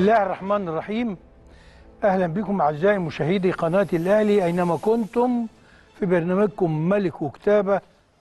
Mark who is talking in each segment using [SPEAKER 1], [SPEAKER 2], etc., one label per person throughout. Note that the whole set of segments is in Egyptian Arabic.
[SPEAKER 1] الله الرحمن الرحيم اهلا بكم اعزائي مشاهدي قناه الاهلي اينما كنتم في برنامجكم ملك وكتابه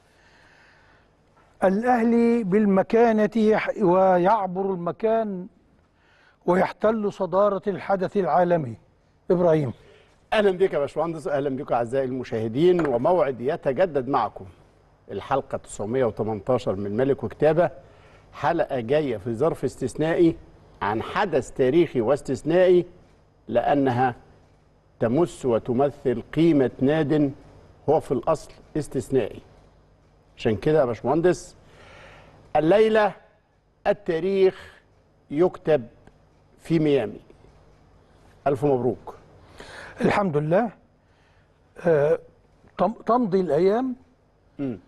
[SPEAKER 1] الاهلي بالمكانه يح- ويعبر المكان ويحتل صداره الحدث العالمي ابراهيم
[SPEAKER 2] اهلا بك يا باشمهندس اهلا بكم اعزائي المشاهدين وموعد يتجدد معكم الحلقه 918 من ملك وكتابه حلقه جايه في ظرف استثنائي عن حدث تاريخي واستثنائي لانها تمس وتمثل قيمه ناد هو في الاصل استثنائي عشان كده يا باشمهندس الليله التاريخ يكتب في ميامي الف مبروك
[SPEAKER 1] الحمد لله آه، تم- تمضي الايام
[SPEAKER 2] مم.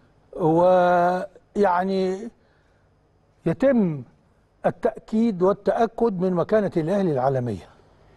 [SPEAKER 1] ويعني يتم التاكيد والتاكد من مكانه الاهلي العالميه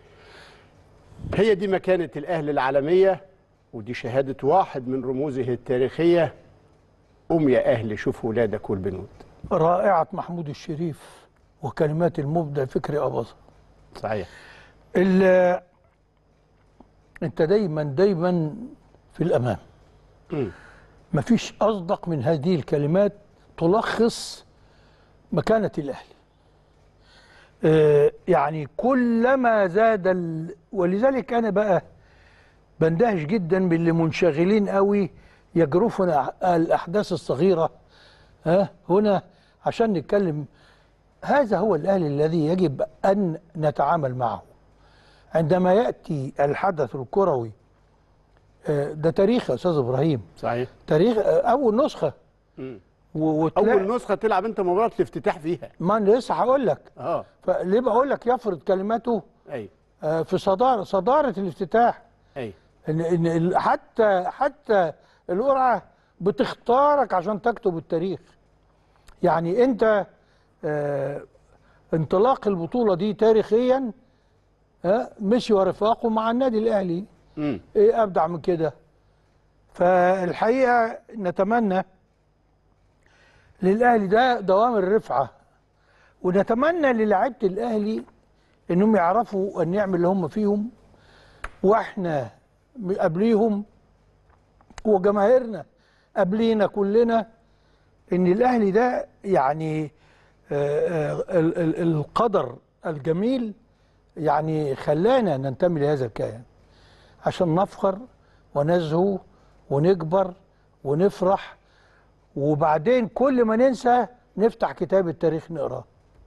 [SPEAKER 2] هي دي مكانة الأهل العالمية ودي شهادة واحد من رموزه التاريخية قوم يا أهل شوف ولادك والبنود
[SPEAKER 1] رائعه محمود الشريف وكلمات المبدع فكري اباظه
[SPEAKER 2] صحيح
[SPEAKER 1] ال- انت دايما دايما في الامام
[SPEAKER 2] مم.
[SPEAKER 1] مفيش اصدق من هذه الكلمات تلخص مكانه الاهلي آه، يعني كلما زاد ال... ولذلك انا بقى بندهش جدا باللي منشغلين قوي يجرفون أح- الاحداث الصغيره ها هنا عشان نتكلم هذا هو الاهلي الذي يجب ان نتعامل معه عندما ياتي الحدث الكروي آه، ده تاريخ يا استاذ ابراهيم
[SPEAKER 2] صحيح
[SPEAKER 1] تاريخ آه، اول نسخه
[SPEAKER 2] مم.
[SPEAKER 1] و- وتلاقي
[SPEAKER 2] أول نسخة تلعب أنت مباراة الافتتاح فيها
[SPEAKER 1] ما انا لسه هقول لك
[SPEAKER 2] أه
[SPEAKER 1] فليه بقول لك يفرض كلماته
[SPEAKER 2] أي
[SPEAKER 1] آه، في صداره صداره الافتتاح
[SPEAKER 2] أي
[SPEAKER 1] ان ان ال- حتى حتى القرعه بتختارك عشان تكتب التاريخ يعني انت آه، انطلاق البطوله دي تاريخيا آه، مشي ورفاقه مع النادي الاهلي
[SPEAKER 2] مم.
[SPEAKER 1] ايه ابدع من كده فالحقيقه نتمنى للاهلي ده دوام الرفعه ونتمنى للاعيبه الاهلي انهم يعرفوا النعم اللي هم فيهم واحنا قبليهم وجماهيرنا قبلينا كلنا ان الاهلي ده يعني آه، آه، ال- ال- القدر الجميل يعني خلانا ننتمي لهذا الكيان عشان نفخر ونزهو ونكبر ونفرح وبعدين كل ما ننسى نفتح كتاب التاريخ نقراه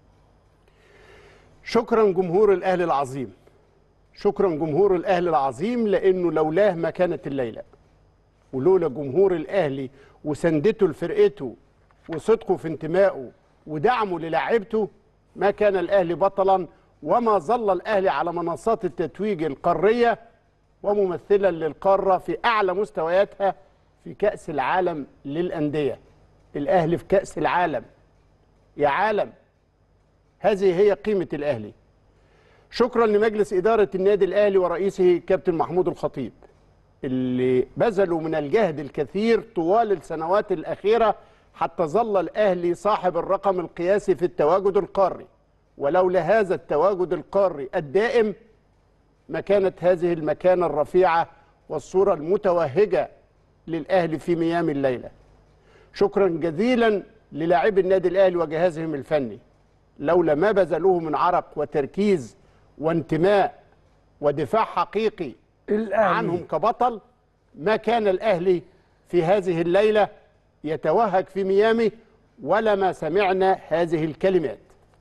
[SPEAKER 2] شكرا جمهور الأهل العظيم شكرا جمهور الأهل العظيم لأنه لولاه ما كانت الليلة ولولا جمهور الأهلي وسندته لفرقته وصدقه في انتمائه ودعمه للاعيبته ما كان الأهلي بطلا وما ظل الأهلي على منصات التتويج القارية وممثلا للقارة في أعلى مستوياتها في كأس العالم للأندية الأهلي في كأس العالم يا عالم هذه هي قيمة الأهلي شكرا لمجلس إدارة النادي الأهلي ورئيسه كابتن محمود الخطيب اللي بذلوا من الجهد الكثير طوال السنوات الأخيرة حتى ظل الأهلي صاحب الرقم القياسي في التواجد القاري ولولا هذا التواجد القاري الدائم ما كانت هذه المكانة الرفيعة والصورة المتوهجة للأهلي في ميامي الليلة شكرا جزيلا للاعبي النادي الأهلي وجهازهم الفني لولا ما بذلوه من عرق وتركيز وانتماء ودفاع حقيقي
[SPEAKER 1] الاهلي
[SPEAKER 2] عنهم كبطل ما كان الأهلي في هذه الليلة يتوهج في ميامي ولا ما سمعنا هذه الكلمات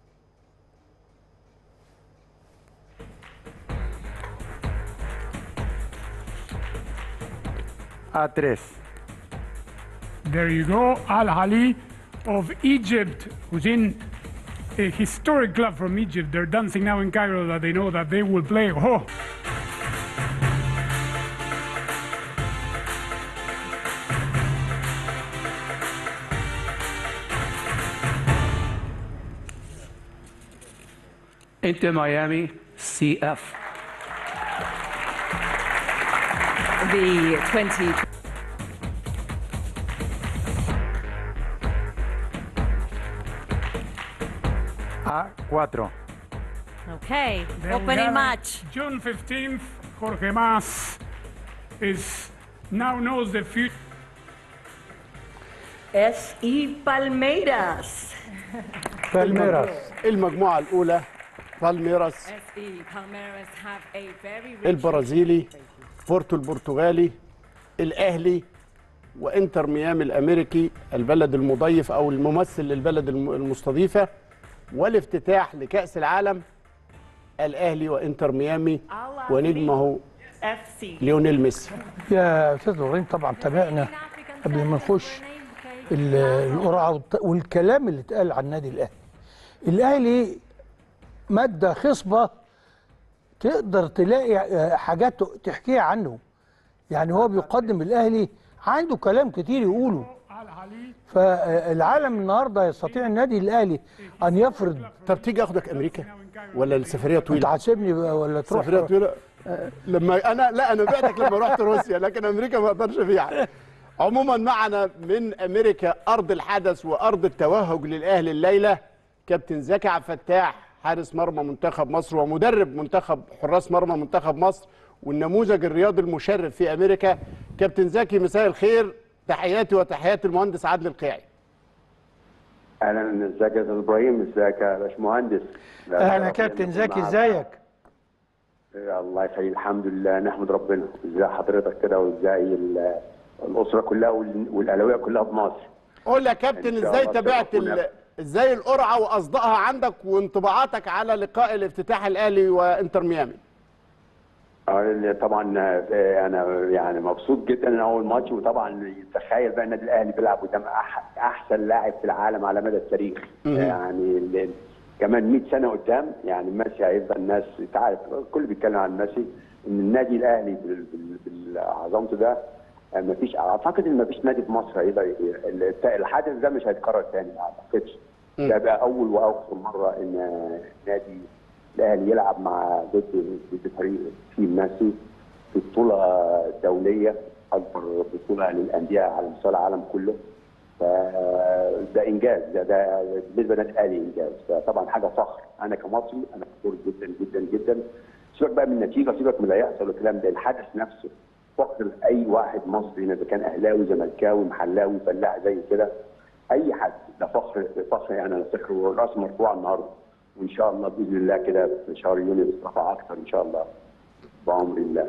[SPEAKER 3] a tres.
[SPEAKER 4] There you go, Al Ali of Egypt, who's in a historic club from Egypt. They're dancing now in Cairo that they know that they will play. Oh,
[SPEAKER 5] Inter Miami CF.
[SPEAKER 6] The 20.
[SPEAKER 3] A4. Okay,
[SPEAKER 4] Then we
[SPEAKER 3] opening
[SPEAKER 4] have
[SPEAKER 3] match.
[SPEAKER 4] June 15th, Jorge Mas is now knows the future.
[SPEAKER 6] S.E. Palmeiras.
[SPEAKER 1] بالميراس
[SPEAKER 2] المجموعه الاولى بالميراس
[SPEAKER 6] S.E. Palmeiras have a very rich
[SPEAKER 2] البرازيلي بورتو البرتغالي الاهلي وانتر ميامي الامريكي البلد المضيف او الممثل للبلد الم- المستضيفه والافتتاح لكاس العالم الاهلي وانتر ميامي ونجمه
[SPEAKER 6] FC.
[SPEAKER 2] ليونيل ميسي
[SPEAKER 1] يا استاذ ابراهيم طبعا تابعنا قبل ما نخش ال- القرعه والت- والكلام اللي اتقال عن النادي الاهلي الاهلي ماده خصبه تقدر تلاقي آه، حاجات تحكيها عنه يعني هو بيقدم الاهلي عنده كلام كتير يقوله
[SPEAKER 4] Al Ali
[SPEAKER 1] فالعالم النهارده يستطيع النادي الاهلي ان يفرض
[SPEAKER 2] طب تيجي اخدك امريكا ولا السفريه
[SPEAKER 1] انت
[SPEAKER 2] طويله
[SPEAKER 1] هتسيبني بقى ولا تروح
[SPEAKER 2] سفريه طويله لما انا لا انا بعتك لما رحت روسيا لكن امريكا ما اقدرش فيها عموما معنا من امريكا ارض الحدث وارض التوهج للاهلي الليله كابتن زكي عبد الفتاح حارس مرمى منتخب مصر ومدرب منتخب حراس مرمى منتخب مصر والنموذج الرياضي المشرف في امريكا كابتن زكي مساء الخير تحياتي وتحيات المهندس عادل القيعي
[SPEAKER 7] اهلا ازيك يا استاذ ابراهيم ازيك يا باشمهندس
[SPEAKER 1] اهلا كابتن زكي ازيك
[SPEAKER 7] الله يخليك الحمد لله نحمد ربنا ازي حضرتك كده وازاي ال- الاسره كلها وال- والاهلاويه كلها في مصر
[SPEAKER 2] قول يا كابتن
[SPEAKER 7] إن شاء
[SPEAKER 2] ازاي
[SPEAKER 7] الله
[SPEAKER 2] تابعت
[SPEAKER 7] تكون
[SPEAKER 2] ال- ازاي القرعه واصدائها عندك وانطباعاتك على لقاء الافتتاح الاهلي وانتر ميامي
[SPEAKER 7] آه، طبعا آه، انا يعني مبسوط جدا ان اول ماتش وطبعا تخيل بقى النادي الاهلي بيلعب قدام أح- احسن لاعب في العالم على مدى التاريخ يعني ال- كمان 100 سنه قدام يعني ميسي هيفضل الناس انت عارف الكل بيتكلم عن ميسي ان النادي الاهلي بال- بال- بعظمته ده ما فيش اعتقد ان ما فيش نادي في مصر هيقدر ي- ال- الحدث ده مش هيتكرر تاني ما اعتقدش ده بقى اول واخر مره ان نادي الاهلي يلعب مع ضد ضد فريق فيه ميسي في بطوله دوليه اكبر بطوله للانديه على مستوى العالم كله فده انجاز ده, ده بالنسبه للنادي الاهلي انجاز فطبعا حاجه فخر انا كمصري انا فخور جدا جدا جدا سيبك بقى من النتيجه سيبك من اللي هيحصل والكلام ده الحدث نفسه فخر اي واحد مصري اذا كان اهلاوي زملكاوي محلاوي فلاح زي كده اي حد ده فخر فخر يعني انا فخر والراس مرفوعه النهارده وان شاء الله باذن الله كده في شهر يونيو نرفع اكتر ان شاء الله بامر الله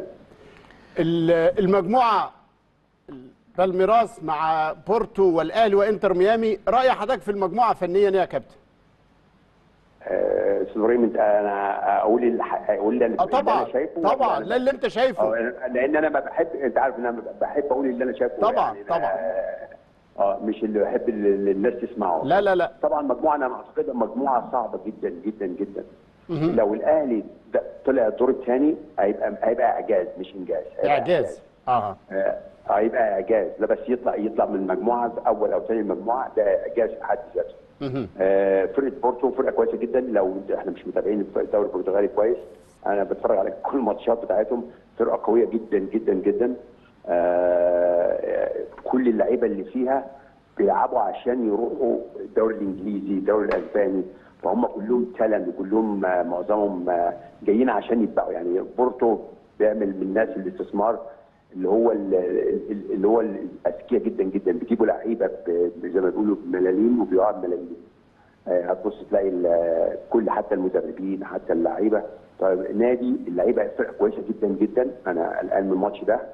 [SPEAKER 2] ال- المجموعه بالميراس مع بورتو والاهلي وانتر ميامي راي حضرتك في المجموعه فنيا إيه يا كابتن
[SPEAKER 7] آه، استاذ ابراهيم انت انا اقول الح- اقول اللي
[SPEAKER 2] اه
[SPEAKER 7] اللي
[SPEAKER 2] طبعا
[SPEAKER 7] انا شايفه
[SPEAKER 2] طبعا
[SPEAKER 7] ولا-
[SPEAKER 2] لا اللي انت شايفه
[SPEAKER 7] اه لان انا ما بحب انت عارف ان انا بحب اقول اللي انا شايفه
[SPEAKER 2] طبعا،
[SPEAKER 7] يعني
[SPEAKER 2] طبعا.
[SPEAKER 7] اه آه، مش اللي بحب اللي الناس تسمعه
[SPEAKER 2] لا لا لا
[SPEAKER 7] طبعا مجموعه انا اعتقد مجموعه صعبه جدا جدا جدا لو الاهلي ده طلع الدور الثاني هيبقى هيبقى اعجاز مش انجاز هيبقى
[SPEAKER 2] اعجاز اه
[SPEAKER 7] آه، هيبقى اعجاز لا بس يطلع يطلع من المجموعه اول او ثاني مجموعه ده اعجاز في حد ذاته آه، فرقه بورتو فرقه كويسه جدا لو احنا مش متابعين الدوري البرتغالي كويس انا بتفرج على كل الماتشات بتاعتهم فرقه قويه جدا جدا جدا آه، كل اللعيبه اللي فيها بيلعبوا عشان يروحوا الدوري الانجليزي الدوري الاسباني فهم كلهم تالنت كلهم آه، معظمهم آه، جايين عشان يتباعوا يعني بورتو بيعمل من الناس الاستثمار اللي هو ال- ال- اللي هو الاذكياء جدا جدا بيجيبوا لعيبه ب- زي ما بيقولوا بملاليم وبيقعوا بملاليم آه، هتبص تلاقي ال- كل حتى المدربين حتى اللعيبه طيب نادي اللعيبه فرقه كويسه جدا جدا انا قلقان من الماتش ده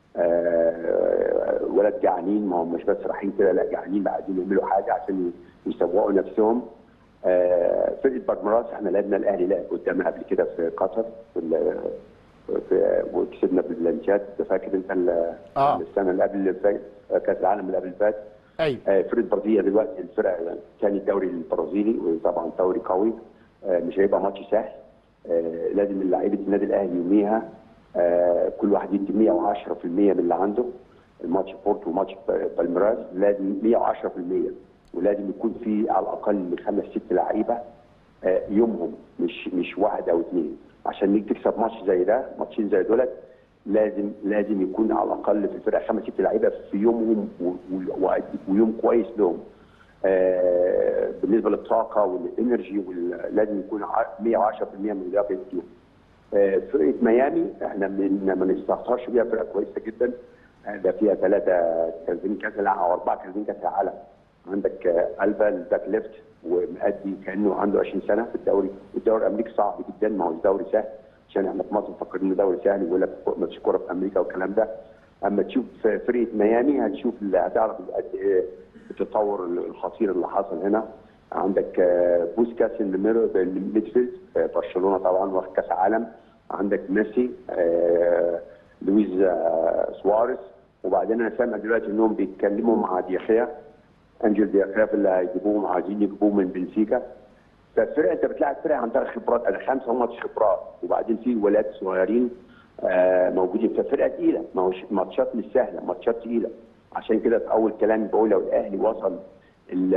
[SPEAKER 7] آه، ولد جعانين ما هم مش بس رايحين كده لا جعانين عايزين يعملوا حاجه عشان يسوقوا نفسهم آه، فرقه بالميراس احنا لعبنا الاهلي لعب قدامها قبل كده في قطر في ال- في وكسبنا باللانشات أنت فاكر انت ال-
[SPEAKER 2] آه.
[SPEAKER 7] السنه اللي قبل اللي فات كاس العالم اللي قبل اللي فات
[SPEAKER 2] ايوه
[SPEAKER 7] آه، فرقه برازيليا دلوقتي الفرقه ثاني الدوري البرازيلي وطبعا دوري قوي آه، مش هيبقى ماتش سهل آه، لازم لعيبه النادي الاهلي يوميها آه، كل واحد يدي 110% من اللي عنده الماتش بورتو وماتش بالميراس لازم 110% ولازم يكون في على الاقل خمس ست لعيبه آه، يومهم مش مش واحد او اثنين عشان نيجي تكسب ماتش زي ده ماتشين زي دولت لازم لازم يكون على الاقل في الفرقه خمس ست لعيبه في يومهم و- و- و- ويوم كويس لهم آه، بالنسبه للطاقه والانرجي وال- لازم يكون ع- 110% من ده فيهم آه، فرقه ميامي احنا من ما نستهترش بيها فرقه كويسه جدا آه، ده فيها ثلاثه كاسبين كاس العالم او اربعه كاسبين كاس العالم عندك آه، الفا الباك ليفت ومأدي كانه عنده 20 سنه في الدوري والدوري الامريكي صعب جدا ما هوش دوري سهل عشان احنا في مصر مفكرين انه دوري سهل يقول لك ما فيش كوره في امريكا والكلام ده اما تشوف فرقه ميامي هتشوف اللي هتعرف قد ايه التطور الخطير اللي حصل هنا عندك آه، بوسكاس المير- الميدفيلد آه، برشلونه طبعا واخد كاس عالم عندك ميسي آه، لويز آه، سواريز وبعدين انا سامع دلوقتي انهم بيتكلموا مع دياخيا انجل دياخيا اللي هيجيبوهم عايزين يجيبوه من بنفيكا فالفرقه انت بتلاعب فرقه عندها خبرات انا خمسه ماتش خبرات وبعدين في ولاد صغيرين آه، موجودين ففرقه تقيله ما هوش ماتشات مش سهله ماتشات تقيله عشان كده في اول كلام بقول لو الاهلي وصل ال-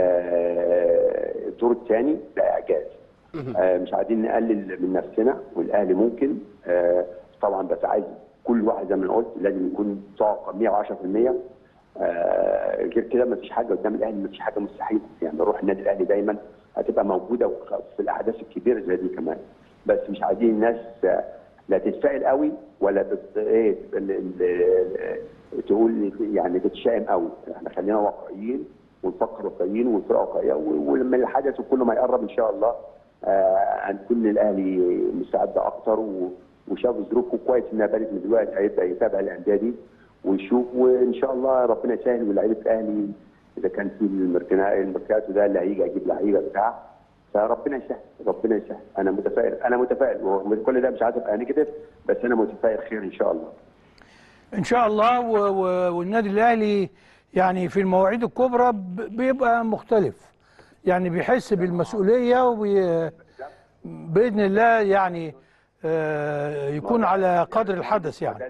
[SPEAKER 7] آه، الدور الثاني ده اعجاز آه، مش عايزين نقلل من نفسنا والاهلي ممكن آه، طبعا بس عايز كل واحد زي ما أنا قلت لازم يكون طاقه 110% آه، غير كده ما فيش حاجه قدام الاهلي ما فيش حاجه مستحيله يعني روح النادي الاهلي دايما هتبقى موجوده وخ- في الاحداث الكبيره زي دي كمان بس مش عايزين الناس آه، لا تتفائل قوي ولا تت... ايه ال- ال- ال- تقول يعني تتشائم قوي احنا خلينا واقعيين ونفكر واقعيين ونفكر واقعيه و- ولما الحدث كل ما يقرب ان شاء الله آه، هنكون الاهلي مستعد اكتر و- وشاف ظروفه كويس انها بدات من دلوقتي هيبدا يتابع الانديه دي ويشوف وان شاء الله ربنا يسهل ولاعيبه الاهلي اذا كان في المركنا- الميركاتو ده اللي هيجي يجيب لعيبه بتاع فربنا يسهل ربنا يسهل انا متفائل انا متفائل وكل ده مش عايز ابقى نيجاتيف بس انا متفائل خير ان شاء الله
[SPEAKER 1] ان شاء الله و... و... والنادي الاهلي يعني في المواعيد الكبرى ب... بيبقى مختلف يعني بيحس بالمسؤوليه وبي... باذن الله يعني آه يكون على قدر الحدث يعني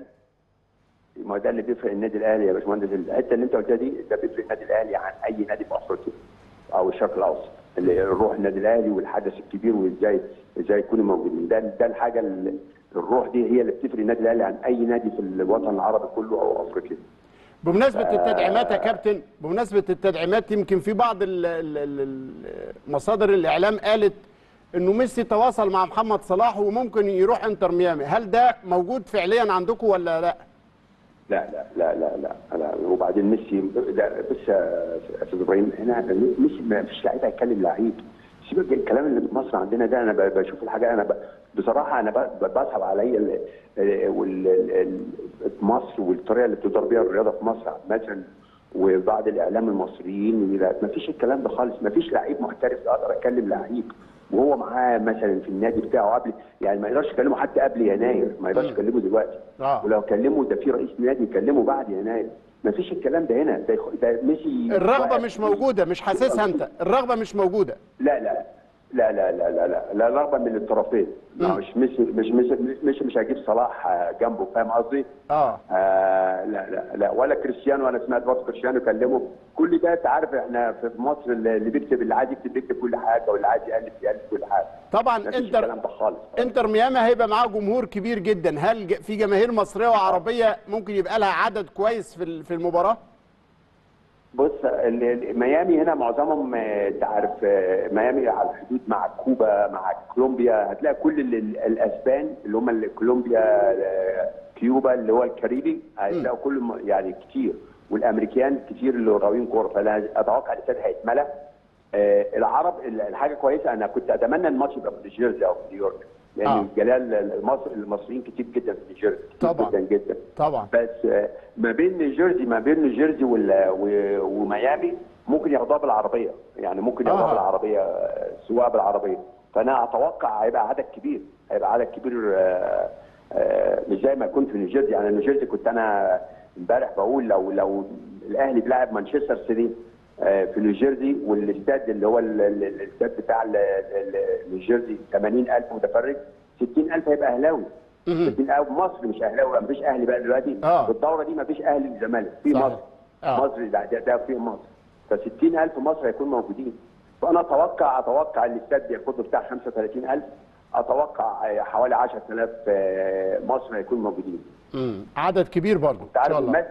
[SPEAKER 7] ما هو ده اللي بيفرق النادي الاهلي يا باشمهندس الحته اللي انت قلتها دي ده بيفرق النادي الاهلي عن اي نادي في افريقيا او الشرق الاوسط اللي الروح النادي الاهلي والحدث الكبير وازاي ازاي يكونوا موجودين ده ده الحاجه اللي الروح دي هي اللي بتفرق النادي الاهلي عن اي نادي في الوطن العربي كله او افريقيا
[SPEAKER 2] بمناسبة التدعيمات يا كابتن بمناسبة التدعيمات يمكن في بعض ال- ال- ال- ال- مصادر الإعلام قالت إنه ميسي تواصل مع محمد صلاح وممكن يروح انتر ميامي هل ده موجود فعليا عندكم ولا لا؟
[SPEAKER 7] لا لا لا لا لا, لا. وبعدين ميسي ده بس يا استاذ ابراهيم هنا ميسي ما فيش لعيب هيتكلم لعيب سيبك من الكلام اللي في مصر عندنا ده انا ب- بشوف الحاجه انا ب- بصراحه انا ب- ب- بصعب عليا ال- ال- وال- ال- ال- مصر والطريقه اللي بتدار بيها الرياضه في مصر مثلا وبعض الاعلام المصريين ما فيش الكلام ده خالص ما فيش لعيب محترف اقدر اتكلم لعيب وهو معاه مثلا في النادي بتاعه قبل يعني ما يقدرش يكلمه حتى قبل يناير ما يقدرش يكلمه دلوقتي
[SPEAKER 2] آه.
[SPEAKER 7] ولو كلمه ده في رئيس نادي يكلمه بعد يناير ما فيش الكلام ده هنا ده, يخ- ده ميسي
[SPEAKER 2] الرغبة
[SPEAKER 7] واقف.
[SPEAKER 2] مش موجودة مش حاسسها أنت الرغبة مش موجودة
[SPEAKER 7] لا لا لا لا لا لا لا لا رغبه من الطرفين ما مش مش مش مش مش مش هجيب صلاح آه، جنبه فاهم قصدي؟
[SPEAKER 2] آه.
[SPEAKER 7] آه لا لا لا ولا كريستيانو انا سمعت برضه كريستيانو كلمه كل ده انت عارف احنا في مصر اللي اللي بيكتب اللي عايز يكتب بيكتب كل حاجه واللي عايز يالف يالف كل حاجه
[SPEAKER 2] طبعا
[SPEAKER 7] ما فيش
[SPEAKER 2] انتر
[SPEAKER 7] الكلام ده خالص
[SPEAKER 2] انتر ميامي هيبقى معاه جمهور كبير جدا هل ج- في جماهير مصرية وعربية ممكن يبقى لها عدد كويس في ال- في المباراة؟
[SPEAKER 7] بص ال- ال- ميامي هنا معظمهم آه، انت عارف آه، ميامي على الحدود مع كوبا مع كولومبيا هتلاقي كل ال- ال- الاسبان اللي هم ال- كولومبيا آه، كيوبا اللي هو الكاريبي هتلاقوا كل يعني كتير والامريكان كتير اللي غاويين كوره فانا اتوقع الاستاد هيتملى آه، العرب ال- الحاجه كويسه انا كنت اتمنى الماتش يبقى في نيوجيرسي او في نيويورك لان
[SPEAKER 2] آه.
[SPEAKER 7] آه. جلال المصر المصريين كتير جدا في نيوجيرسي كتير
[SPEAKER 2] طبعاً.
[SPEAKER 7] جدا جدا
[SPEAKER 2] طبعا
[SPEAKER 7] بس آه، ما بين نيوجيرسي ما بين نيوجيرسي وال- و- وميامي ممكن ياخدوها بالعربيه يعني ممكن ياخدوها
[SPEAKER 2] آه.
[SPEAKER 7] بالعربيه آه، سواء بالعربيه فانا اتوقع هيبقى عدد كبير هيبقى عدد كبير آه، آه، مش زي ما يكون في نيوجيرسي يعني نيوجيرسي كنت انا امبارح بقول لو لو الاهلي بيلعب مانشستر سيتي آه، في نيوجيرسي والاستاد اللي هو ال- ال- الاستاد بتاع ال- ال- نيوجيرسي 80000 متفرج 60000 هيبقى اهلاوي 60000 مصر مش اهلاوي مفيش اهلي بقى دلوقتي
[SPEAKER 2] آه.
[SPEAKER 7] في الدوره دي مفيش اهلي وزمالك في
[SPEAKER 2] صحيح.
[SPEAKER 7] مصر
[SPEAKER 2] آه.
[SPEAKER 7] مصر ده, ده, ده في مصر ف 60000 مصر هيكونوا موجودين فانا اتوقع اتوقع الاستاد بياخد له بتاع 35000 اتوقع آه، حوالي 10000 آه، مصر هيكونوا موجودين
[SPEAKER 2] مم. عدد كبير برضه
[SPEAKER 7] انت
[SPEAKER 2] ان
[SPEAKER 7] عارف
[SPEAKER 2] شاء الله
[SPEAKER 7] المس...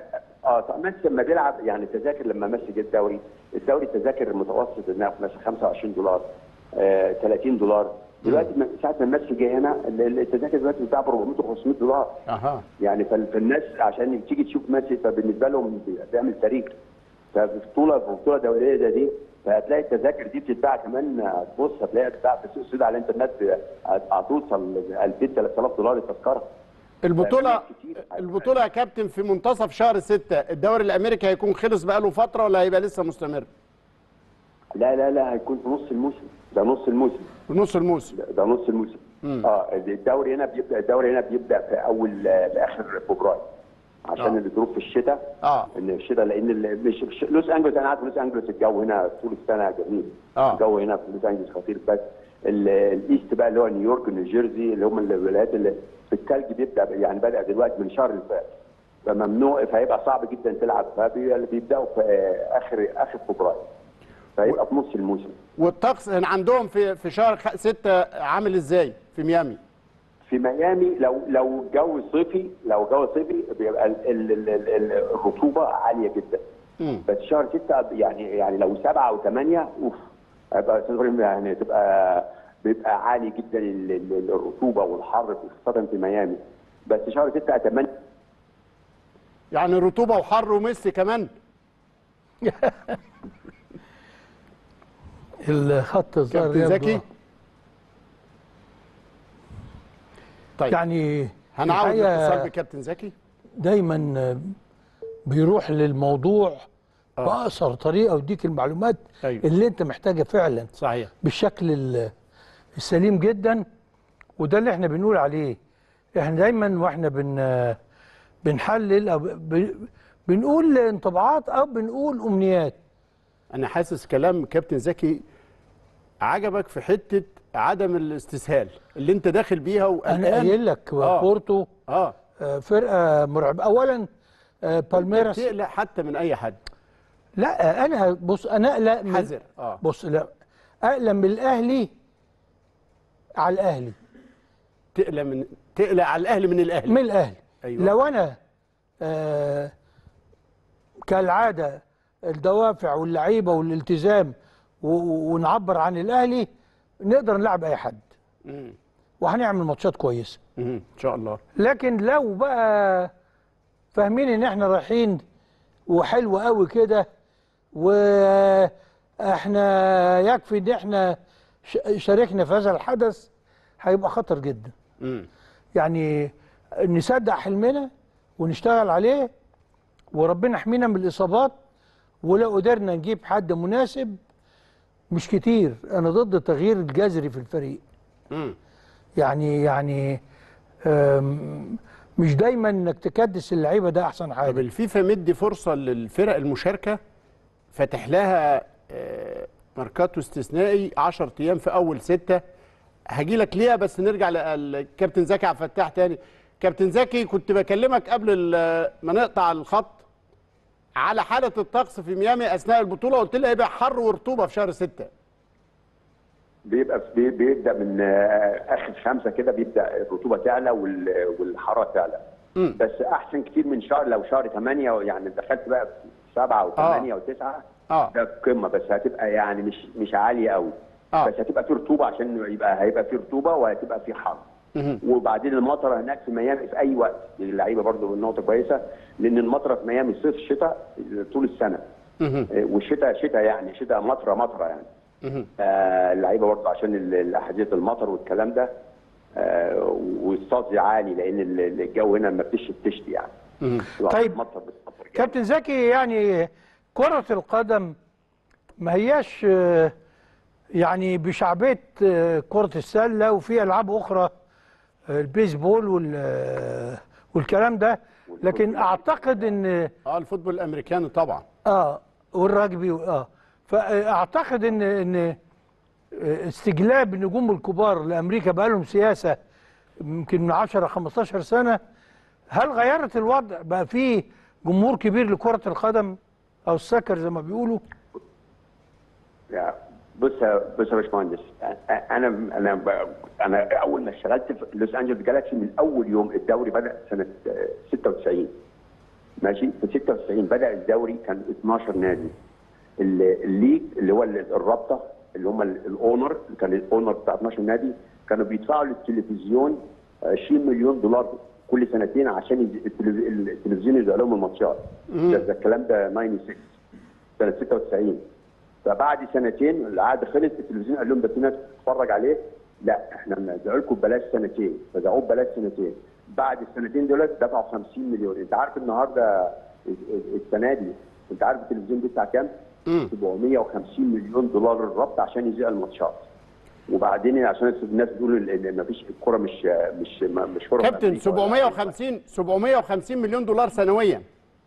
[SPEAKER 7] اه طب ميسي لما بيلعب يعني التذاكر لما ميسي جه الدوري الدوري التذاكر المتوسط انها مثلا 25 دولار آه 30 دولار دلوقتي من ساعه ما ميسي جه هنا ال- ال- التذاكر دلوقتي بتاع ب 400 و 500 دولار
[SPEAKER 2] اها
[SPEAKER 7] يعني فال- فالناس عشان تيجي تشوف ميسي فبالنسبه لهم بيعمل تاريخ ففي بطوله في بطوله دوليه زي دي فهتلاقي التذاكر دي بتتباع كمان هتبص هتلاقيها بتتباع في السوق السوداء على الانترنت هتوصل 2000 3000 دولار التذكره
[SPEAKER 2] البطوله
[SPEAKER 7] كتير.
[SPEAKER 2] البطوله يا كابتن في منتصف شهر ستة الدوري الامريكي هيكون خلص بقاله فتره ولا هيبقى لسه مستمر
[SPEAKER 7] لا لا لا هيكون في نص الموسم ده نص الموسم
[SPEAKER 2] في نص الموسم
[SPEAKER 7] ده نص الموسم اه الدوري هنا بيبدا الدوري هنا بيبدا في اول في اخر فبراير عشان
[SPEAKER 2] آه.
[SPEAKER 7] الظروف في الشتاء
[SPEAKER 2] اه
[SPEAKER 7] ان الشتاء لان ال- مش مش- لوس انجلوس انا عارف لوس انجلوس الجو هنا طول السنه جميل
[SPEAKER 2] آه.
[SPEAKER 7] الجو هنا في لوس انجلوس خطير بس ال- الايست بقى اللي هو نيويورك ونيوجيرسي اللي هم الولايات اللي في الثلج بيبدا يعني بدا دلوقتي من شهر اللي فات فممنوع فهيبقى صعب جدا تلعب فبيبداوا في اخر اخر فبراير فهيبقى في نص الموسم
[SPEAKER 2] والطقس هنا عندهم في في شهر خ- ستة عامل ازاي في ميامي
[SPEAKER 7] في ميامي لو لو الجو صيفي لو الجو صيفي بيبقى ال- ال- ال- ال- الرطوبه عاليه جدا
[SPEAKER 2] مم.
[SPEAKER 7] بس شهر ستة يعني يعني لو سبعة أو ثمانية أوف هيبقى أستاذ إبراهيم يعني تبقى بيبقى عالي جدا ال- ال- الرطوبة والحر خاصة في ميامي بس شهر ستة أتمنى
[SPEAKER 2] يعني رطوبه وحر وميسي كمان
[SPEAKER 1] الخط الظاهر
[SPEAKER 2] كابتن
[SPEAKER 1] يبدو-
[SPEAKER 2] زكي طيب
[SPEAKER 1] يعني
[SPEAKER 2] هنعود
[SPEAKER 1] الحقيقة
[SPEAKER 2] الاتصال بكابتن زكي
[SPEAKER 1] دايما بيروح للموضوع باقصر طريقه ويديك المعلومات
[SPEAKER 2] أيوة.
[SPEAKER 1] اللي انت محتاجها فعلا
[SPEAKER 2] صحيح
[SPEAKER 1] بالشكل ال- السليم جدا وده اللي احنا بنقول عليه احنا دايما واحنا بن بنحلل او ب- بنقول انطباعات او بنقول امنيات
[SPEAKER 2] انا حاسس كلام كابتن زكي عجبك في حته عدم الاستسهال اللي انت داخل بيها
[SPEAKER 1] انا
[SPEAKER 2] وقلقان
[SPEAKER 1] قايل لك
[SPEAKER 2] آه.
[SPEAKER 1] بورتو
[SPEAKER 2] اه
[SPEAKER 1] آه، فرقه مرعبه اولا آه، بالميراس
[SPEAKER 2] تقلق حتى من اي حد
[SPEAKER 1] لا انا بص انا اقلق من
[SPEAKER 2] حذر اه
[SPEAKER 1] بص لا اقلق من الاهلي على الاهلي
[SPEAKER 2] تقلق من تقلق على الاهلي من الاهلي
[SPEAKER 1] من الاهلي
[SPEAKER 2] أيوة.
[SPEAKER 1] لو انا آه كالعاده الدوافع واللعيبه والالتزام و- و- ونعبر عن الاهلي نقدر نلعب اي حد
[SPEAKER 2] مم.
[SPEAKER 1] وهنعمل ماتشات كويسه
[SPEAKER 2] مم. ان شاء الله
[SPEAKER 1] لكن لو بقى فاهمين ان احنا رايحين وحلو قوي كده واحنا يكفي ان احنا ش- شاركنا في هذا الحدث هيبقى خطر جدا
[SPEAKER 2] مم.
[SPEAKER 1] يعني نصدق حلمنا ونشتغل عليه وربنا يحمينا من الاصابات ولو قدرنا نجيب حد مناسب مش كتير انا ضد التغيير الجذري في الفريق
[SPEAKER 2] مم.
[SPEAKER 1] يعني يعني أم، مش دايما انك تكدس اللعيبه ده احسن
[SPEAKER 2] طب
[SPEAKER 1] حاجه
[SPEAKER 2] الفيفا مدي فرصه للفرق المشاركه فاتح لها آه، ماركاتو استثنائي 10 ايام في اول ستة هجي لك ليها بس نرجع للكابتن زكي عبد الفتاح تاني كابتن زكي كنت بكلمك قبل ال- ما نقطع الخط على حاله الطقس في ميامي اثناء البطوله قلت لي هيبقى حر ورطوبه في شهر ستة
[SPEAKER 7] بيبقى بي- بيبدا من آه، اخر خمسه كده بيبدا الرطوبه تعلى وال- والحراره تعلى
[SPEAKER 2] مم.
[SPEAKER 7] بس احسن كتير من شهر لو شهر 8 يعني دخلت بقى في سبعه وثمانيه وتسعه
[SPEAKER 2] اه
[SPEAKER 7] ده قمه بس هتبقى يعني مش مش عاليه قوي
[SPEAKER 2] آه.
[SPEAKER 7] بس هتبقى في رطوبه عشان يبقى هيبقى في رطوبه وهتبقى في حر
[SPEAKER 2] مهم.
[SPEAKER 7] وبعدين المطره هناك في ميامي في اي وقت اللعيبه برضو نقطه كويسه لان المطره في ميامي صيف شتاء طول السنه
[SPEAKER 2] مهم.
[SPEAKER 7] آه، والشتاء شتاء يعني شتاء مطره مطره يعني
[SPEAKER 2] مهم.
[SPEAKER 7] آه، اللعيبه برضه عشان ال- الاحذيه المطر والكلام ده آه، والصاج عالي لان ال- الجو هنا ما بتشتي بتشتي يعني
[SPEAKER 2] مهم.
[SPEAKER 1] طيب.
[SPEAKER 7] مطر بتمطر جامد.
[SPEAKER 1] كابتن زكي يعني كره القدم ما هياش آه، يعني بشعبيه آه، كره السله وفي العاب اخرى آه، البيسبول وال آه، والكلام ده لكن اعتقد ان
[SPEAKER 2] اه الفوتبول الامريكاني طبعا
[SPEAKER 1] اه والرجبي و- اه فاعتقد ان ان استجلاب النجوم الكبار لامريكا بقى لهم سياسه يمكن من 10 15 سنه هل غيرت الوضع بقى فيه جمهور كبير لكره القدم او السكر زي ما بيقولوا
[SPEAKER 7] يا- بص يا بص يا باشمهندس انا انا ب- انا اول ما اشتغلت في لوس انجلوس جالاكسي من اول يوم الدوري بدا سنه آه، 96 ماشي في 96 بدا الدوري كان 12 نادي ال- الليج اللي هو ال- الرابطه اللي هم ال- الاونر كان الاونر بتاع 12 نادي كانوا بيدفعوا للتلفزيون 20 مليون دولار كل سنتين عشان يز- التلف- التلفزيون يذيع لهم الماتشات ده, ده الكلام ده 96 سنه 96 فبعد سنتين العقد خلص التلفزيون قال لهم ده في ناس بتتفرج عليه لا احنا بندعوا لكم ببلاش سنتين فدعوه ببلاش سنتين بعد السنتين دول دفعوا 50 مليون انت عارف النهارده السنه دي انت عارف التلفزيون بيدفع كام؟ 750 مليون دولار الربط عشان يذيع الماتشات وبعدين عشان الناس بتقول ان مفيش الكوره مش مش مش كوره في
[SPEAKER 2] كابتن
[SPEAKER 7] أمريكا ولا-
[SPEAKER 2] 750 750 مليون دولار سنويا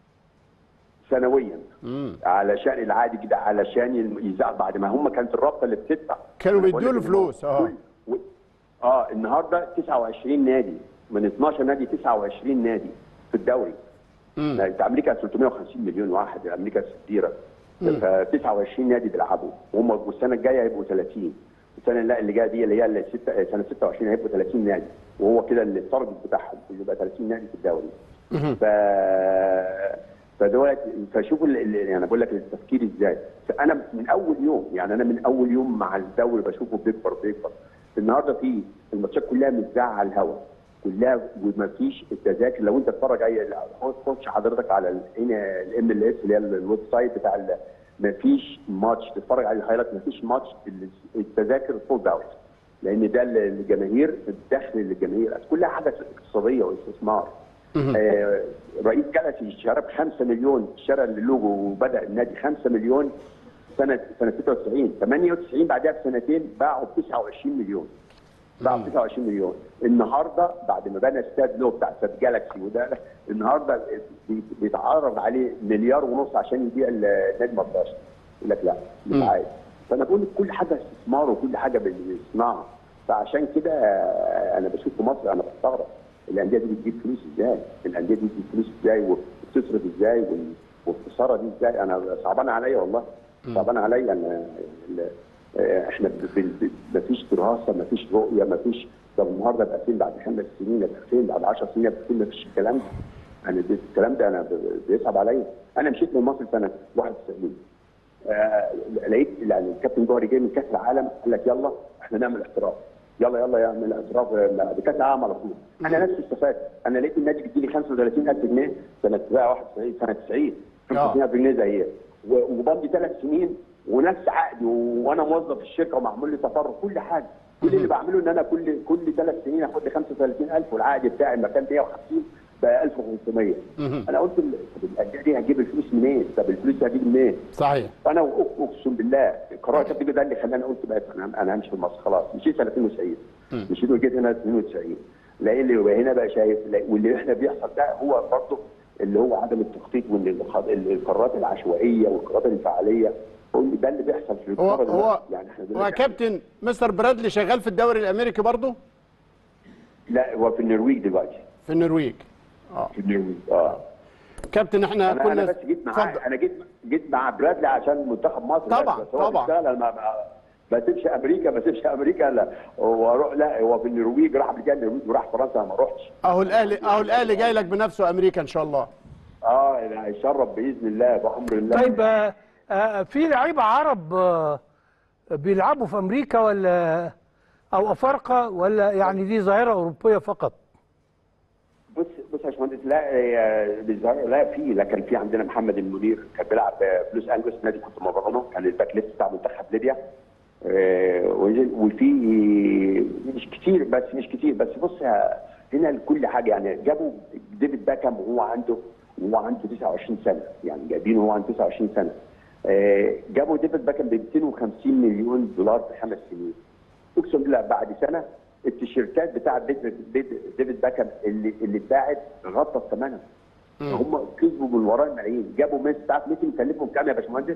[SPEAKER 7] سنويا علشان العادي كده علشان يذاع بعد ما هم كانت الرابطه اللي بتدفع
[SPEAKER 2] كانوا
[SPEAKER 7] أنا بقول
[SPEAKER 2] بيدوا له
[SPEAKER 7] لك إن
[SPEAKER 2] فلوس،
[SPEAKER 7] هو
[SPEAKER 2] آه.
[SPEAKER 7] كل- و- اه النهارده 29 نادي من 12 نادي 29 نادي في الدوري يعني في امريكا 350 مليون واحد امريكا كبيره ف 29 نادي بيلعبوا وهم والسنه الجايه هيبقوا 30 السنه اللي اللي جايه دي اللي هي اللي ست- سنه 26 هيبقوا 30 نادي وهو كده اللي التارجت بتاعهم يبقى 30 نادي في الدوري ف فدولت فشوفوا ال- ال- يعني بقول لك التفكير ازاي انا من اول يوم يعني انا من اول يوم مع الدوري بشوفه بيكبر بيكبر النهارده في الماتشات كلها متذاعه على الهواء كلها وما فيش التذاكر لو انت تتفرج اي خش حضرتك على الام ال اس اللي هي الويب سايت بتاع ال- ما فيش ماتش تتفرج على الهايلايت ما فيش ماتش التذاكر فول اوت لان ده الجماهير الدخل للجماهير كلها حاجه اقتصاديه واستثمار آه، رئيس جلسي شرى ب 5 مليون شرى اللوجو وبدا النادي 5 مليون سنه سنه 96 98 بعدها بسنتين باعوا ب 29 مليون باعوا ب 29 مليون النهارده بعد ما بنى استاد له بتاع استاد جالاكسي وده النهارده بي- بيتعرض عليه مليار ونص عشان يبيع النادي ما رضاش يقول لك لا مش عايز فانا بقول لك كل حاجه استثمار وكل حاجه بالصناعه فعشان كده آه، انا بشوف في مصر انا بستغرب الانديه دي بتجيب فلوس ازاي؟ الانديه دي بتجيب فلوس ازاي وبتصرف ازاي وال- والخساره دي ازاي؟ انا صعبان عليا والله صعبان عليا انا ال- آه، احنا ب- ب- ب- مفيش دراسه مفيش رؤيه مفيش طب النهارده ابقى فين بعد خمس سنين ابقى فين بعد 10 سنين ابقى فين مفيش الكلام ده انا ده- الكلام ده انا ب- بيصعب عليا انا مشيت من مصر سنه 91 آه، لقيت يعني الكابتن جوهري جاي من كاس العالم قال لك يلا احنا نعمل احتراف يلا يلا يعمل احتراف آه، بكاس العالم على طول انا نفسي استفدت انا لقيت النادي بيديني 35000 جنيه سنه بقى 91 سنه 90 35000 جنيه زي ايه و- وبمضي ثلاث سنين ونفس عقدي و- وانا موظف في الشركه ومعمول لي تفرغ كل حاجه كل اللي بعمله ان انا كل كل ثلاث سنين اخد لي 35000 والعقد بتاعي مكان 150 بقى 1500 انا قلت ال- طب الانديه دي هتجيب الفلوس منين؟ طب الفلوس دي هتجيب منين؟
[SPEAKER 2] صحيح
[SPEAKER 7] فانا أق- اقسم بالله قرار كابتن ده اللي خلاني قلت بقى انا انا همشي في مصر خلاص مشيت سنه 92 مشيت وجيت هنا 92 لقيت اللي يبقى هنا بقى شايف لا- واللي احنا بيحصل ده هو برضه اللي هو عدم التخطيط والقرارات العشوائيه والقرارات الانفعاليه هو اللي- ده اللي بيحصل في
[SPEAKER 2] هو
[SPEAKER 7] الكوره
[SPEAKER 2] هو
[SPEAKER 7] دلوقتي. يعني احنا
[SPEAKER 2] هو
[SPEAKER 7] دلوقتي
[SPEAKER 2] كابتن مستر برادلي شغال في الدوري الامريكي برضه
[SPEAKER 7] لا هو في النرويج دلوقتي
[SPEAKER 2] في النرويج
[SPEAKER 7] في النرويج اه
[SPEAKER 2] كابتن احنا
[SPEAKER 7] انا
[SPEAKER 2] كنا
[SPEAKER 7] انا بس جيت معاه
[SPEAKER 2] اتفضل.
[SPEAKER 7] انا جيت جيت مع برادلي عشان منتخب مصر
[SPEAKER 2] طبعاً،
[SPEAKER 7] بس هو
[SPEAKER 2] طبعاً.
[SPEAKER 7] بيشتغل، أنا ما ما- ما سيبش امريكا ما سيبش امريكا لا هو روح لا هو في النرويج راح قبل كده النرويج وراح فرنسا أنا ما رحتش
[SPEAKER 2] اهو الاهلي اهو الاهلي جاي لك بنفسه امريكا ان شاء الله
[SPEAKER 7] اه يعني هيشرف باذن الله بامر الله
[SPEAKER 1] طيب آه، آه، في لعيبه عرب آه، بيلعبوا في امريكا ولا او افارقه ولا يعني دي ظاهره اوروبيه فقط
[SPEAKER 7] بص بص يا باشمهندس لا آه، بالظاهر لا في لكن في عندنا محمد المنير كان بيلعب في لوس انجلوس نادي كنت مبرمه كان الباك ليفت بتاع منتخب ليبيا آه، وفي مش كتير بس مش كتير بس بص يا- هنا كل حاجه يعني جابوا ديفيد باكام وهو عنده وهو عنده 29 سنه يعني جايبينه وهو عنده 29 سنه آه، جابوا ديفيد باكام ب 250 مليون دولار في خمس سنين اقسم بالله بعد سنه التيشيرتات بتاع ديفيد ديفيد- ديفيد باكام اللي اللي اتباعت غطت ثمنها هم كسبوا من وراء الملايين جابوا ميسي تعرف ميسي مكلفهم كام يا باشمهندس؟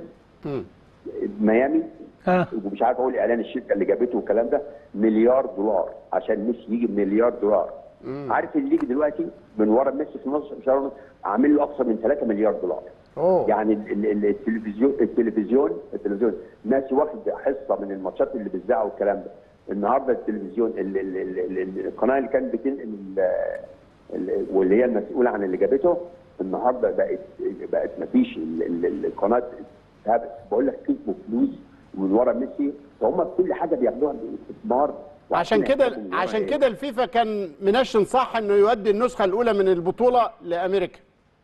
[SPEAKER 7] ميامي
[SPEAKER 1] ها
[SPEAKER 7] ومش عارف اقول اعلان الشركه اللي جابته والكلام ده مليار دولار عشان ميسي يجي بمليار دولار عارف الليج دلوقتي من ورا ميسي في نص شهر ونص عامل له اكثر من 3 مليار دولار
[SPEAKER 2] اوه
[SPEAKER 7] يعني ال- ال- ال- التلفزيون التلفزيون التلفزيون ماشي واخد حصه من الماتشات اللي بتذاع والكلام ده النهارده التلفزيون ال ال ال ال ال القناه اللي كانت بتنقل ال- ال- واللي هي المسؤوله عن اللي جابته النهارده بقت بقت مفيش ال- ال- ال- القناه ده بقول لك كسبوا فلوس من ورا ميسي فهم كل حاجه بياخدوها باستثمار
[SPEAKER 2] عشان
[SPEAKER 7] وعارفين
[SPEAKER 2] كده
[SPEAKER 7] هيكسبوا من ورا
[SPEAKER 2] عشان
[SPEAKER 7] إيه.
[SPEAKER 2] كده الفيفا كان منشن صح انه يودي النسخه الاولى من البطوله لامريكا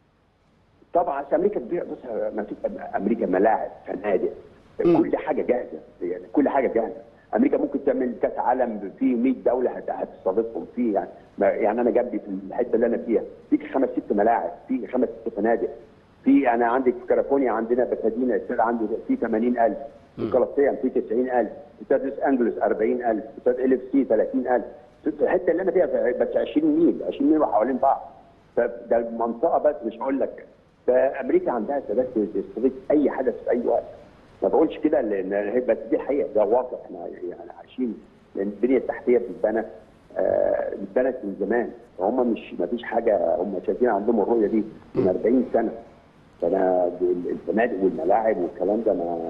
[SPEAKER 7] طبعا أصل امريكا كبيره بص ما فيش امريكا ملاعب فنادق كل حاجه جاهزه يعني كل حاجه جاهزه امريكا ممكن تعمل كاس عالم في 100 دوله هت- هتستضيفهم فيه يعني ما- يعني انا جنبي في الحته اللي انا فيها في خمس ست ملاعب في خمس ست فنادق في انا عندك في كاليفورنيا عندنا بسادينا استاد عنده في 80000 في كولوسيوم في 90000 استاد لوس انجلوس 40000 استاد ال اف سي 30000 الحته اللي انا فيها بس 20 ميل 20 ميل حوالين بعض فده المنطقه بس مش هقول لك فامريكا عندها استعداد تستضيف اي حدث في اي وقت ما بقولش كده لان هي- بس دي حقيقه ده واقع احنا يعني عايشين لان البنيه التحتيه بتتبنى آه، اتبنت من زمان فهم مش ما فيش حاجه هم شايفين عندهم الرؤيه دي من 40 سنه فانا الفنادق والملاعب والكلام ده ما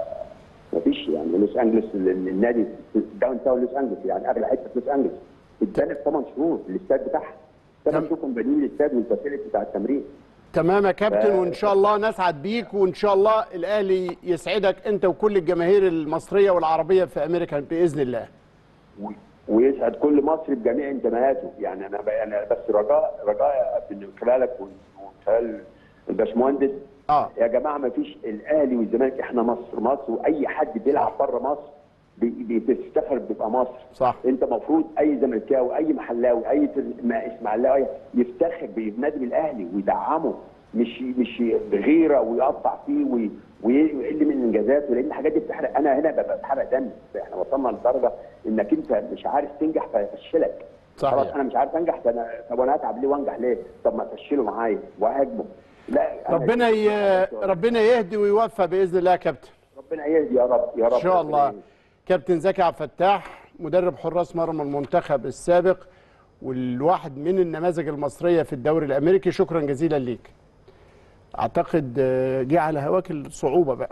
[SPEAKER 7] ما فيش يعني لوس انجلوس ال- ال- النادي في داون تاون لوس انجلوس يعني اغلى حته في لوس انجلوس اتبنت في 8 شهور الاستاد بتاعها ثمان شهور كانوا بانيين الاستاد والفاسيلتي بتاع التمرين
[SPEAKER 2] تمام يا كابتن وان شاء الله نسعد بيك وان شاء الله الاهلي يسعدك انت وكل الجماهير المصريه والعربيه في امريكا باذن الله
[SPEAKER 7] و- ويسعد كل مصري بجميع انتماءاته يعني انا ب- انا بس رجاء رجاء من خلالك ومن خلال الباشمهندس
[SPEAKER 2] اه
[SPEAKER 7] يا جماعه ما فيش الاهلي والزمالك احنا مصر مصر واي حد بيلعب بره مصر بي- بي- بيفتخر بيبقى مصر
[SPEAKER 2] صح.
[SPEAKER 7] انت المفروض اي زملكاوي اي محلاوي اي تر- ما- اسماعيلاوي يفتخر بالنادي الاهلي ويدعمه مش مش بغيره ويقطع فيه وي- ويقل من انجازاته لان الحاجات دي بتحرق انا هنا ببقى بحرق دم احنا وصلنا لدرجه انك انت مش عارف تنجح فيفشلك
[SPEAKER 2] صحيح.
[SPEAKER 7] خلاص انا مش عارف انجح فانا طب وانا هتعب ليه وانجح ليه؟ طب ما افشله معايا واهاجمه لا أنا
[SPEAKER 2] ربنا ي... ربنا يهدي ويوفى باذن الله يا كابتن
[SPEAKER 7] ربنا يهدي يا رب يا رب
[SPEAKER 2] ان شاء الله
[SPEAKER 7] ربنا
[SPEAKER 2] كابتن زكي عبد الفتاح مدرب حراس مرمى المنتخب السابق والواحد من النماذج المصريه في الدوري الامريكي شكرا جزيلا ليك اعتقد آه، جه على هواك الصعوبه بقى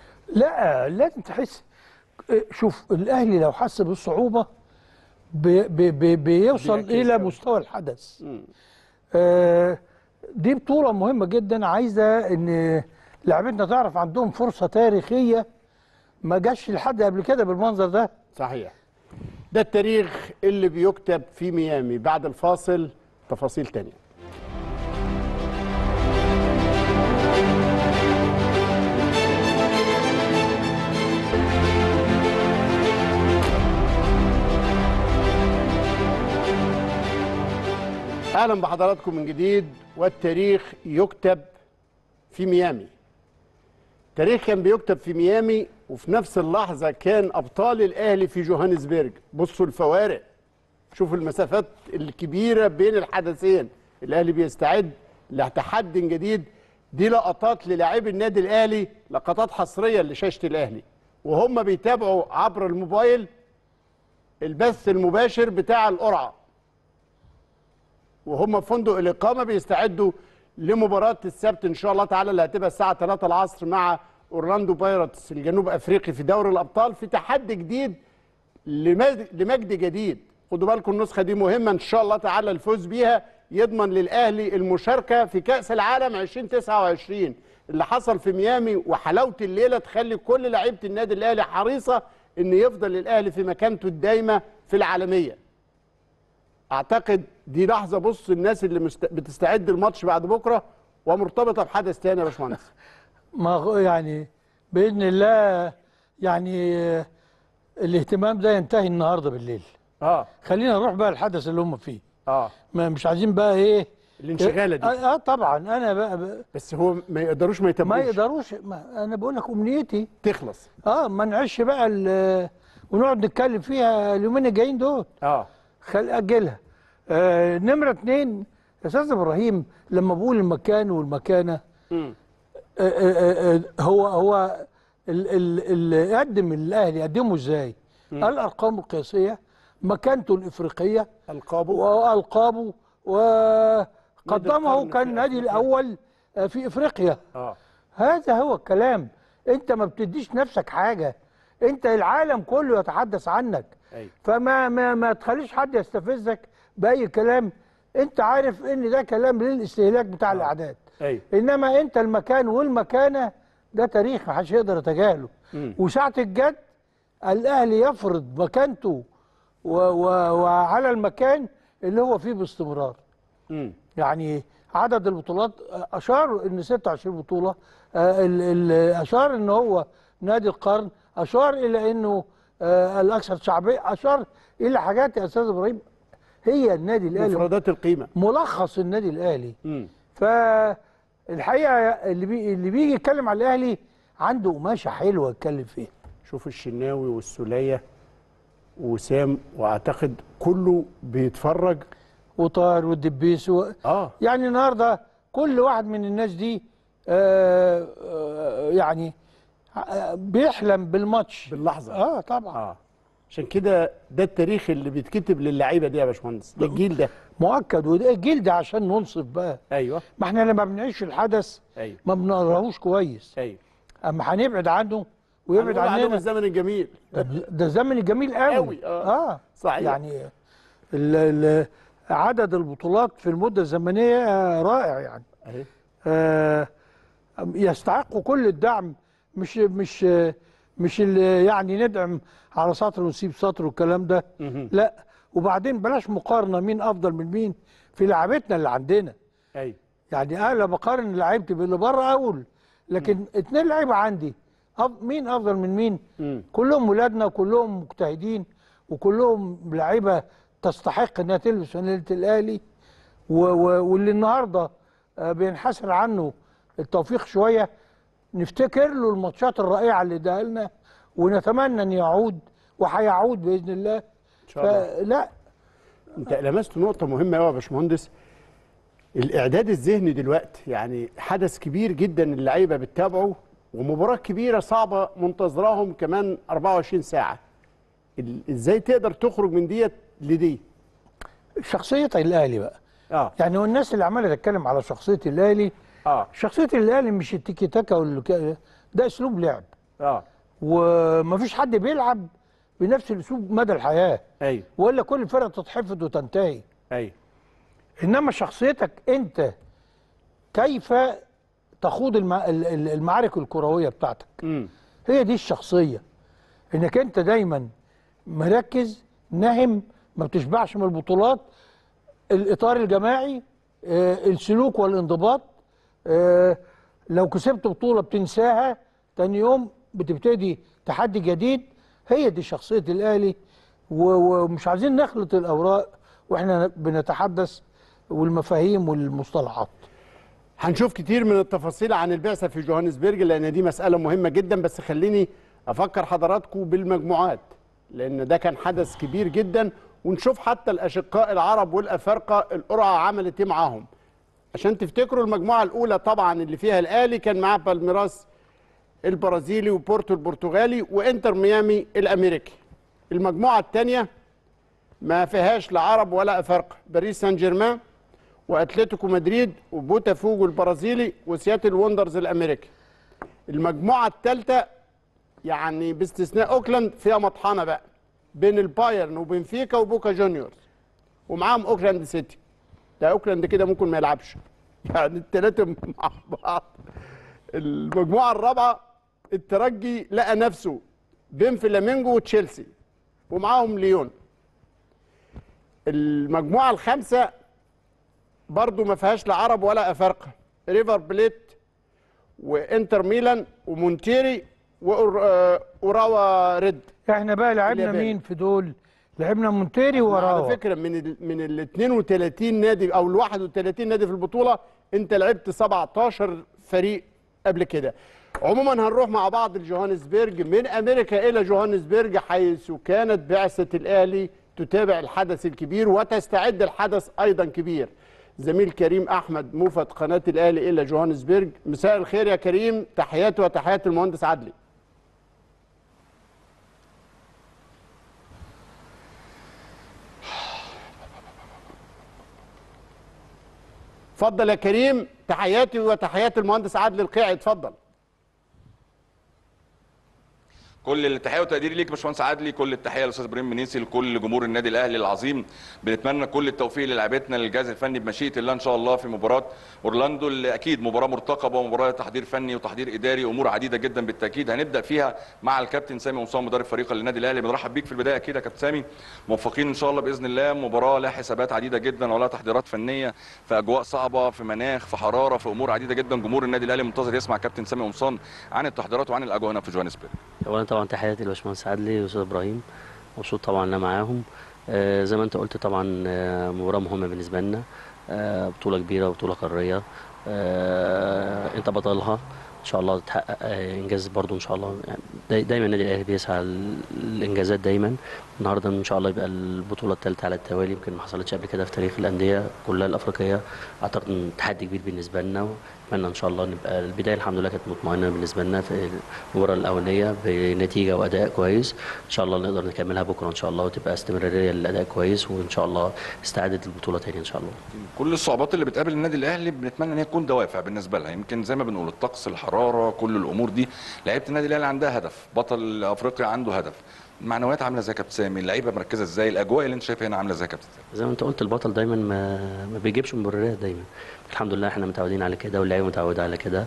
[SPEAKER 1] لا لازم تحس شوف الاهلي لو حس بالصعوبه بي بي بي بيوصل
[SPEAKER 2] بيركز
[SPEAKER 1] الى
[SPEAKER 2] أوي.
[SPEAKER 1] مستوى الحدث آه دي بطوله مهمه جدا عايزه ان لعبتنا تعرف عندهم فرصه تاريخيه ما جاش لحد قبل كده بالمنظر ده
[SPEAKER 2] صحيح ده التاريخ اللي بيكتب في ميامي بعد الفاصل تفاصيل تانية اهلا بحضراتكم من جديد والتاريخ يكتب في ميامي تاريخ كان بيكتب في ميامي وفي نفس اللحظة كان أبطال الأهلي في جوهانسبرج بصوا الفوارق شوفوا المسافات الكبيرة بين الحدثين الأهلي بيستعد لتحد جديد دي لقطات للاعبي النادي الأهلي لقطات حصرية لشاشة الأهلي وهم بيتابعوا عبر الموبايل البث المباشر بتاع القرعة وهم في فندق الإقامة بيستعدوا لمباراة السبت إن شاء الله تعالى اللي هتبقى الساعة 3 العصر مع أورلاندو بايرتس الجنوب أفريقي في دوري الأبطال في تحدي جديد لمجد لمجد جديد خدوا بالكم النسخة دي مهمة إن شاء الله تعالى الفوز بيها يضمن للأهلي المشاركة في كأس العالم 2029 اللي حصل في ميامي وحلاوة الليلة تخلي كل لعيبة النادي الأهلي حريصة إن يفضل الأهلي في مكانته الدايمة في العالمية اعتقد دي لحظه بص الناس اللي مست... بتستعد الماتش بعد بكره ومرتبطه بحدث تاني يا باشمهندس
[SPEAKER 1] ما هو يعني باذن الله يعني آه، الاهتمام ده ينتهي النهارده بالليل
[SPEAKER 2] اه
[SPEAKER 1] خلينا نروح بقى الحدث اللي هم فيه
[SPEAKER 2] اه
[SPEAKER 1] ما مش عايزين بقى ايه
[SPEAKER 2] الانشغالة دي.
[SPEAKER 1] اه, آه طبعا انا بقى, بقى
[SPEAKER 2] بس هو ما يقدروش ما يتابعوش
[SPEAKER 1] ما يقدروش ما انا بقول لك امنيتي
[SPEAKER 2] تخلص
[SPEAKER 1] اه ما نعيش بقى ال- ونقعد نتكلم فيها اليومين الجايين دول
[SPEAKER 2] اه
[SPEAKER 1] خل اجلها آه نمره اتنين يا استاذ ابراهيم لما بقول المكان والمكانه
[SPEAKER 2] مم.
[SPEAKER 1] آه آه آه هو هو ال- ال- اللي قدم الاهلي قدمه ازاي؟ الارقام القياسيه مكانته الافريقيه
[SPEAKER 2] القابه
[SPEAKER 1] والقابه وقدمه
[SPEAKER 2] القرن في
[SPEAKER 1] كان النادي
[SPEAKER 2] أفريقيا.
[SPEAKER 1] الاول آه، في افريقيا
[SPEAKER 2] اه
[SPEAKER 1] هذا هو الكلام انت ما بتديش نفسك حاجه انت العالم كله يتحدث عنك
[SPEAKER 2] أيوة.
[SPEAKER 1] فما ما ما تخليش حد يستفزك باي كلام انت عارف ان ده كلام للاستهلاك بتاع الاعداد
[SPEAKER 2] أيوة.
[SPEAKER 1] انما انت المكان والمكانه ده تاريخ ما حدش يقدر يتجاهله وساعه الجد الاهلي يفرض مكانته و و وعلى المكان اللي هو فيه باستمرار
[SPEAKER 2] مم.
[SPEAKER 1] يعني عدد البطولات اشار ان 26 بطوله آه، ال- ال- اشار ان هو نادي القرن اشار الى انه آه، الاكثر شعبيه اشار الى حاجات يا استاذ ابراهيم هي النادي الاهلي
[SPEAKER 2] مفردات القيمه
[SPEAKER 1] ملخص النادي الاهلي
[SPEAKER 2] مم.
[SPEAKER 1] فالحقيقه اللي بي اللي بيجي يتكلم على الاهلي عنده قماشه حلوه يتكلم فيها
[SPEAKER 2] شوف الشناوي والسوليه وسام واعتقد كله بيتفرج
[SPEAKER 1] وطاهر والدبيس و...
[SPEAKER 2] اه
[SPEAKER 1] يعني النهارده كل واحد من الناس دي آه آه يعني آه بيحلم بالماتش
[SPEAKER 2] باللحظه
[SPEAKER 1] اه طبعا
[SPEAKER 2] اه عشان كده ده التاريخ اللي بيتكتب للعيبه دي يا باشمهندس للجيل ده
[SPEAKER 1] مؤكد وده الجيل ده عشان ننصف بقى
[SPEAKER 2] ايوه
[SPEAKER 1] ما احنا لما بنعيش الحدث
[SPEAKER 2] ايوه
[SPEAKER 1] ما بنقراهوش كويس
[SPEAKER 2] ايوه
[SPEAKER 1] اما هنبعد عنه ويبعد
[SPEAKER 2] هنقول عليهم
[SPEAKER 1] عننا
[SPEAKER 2] الزمن الجميل
[SPEAKER 1] ده الزمن الجميل قوي
[SPEAKER 2] قوي، آه.
[SPEAKER 1] اه
[SPEAKER 2] صحيح.
[SPEAKER 1] يعني ال ال عدد البطولات في المده الزمنيه آه، رائع يعني
[SPEAKER 2] اهي
[SPEAKER 1] آه يستحقوا كل الدعم مش مش آه، مش اللي يعني ندعم على سطر ونسيب سطر والكلام ده لا وبعدين بلاش مقارنه مين افضل من مين في لعبتنا اللي عندنا
[SPEAKER 2] ايوه
[SPEAKER 1] يعني انا لما بقارن لعيبتي باللي بره اقول لكن اتنين لعيبه عندي أف مين افضل من مين
[SPEAKER 2] مم.
[SPEAKER 1] كلهم ولادنا وكلهم مجتهدين وكلهم لعيبه تستحق انها تلبس فانيله الاهلي و- و- واللي النهارده آه، بينحسر عنه التوفيق شويه نفتكر له الماتشات الرائعه اللي اداها لنا ونتمنى ان يعود وهيعود باذن الله
[SPEAKER 2] ان شاء الله
[SPEAKER 1] فلا
[SPEAKER 2] انت لمست نقطة مهمة قوي يا باشمهندس الإعداد الذهني دلوقتي يعني حدث كبير جدا اللعيبة بتتابعه ومباراة كبيرة صعبة منتظراهم كمان 24 ساعة ال- ازاي تقدر تخرج من ديت لدي؟
[SPEAKER 1] شخصيه الاهلي بقى
[SPEAKER 2] اه
[SPEAKER 1] يعني والناس اللي عماله تتكلم على شخصيه الاهلي
[SPEAKER 2] اه
[SPEAKER 1] شخصيه الاهلي مش التيكي تاكا والك- ده اسلوب لعب
[SPEAKER 2] اه
[SPEAKER 1] ومفيش حد بيلعب بنفس الاسلوب مدى الحياه
[SPEAKER 2] ايوه
[SPEAKER 1] ولا كل الفرق تتحفظ وتنتهي
[SPEAKER 2] ايوه
[SPEAKER 1] انما شخصيتك انت كيف تخوض الم- ال- ال- المعارك الكرويه بتاعتك
[SPEAKER 2] امم
[SPEAKER 1] هي دي الشخصيه انك انت دايما مركز نهم ما بتشبعش من البطولات الاطار الجماعي آه، السلوك والانضباط آه، لو كسبت بطوله بتنساها تاني يوم بتبتدي تحدي جديد هي دي شخصيه الاهلي و- ومش عايزين نخلط الاوراق واحنا بنتحدث والمفاهيم والمصطلحات
[SPEAKER 2] هنشوف كتير من التفاصيل عن البعثة في جوهانسبرج لأن دي مسألة مهمة جدا بس خليني أفكر حضراتكم بالمجموعات لأن ده كان حدث كبير جدا ونشوف حتى الأشقاء العرب والأفارقة القرعة عملت إيه معاهم عشان تفتكروا المجموعة الأولى طبعا اللي فيها الأهلي كان معاه بالميراس البرازيلي وبورتو البرتغالي وإنتر ميامي الأمريكي المجموعة الثانية ما فيهاش لا عرب ولا أفارقة باريس سان جيرمان واتلتيكو مدريد وبوتافوجو البرازيلي وسياتل ووندرز الامريكي المجموعه الثالثه يعني باستثناء اوكلاند فيها مطحنه بقى بين البايرن وبنفيكا وبوكا جونيورز ومعاهم اوكلاند سيتي ده اوكلاند كده ممكن ما يلعبش يعني الثلاثه مع بعض المجموعه الرابعه الترجي لقى نفسه بين فلامينجو وتشيلسي ومعاهم ليون المجموعه الخامسه برضو ما فيهاش لا عرب ولا افارقه ريفر بليت وانتر ميلان ومونتيري واوراوا ريد
[SPEAKER 1] احنا بقى لعبنا
[SPEAKER 2] اليابان.
[SPEAKER 1] مين في دول لعبنا مونتيري
[SPEAKER 2] على
[SPEAKER 1] وراوا
[SPEAKER 2] فكره من ال من ال 32 نادي او ال 31 نادي في البطوله انت لعبت 17 فريق قبل كده عموما هنروح مع بعض لجوهانسبرج من امريكا الى جوهانسبرج حيث كانت بعثه الاهلي تتابع الحدث الكبير وتستعد الحدث ايضا كبير زميل كريم احمد موفد قناه الاهلي الى جوهانسبرج مساء الخير يا كريم تحياتي وتحيات المهندس عدلي اتفضل يا كريم تحياتي وتحيات المهندس عادل القيعي اتفضل
[SPEAKER 3] كل التحيه وتقديري ليك يا باشمهندس عادلي كل التحيه للاستاذ ابراهيم منيسي لكل جمهور النادي الاهلي العظيم بنتمنى كل التوفيق للاعبتنا للجهاز الفني بمشيئه الله ان شاء الله في مباراه اورلاندو اللي اكيد مباراه مرتقبه ومباراه تحضير فني وتحضير اداري امور عديده جدا بالتاكيد هنبدا فيها مع الكابتن سامي قمصان مدرب فريق النادي الاهلي بنرحب بيك في البدايه اكيد يا كابتن سامي موفقين ان شاء الله باذن الله مباراه لها حسابات عديده جدا ولها تحضيرات فنيه في اجواء صعبه في مناخ في حراره في امور عديده جدا جمهور النادي الاهلي منتظر يسمع كابتن سامي قمصان عن التحضيرات وعن الاجواء هنا في جوهانسبرج
[SPEAKER 8] اولا طبعا تحياتي لباشمهندس عدلي واستاذ ابراهيم مبسوط طبعا ان انا معاهم آه زي ما انت قلت طبعا آه مباراه مهمه بالنسبه لنا آه بطوله كبيره وبطوله قاريه آه انت بطلها ان شاء الله تحقق آه انجاز برضو ان شاء الله يعني داي دايما النادي الاهلي بيسعى للانجازات دايما النهارده ان شاء الله يبقى البطوله الثالثه على التوالي يمكن ما حصلتش قبل كده في تاريخ الانديه كلها الافريقيه اعتقد ان تحدي كبير بالنسبه لنا اتمنى ان شاء الله نبقى البدايه الحمد لله كانت مطمئنه بالنسبه لنا في المباراه الاولانيه بنتيجه واداء كويس ان شاء الله نقدر نكملها بكره ان شاء الله وتبقى استمراريه للاداء كويس وان شاء الله استعاده البطوله تاني ان شاء الله
[SPEAKER 3] كل الصعوبات اللي بتقابل النادي الاهلي بنتمنى ان هي تكون دوافع بالنسبه لها يمكن زي ما بنقول الطقس الحراره كل الامور دي لعيبه النادي الاهلي عندها هدف بطل افريقيا عنده هدف المعنويات عامله ازاي يا كابتن سامي اللعيبه مركزه ازاي الاجواء اللي انت شايفها هنا عامله ازاي يا كابتن سامي
[SPEAKER 8] زي ما انت قلت البطل دايما ما, ما بيجيبش مبررات دايما الحمد لله احنا متعودين على كده واللعيبه متعوده على كده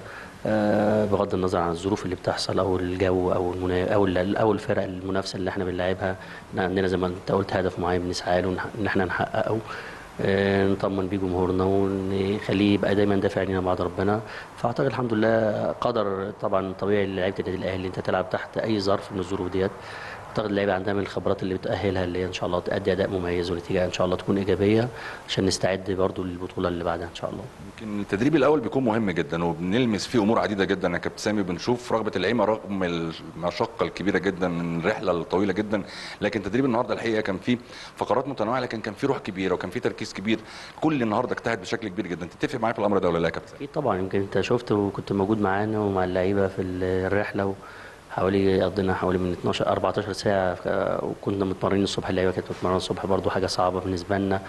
[SPEAKER 8] آه بغض النظر عن الظروف اللي بتحصل او الجو او المنا... او ال- او الفرق المنافسه اللي احنا بنلعبها احنا عندنا زي ما انت قلت هدف معين بنسعى له ان احنا نحققه آه، نطمن بيه جمهورنا ونخليه يبقى دايما دافع لينا بعد ربنا فاعتقد الحمد لله قدر طبعا طبيعي لعيبه النادي الاهلي انت تلعب تحت اي ظرف من الظروف ديت اعتقد اللعيبه عندها من الخبرات اللي بتاهلها اللي هي ان شاء الله تأدي اداء مميز ونتيجه ان شاء الله تكون ايجابيه عشان نستعد برضو للبطوله اللي بعدها ان شاء الله
[SPEAKER 3] يمكن التدريب الاول بيكون مهم جدا وبنلمس فيه امور عديده جدا يا كابتن سامي بنشوف رغبه اللعيبه رغم المشقه الكبيره جدا من الرحله الطويله جدا لكن تدريب النهارده الحقيقه كان فيه فقرات متنوعه لكن كان فيه روح كبيره وكان فيه تركيز كبير كل النهارده اجتهد بشكل كبير جدا تتفق معايا في الامر ده ولا لا يا كابتن
[SPEAKER 8] اكيد طبعا يمكن انت شفت وكنت موجود معانا ومع اللعيبه في الرحله حوالي قضينا حوالي من 12 14 ساعه ف- وكنا متمرنين الصبح اللعيبه كانت متمرنه الصبح برضو حاجه صعبه بالنسبه لنا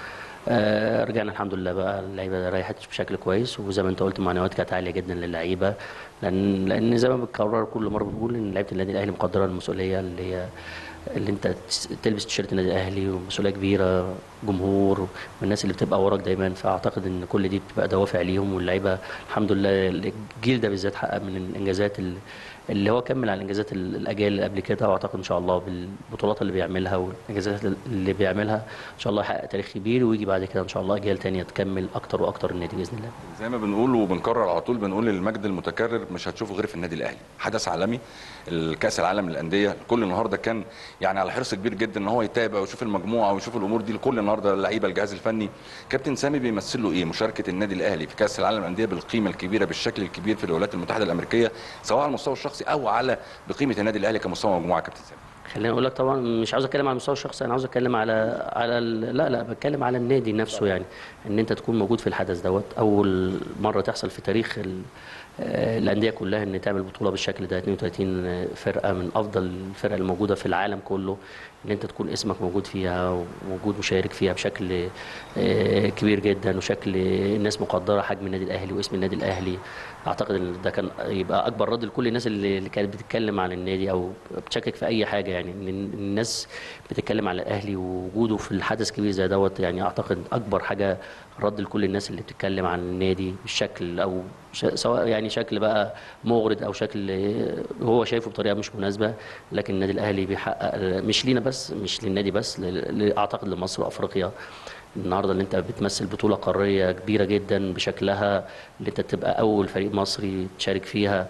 [SPEAKER 8] آه، رجعنا الحمد لله بقى اللعيبه ريحت بشكل كويس وزي ما انت قلت المعنويات كانت عاليه جدا للعيبه لان لان زي ما بتكرر كل مره بنقول ان لعيبه النادي الاهلي مقدره المسؤوليه اللي هي اللي انت تس- تلبس تيشيرت النادي الاهلي ومسؤوليه كبيره جمهور والناس اللي بتبقى وراك دايما فاعتقد ان كل دي بتبقى دوافع ليهم واللعيبه الحمد لله الجيل ده بالذات حقق من الانجازات اللي اللي هو كمل على الانجازات ال- الاجيال اللي قبل كده واعتقد ان شاء الله بالبطولات اللي بيعملها والانجازات اللي بيعملها ان شاء الله يحقق تاريخ كبير ويجي بعد كده ان شاء الله اجيال تانية تكمل اكتر واكتر النادي باذن الله
[SPEAKER 3] زي ما بنقول وبنكرر على طول بنقول المجد المتكرر مش هتشوفه غير في النادي الاهلي حدث عالمي الكاس العالم للانديه كل النهارده كان يعني على حرص كبير جدا ان هو يتابع ويشوف المجموعه ويشوف الامور دي لكل النهارده اللعيبه الجهاز الفني كابتن سامي بيمثل له ايه مشاركه النادي الاهلي في كاس العالم للانديه بالقيمه الكبيره بالشكل الكبير في الولايات المتحده الامريكيه سواء على المستوى الشخصي او على بقيمه النادي الاهلي كمستوى مجموعه كابتن سامي
[SPEAKER 8] خليني اقول لك طبعا مش عاوز اتكلم على المستوى الشخصي انا عاوز اتكلم على على ال- لا لا بتكلم على النادي نفسه يعني ان انت تكون موجود في الحدث دوت اول مره تحصل في تاريخ ال- آه، الانديه كلها ان تعمل بطوله بالشكل ده 32 فرقه من افضل الفرق الموجوده في العالم كله ان انت تكون اسمك موجود فيها ووجود مشارك فيها بشكل آه، كبير جدا وشكل الناس مقدره حجم النادي الاهلي واسم النادي الاهلي اعتقد ان ده كان يبقى اكبر رد لكل الناس اللي اللي كانت بتتكلم عن النادي او بتشكك في اي حاجه يعني ان الناس بتتكلم على الاهلي ووجوده في الحدث كبير زي دوت يعني اعتقد اكبر حاجه رد لكل الناس اللي بتتكلم عن النادي بالشكل او ش- سواء يعني شكل بقى مغرض او شكل هو شايفه بطريقه مش مناسبه لكن النادي الاهلي بيحقق مش لينا بس مش للنادي بس ل- ل- اعتقد لمصر وافريقيا النهارده اللي انت بتمثل بطوله قاريه كبيره جدا بشكلها اللي انت تبقى اول فريق مصري تشارك فيها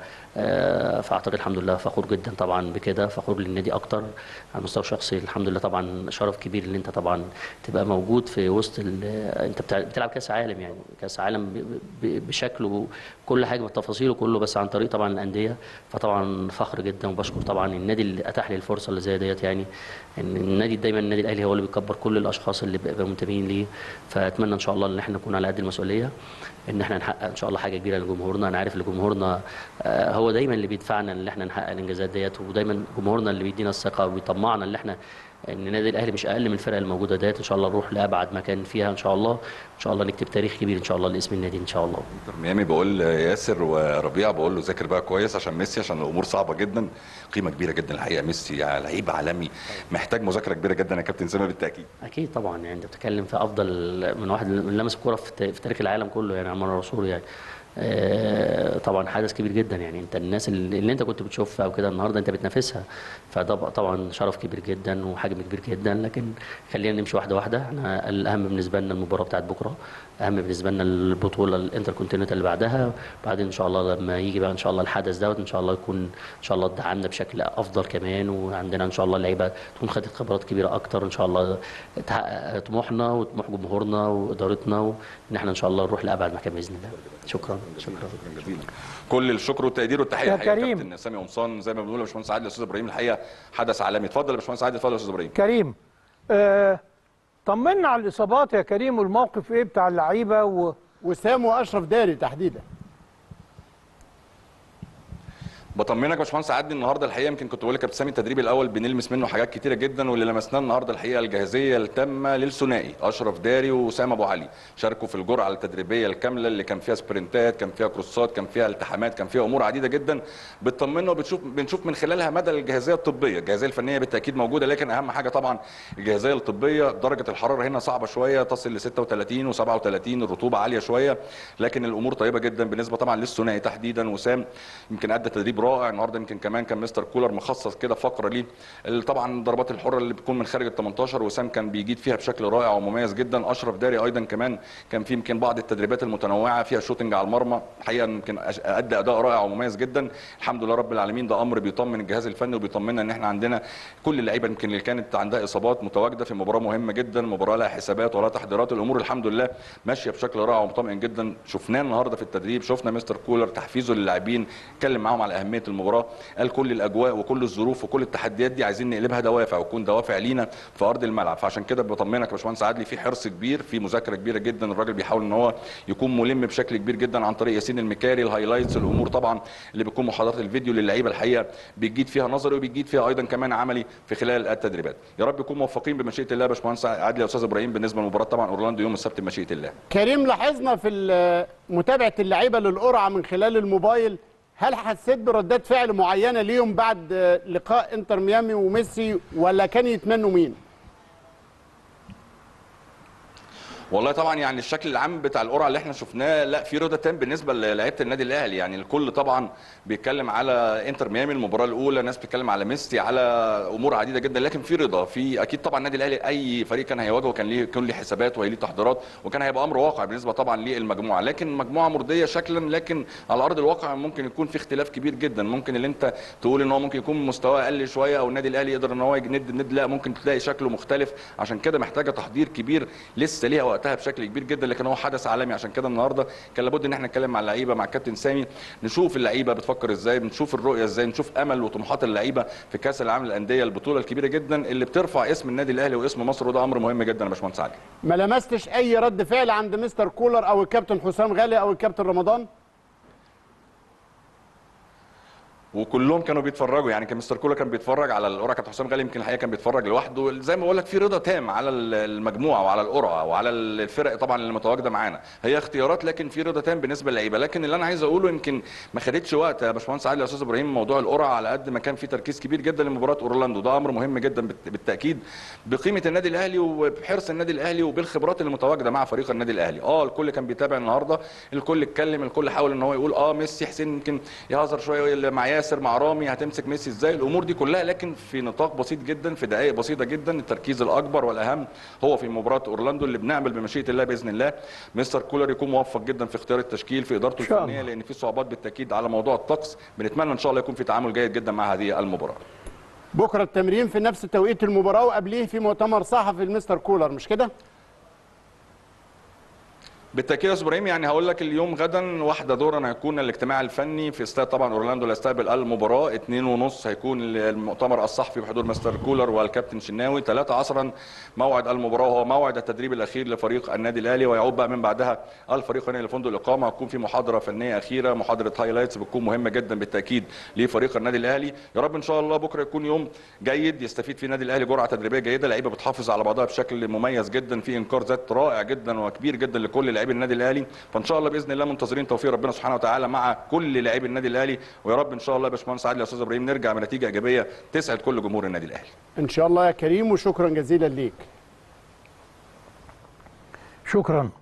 [SPEAKER 8] آه، فاعتقد الحمد لله فخور جدا طبعا بكده فخور للنادي اكتر على المستوى الشخصي الحمد لله طبعا شرف كبير ان انت طبعا تبقى موجود في وسط ال- انت بتع- بتلعب كاس عالم يعني كاس عالم ب- ب- بشكله كل حاجه بتفاصيله كله بس عن طريق طبعا الانديه فطبعا فخر جدا وبشكر طبعا النادي اللي اتاح لي الفرصه اللي زي ديت يعني ان النادي دايما النادي الاهلي هو اللي بيكبر كل الاشخاص اللي بيبقوا منتمين ليه فاتمنى ان شاء الله ان احنا نكون على قد المسؤوليه ان احنا نحقق ان شاء الله حاجه كبيره لجمهورنا انا عارف ان جمهورنا آه، هو دايما اللي بيدفعنا ان احنا نحقق الانجازات ديت ودايما جمهورنا اللي بيدينا الثقه وبيطمعنا ان احنا ان النادي الاهلي مش اقل من الفرق الموجوده ديت ان شاء الله نروح لابعد مكان فيها ان شاء الله ان شاء الله نكتب تاريخ كبير ان شاء الله لاسم النادي ان شاء الله
[SPEAKER 3] انتر ميامي بقول ياسر وربيع بقول له ذاكر بقى كويس عشان ميسي عشان الامور صعبه جدا قيمه كبيره جدا الحقيقه ميسي يعني لعيب عالمي محتاج مذاكره كبيره جدا يا كابتن سامي بالتاكيد
[SPEAKER 8] اكيد طبعا يعني انت بتتكلم في افضل من واحد من لمس الكوره في تا- في تاريخ العالم كله يعني عمر الرسول يعني آه، طبعا حدث كبير جدا يعني انت الناس اللي اللي انت كنت بتشوفها وكده النهارده انت بتنافسها فده بقى طبعا شرف كبير جدا وحجم كبير جدا لكن خلينا نمشي واحده واحده احنا الاهم بالنسبه لنا المباراه بتاعت بكره اهم بالنسبه لنا البطوله الانتر كونتيننتال اللي بعدها بعدين ان شاء الله لما يجي بقى ان شاء الله الحدث دوت ان شاء الله يكون ان شاء الله دعمنا بشكل افضل كمان وعندنا ان شاء الله اللعيبه تكون خدت خبرات كبيره اكتر ان شاء الله تحقق طموحنا وطموح جمهورنا وادارتنا وان احنا ان شاء الله نروح لابعد مكان باذن الله شكرا شكرا
[SPEAKER 3] جزيلا كل الشكر والتقدير والتحيه
[SPEAKER 1] يا
[SPEAKER 3] الحقيقة
[SPEAKER 1] كريم.
[SPEAKER 3] كابتن سامي قمصان زي ما بنقول يا باشمهندس عادل يا استاذ ابراهيم الحقيقه حدث عالمي اتفضل يا باشمهندس عادل اتفضل يا استاذ ابراهيم
[SPEAKER 1] كريم آه طمنا على الاصابات يا كريم والموقف ايه بتاع اللعيبه و...
[SPEAKER 2] وسام واشرف داري تحديدا
[SPEAKER 3] بطمنك يا باشمهندس عادل النهارده الحقيقه يمكن كنت بقول لك يا كابتن سامي التدريب الاول بنلمس منه حاجات كتيره جدا واللي لمسناه النهارده الحقيقه الجاهزيه التامه للثنائي اشرف داري وسام ابو علي شاركوا في الجرعه التدريبيه الكامله اللي كان فيها سبرنتات كان فيها كروسات كان فيها التحامات كان فيها امور عديده جدا بتطمنا وبتشوف بنشوف من خلالها مدى الجاهزيه الطبيه الجاهزيه الفنيه بالتاكيد موجوده لكن اهم حاجه طبعا الجاهزيه الطبيه درجه الحراره هنا صعبه شويه تصل ل 36 و37 الرطوبه عاليه شويه لكن الامور طيبه جدا بالنسبه طبعا للثنائي تحديدا وسام يمكن ادى تدريب رائع النهارده يمكن كمان كان مستر كولر مخصص كده فقره ليه ال- طبعا الضربات الحره اللي بتكون من خارج ال 18 وسام كان بيجيد فيها بشكل رائع ومميز جدا اشرف داري ايضا كمان كان في يمكن بعض التدريبات المتنوعه فيها شوتنج على المرمى الحقيقه يمكن أش- ادى اداء رائع ومميز جدا الحمد لله رب العالمين ده امر بيطمن الجهاز الفني وبيطمنا ان احنا عندنا كل اللعيبه يمكن اللي كانت عندها اصابات متواجده في مباراه مهمه جدا مباراه لها حسابات ولا تحضيرات الامور الحمد لله ماشيه بشكل رائع ومطمئن جدا شفناه النهارده في التدريب شفنا مستر كولر تحفيزه للاعبين اتكلم معاهم على اهميه المباراه قال كل الاجواء وكل الظروف وكل التحديات دي عايزين نقلبها دوافع وتكون دوافع لينا في ارض الملعب فعشان كده بطمنك يا باشمهندس عادلي في حرص كبير في مذاكره كبيره جدا الراجل بيحاول ان هو يكون ملم بشكل كبير جدا عن طريق ياسين المكاري الهايلايتس الامور طبعا اللي بتكون محاضرات الفيديو للعيبه الحقيقه بيجيد فيها نظري وبيجيد فيها ايضا كمان عملي في خلال التدريبات يا رب يكون موفقين بمشيئه الله يا باشمهندس عادلي يا استاذ ابراهيم بالنسبه لمباراه طبعا اورلاندو يوم السبت بمشيئه الله
[SPEAKER 2] كريم لاحظنا في ال- متابعه اللعيبه للقرعه من خلال الموبايل هل حسيت بردات فعل معينه ليهم بعد لقاء انتر ميامي وميسي ولا كان يتمنوا مين؟
[SPEAKER 3] والله طبعا يعني الشكل العام بتاع القرعه اللي احنا شفناه لا في رضا تام بالنسبه للاعيبه النادي الاهلي يعني الكل طبعا بيتكلم على انتر ميامي المباراه الاولى ناس بتتكلم على ميسي على امور عديده جدا لكن في رضا في اكيد طبعا النادي الاهلي اي فريق كان هيواجهه كان ليه كان ليه حسابات وليه تحضيرات وكان هيبقى امر واقع بالنسبه طبعا للمجموعه لكن مجموعه مرضيه شكلا لكن على ارض الواقع ممكن يكون في اختلاف كبير جدا ممكن اللي انت تقول ان هو ممكن يكون مستواه اقل شويه او النادي الاهلي يقدر ان هو يجند الند لا ممكن تلاقي شكله مختلف عشان كده محتاجه تحضير كبير لسه ليها وقتها بشكل كبير جدا لكن هو حدث عالمي عشان كده النهارده كان لابد ان احنا نتكلم مع اللعيبه مع الكابتن سامي نشوف اللعيبه بتفكر ازاي بنشوف الرؤيه ازاي نشوف امل وطموحات اللعيبه في كاس العالم للانديه البطوله الكبيره جدا اللي بترفع اسم النادي الاهلي واسم مصر وده امر مهم جدا يا باشمهندس عادل
[SPEAKER 2] ما لمستش اي رد فعل عند مستر كولر او الكابتن حسام غالي او الكابتن رمضان؟
[SPEAKER 3] وكلهم كانوا بيتفرجوا يعني كان مستر كولر كان بيتفرج على القرعه كابتن حسام غالي يمكن الحقيقه كان بيتفرج لوحده زي ما بقول لك في رضا تام على المجموعه وعلى القرعه وعلى الفرق طبعا اللي متواجده معانا هي اختيارات لكن في رضا تام بالنسبه للعيبه لكن اللي انا عايز اقوله يمكن ما خدتش وقت يا باشمهندس عادل يا استاذ ابراهيم موضوع القرعه على قد ما كان في تركيز كبير جدا لمباراه اورلاندو ده امر مهم جدا بالت- بالتاكيد بقيمه النادي الاهلي وبحرص النادي الاهلي وبالخبرات اللي متواجده مع فريق النادي الاهلي اه الكل كان بيتابع النهارده الكل اتكلم الكل حاول ان هو يقول اه ميسي حسين يمكن يهزر شويه يقول مع ياسر مع رامي هتمسك ميسي ازاي الامور دي كلها لكن في نطاق بسيط جدا في دقائق بسيطه جدا التركيز الاكبر والاهم هو في مباراه اورلاندو اللي بنعمل بمشيئه الله باذن الله مستر كولر يكون موفق جدا في اختيار التشكيل في ادارته
[SPEAKER 1] إن شاء
[SPEAKER 3] الفنيه
[SPEAKER 1] الله.
[SPEAKER 3] لان في صعوبات بالتاكيد على موضوع الطقس بنتمنى ان شاء الله يكون في تعامل جيد جدا مع هذه المباراه
[SPEAKER 2] بكره التمرين في نفس توقيت المباراه وقبليه في مؤتمر صحفي المستر كولر مش كده؟
[SPEAKER 3] بالتاكيد يا استاذ ابراهيم يعني هقول لك اليوم غدا واحدة ظهرا هيكون الاجتماع الفني في استاد طبعا اورلاندو اللي هيستقبل المباراه اتنين ونص هيكون المؤتمر الصحفي بحضور مستر كولر والكابتن شناوي 3 عصرا موعد المباراه وهو موعد التدريب الاخير لفريق النادي الاهلي ويعود بقى من بعدها الفريق هنا لفندق الاقامه هتكون في محاضره فنيه اخيره محاضره هايلايتس بتكون مهمه جدا بالتاكيد لفريق النادي الاهلي يا رب ان شاء الله بكره يكون يوم جيد يستفيد فيه النادي الاهلي جرعه تدريبيه جيده لعيبه بتحافظ على بعضها بشكل مميز جدا في انكار ذات رائع جدا وكبير جدا لكل لاعبي النادي الاهلي فان شاء الله باذن الله منتظرين توفيق ربنا سبحانه وتعالى مع كل لاعبي النادي الاهلي ويا رب ان شاء الله يا باشمهندس عادل يا استاذ ابراهيم نرجع بنتيجه ايجابيه تسعد كل جمهور النادي الاهلي
[SPEAKER 2] ان شاء الله يا كريم وشكرا جزيلا ليك
[SPEAKER 1] شكرا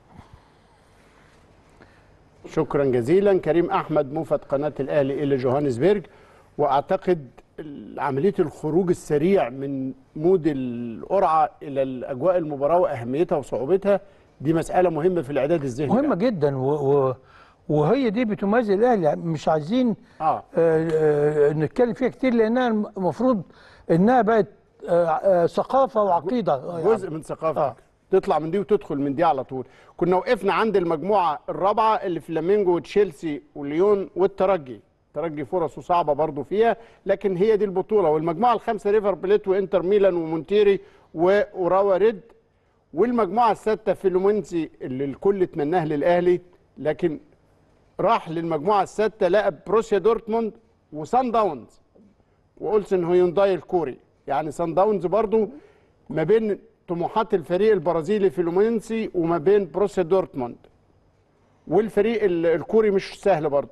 [SPEAKER 2] شكرا جزيلا كريم احمد موفد قناه الاهلي الى جوهانسبرج واعتقد عمليه الخروج السريع من مود القرعه الى الاجواء المباراه واهميتها وصعوبتها دي مساله مهمه في الاعداد الذهني
[SPEAKER 1] مهمه جدا و و وهي دي بتميز الاهلي مش عايزين
[SPEAKER 2] اه
[SPEAKER 1] آه، آه، نتكلم فيها كتير لانها المفروض انها بقت آه، آه، ثقافه وعقيده آه، يعني.
[SPEAKER 2] جزء من ثقافتك
[SPEAKER 1] آه.
[SPEAKER 2] تطلع من دي وتدخل من دي على طول كنا وقفنا عند المجموعه الرابعه اللي فلامينجو وتشيلسي وليون والترجي الترجي فرصه صعبه برضو فيها لكن هي دي البطوله والمجموعه الخامسه ريفر بليت وانتر ميلان ومونتيري واوراوا ريد والمجموعه السادسه فيلومينسي اللي الكل اتمناه للاهلي لكن راح للمجموعه السادسه لقى بروسيا دورتموند وسان داونز واولسن هيونداي الكوري يعني سان داونز برضو ما بين طموحات الفريق البرازيلي فيلومينسي وما بين بروسيا دورتموند والفريق ال- الكوري مش سهل برضو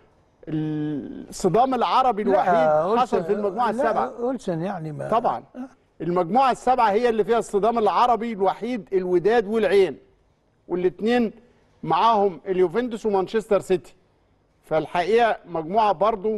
[SPEAKER 2] الصدام العربي
[SPEAKER 1] لا،
[SPEAKER 2] الوحيد
[SPEAKER 1] أولسن-
[SPEAKER 2] حصل في المجموعه
[SPEAKER 1] لا،
[SPEAKER 2] السابعه
[SPEAKER 1] اولسن يعني ما
[SPEAKER 2] طبعا المجموعه السابعه هي اللي فيها الصدام العربي الوحيد الوداد والعين والاثنين معاهم اليوفنتوس ومانشستر سيتي فالحقيقه مجموعه برضو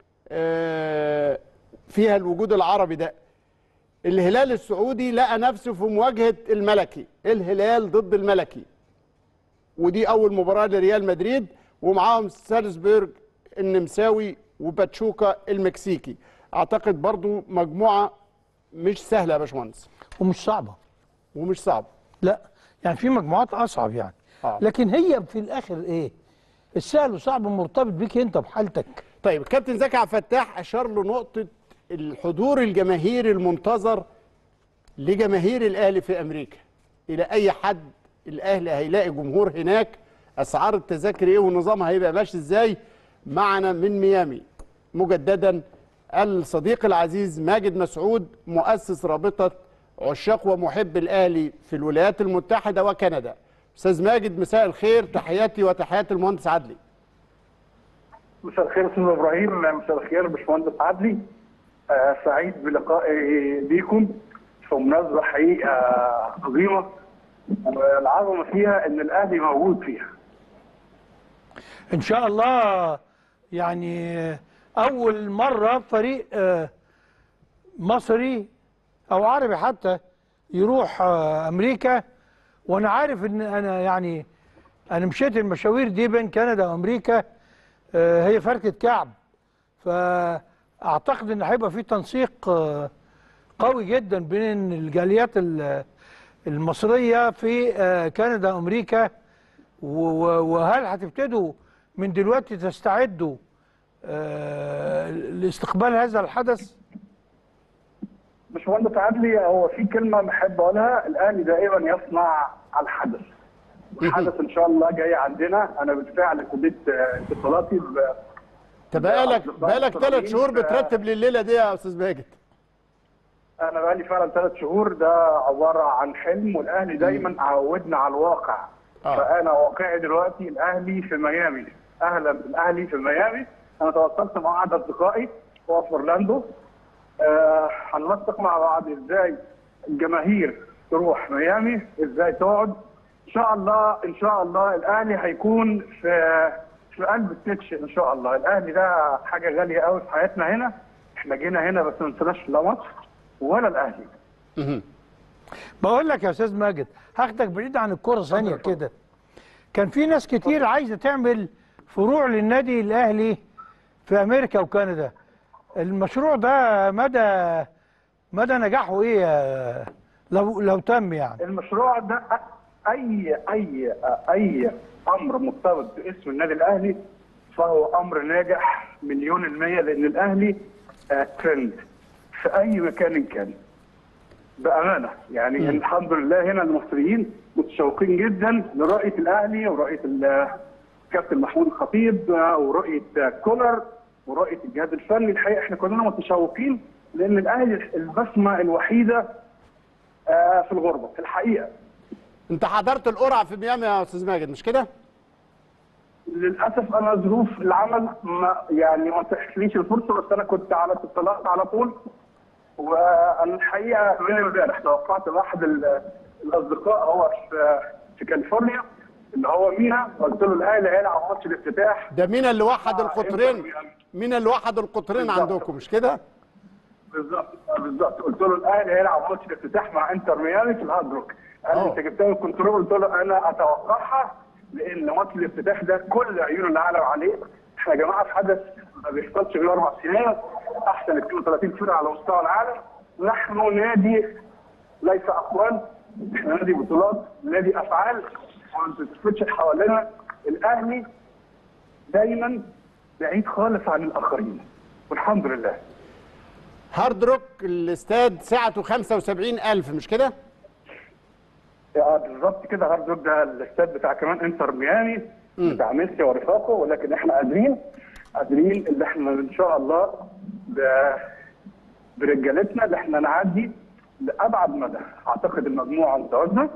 [SPEAKER 2] آه، فيها الوجود العربي ده الهلال السعودي لقى نفسه في مواجهه الملكي الهلال ضد الملكي ودي اول مباراه لريال مدريد ومعاهم سالزبورج النمساوي وباتشوكا المكسيكي اعتقد برضو مجموعه مش سهله يا باشمهندس
[SPEAKER 1] ومش صعبه
[SPEAKER 2] ومش صعبه
[SPEAKER 1] لا يعني في مجموعات اصعب يعني
[SPEAKER 2] آه.
[SPEAKER 1] لكن هي في الاخر ايه السهل وصعب مرتبط بيك انت بحالتك
[SPEAKER 2] طيب الكابتن زكي عبد الفتاح اشار لنقطه الحضور الجماهيري المنتظر لجماهير الاهلي في امريكا الى اي حد الاهلي هيلاقي جمهور هناك اسعار التذاكر ايه ونظامها هيبقى ماشي ازاي معنا من ميامي مجددا الصديق العزيز ماجد مسعود مؤسس رابطه عشاق ومحب الاهلي في الولايات المتحده وكندا استاذ ماجد مساء الخير تحياتي وتحيات المهندس عدلي
[SPEAKER 9] مساء الخير استاذ ابراهيم مساء الخير باشمهندس عدلي آه سعيد بلقائي بيكم في مناسبه حقيقه عظيمه العظمه فيها ان الاهلي موجود فيها
[SPEAKER 1] ان شاء الله يعني اول مره فريق آه، مصري او عربي حتى يروح آه، امريكا وانا عارف ان انا يعني انا مشيت المشاوير دي بين كندا وامريكا آه، هي فركه كعب فاعتقد ان هيبقى في تنسيق آه، قوي جدا بين الجاليات ال- المصريه في آه، كندا وامريكا و- و- وهل هتبتدوا من دلوقتي تستعدوا آه، لاستقبال هذا الحدث؟
[SPEAKER 9] باشمهندس عدلي هو في كلمه بحب اقولها الاهلي دائما يصنع الحدث الحدث ان شاء الله جاي عندنا انا بالفعل ابتديت آه، اتصالاتي ب-
[SPEAKER 2] انت بقالك
[SPEAKER 9] أصدقاء
[SPEAKER 2] بقالك ثلاث
[SPEAKER 9] مصريين
[SPEAKER 2] شهور
[SPEAKER 9] في-
[SPEAKER 2] بترتب لليله دي يا استاذ ماجد
[SPEAKER 9] انا بقالي فعلا ثلاث شهور ده عباره عن حلم والاهلي دايما عودنا على الواقع
[SPEAKER 2] آه.
[SPEAKER 9] فانا واقعي دلوقتي الاهلي في ميامي اهلا بالاهلي في ميامي انا تواصلت مع احد اصدقائي هو في اورلاندو آه، هننسق مع بعض ازاي الجماهير تروح ميامي ازاي تقعد ان شاء الله ان شاء الله الاهلي هيكون في في قلب التتش ان شاء الله الاهلي ده حاجه غاليه قوي في حياتنا هنا احنا جينا هنا بس ما ننساش لا مصر ولا الاهلي
[SPEAKER 1] بقول لك يا استاذ ماجد هاخدك بعيد عن الكوره ثانيه كده كان في ناس كتير عايزه تعمل فروع للنادي الاهلي في امريكا وكندا المشروع ده مدى مدى نجاحه ايه يا- لو لو تم يعني
[SPEAKER 9] المشروع ده اي اي اي امر مرتبط باسم النادي الاهلي فهو امر ناجح مليون المية لان الاهلي آه، ترند في اي مكان كان بامانه يعني الحمد لله هنا المصريين متشوقين جدا لرؤيه الاهلي ورؤيه ال- كابتن محمود الخطيب آه، ورؤيه آه، كولر ورؤيه الجهاز الفني الحقيقه احنا كلنا متشوقين لان الاهلي البسمه الوحيده آه، في الغربه في الحقيقه
[SPEAKER 2] انت حضرت القرعه في ميامي يا استاذ ماجد مش كده؟
[SPEAKER 9] للاسف انا ظروف العمل ما يعني ما تحليش الفرصه بس انا كنت على اتصالات على طول وانا الحقيقه من امبارح توقعت لاحد ال- الاصدقاء هو في في كاليفورنيا اللي هو مينا قلت له الاهلي هيلعب ماتش الافتتاح
[SPEAKER 2] ده مين اللي وحد
[SPEAKER 9] آه،
[SPEAKER 2] القطرين؟
[SPEAKER 9] إنتر ميامي.
[SPEAKER 2] مين اللي وحد القطرين
[SPEAKER 9] بالظبط.
[SPEAKER 2] عندكم مش كده؟
[SPEAKER 9] بالظبط بالظبط قلت له الاهلي هيلعب ماتش الافتتاح مع انتر ميامي في الهارد روك قال لي
[SPEAKER 2] آه.
[SPEAKER 9] انت جبتها من الكنترول قلت له انا اتوقعها لان ماتش الافتتاح ده كل عيون العالم عليه احنا يا جماعه في حدث ما بيحصلش غير اربع سنين احسن 32 فرقه على مستوى العالم نحن نادي ليس اقوال احنا نادي بطولات نادي افعال وما تتفتش حوالينا الاهلي دايما بعيد خالص عن الاخرين والحمد لله
[SPEAKER 2] هارد روك الاستاد سعته 75000 مش كده؟
[SPEAKER 9] اه بالظبط كده هارد روك ده الاستاد بتاع كمان انتر ميامي بتاع ميسي ورفاقه ولكن احنا قادرين قادرين اللي احنا ان شاء الله ب- برجالتنا اللي احنا نعدي لابعد مدى اعتقد المجموعه متوازنه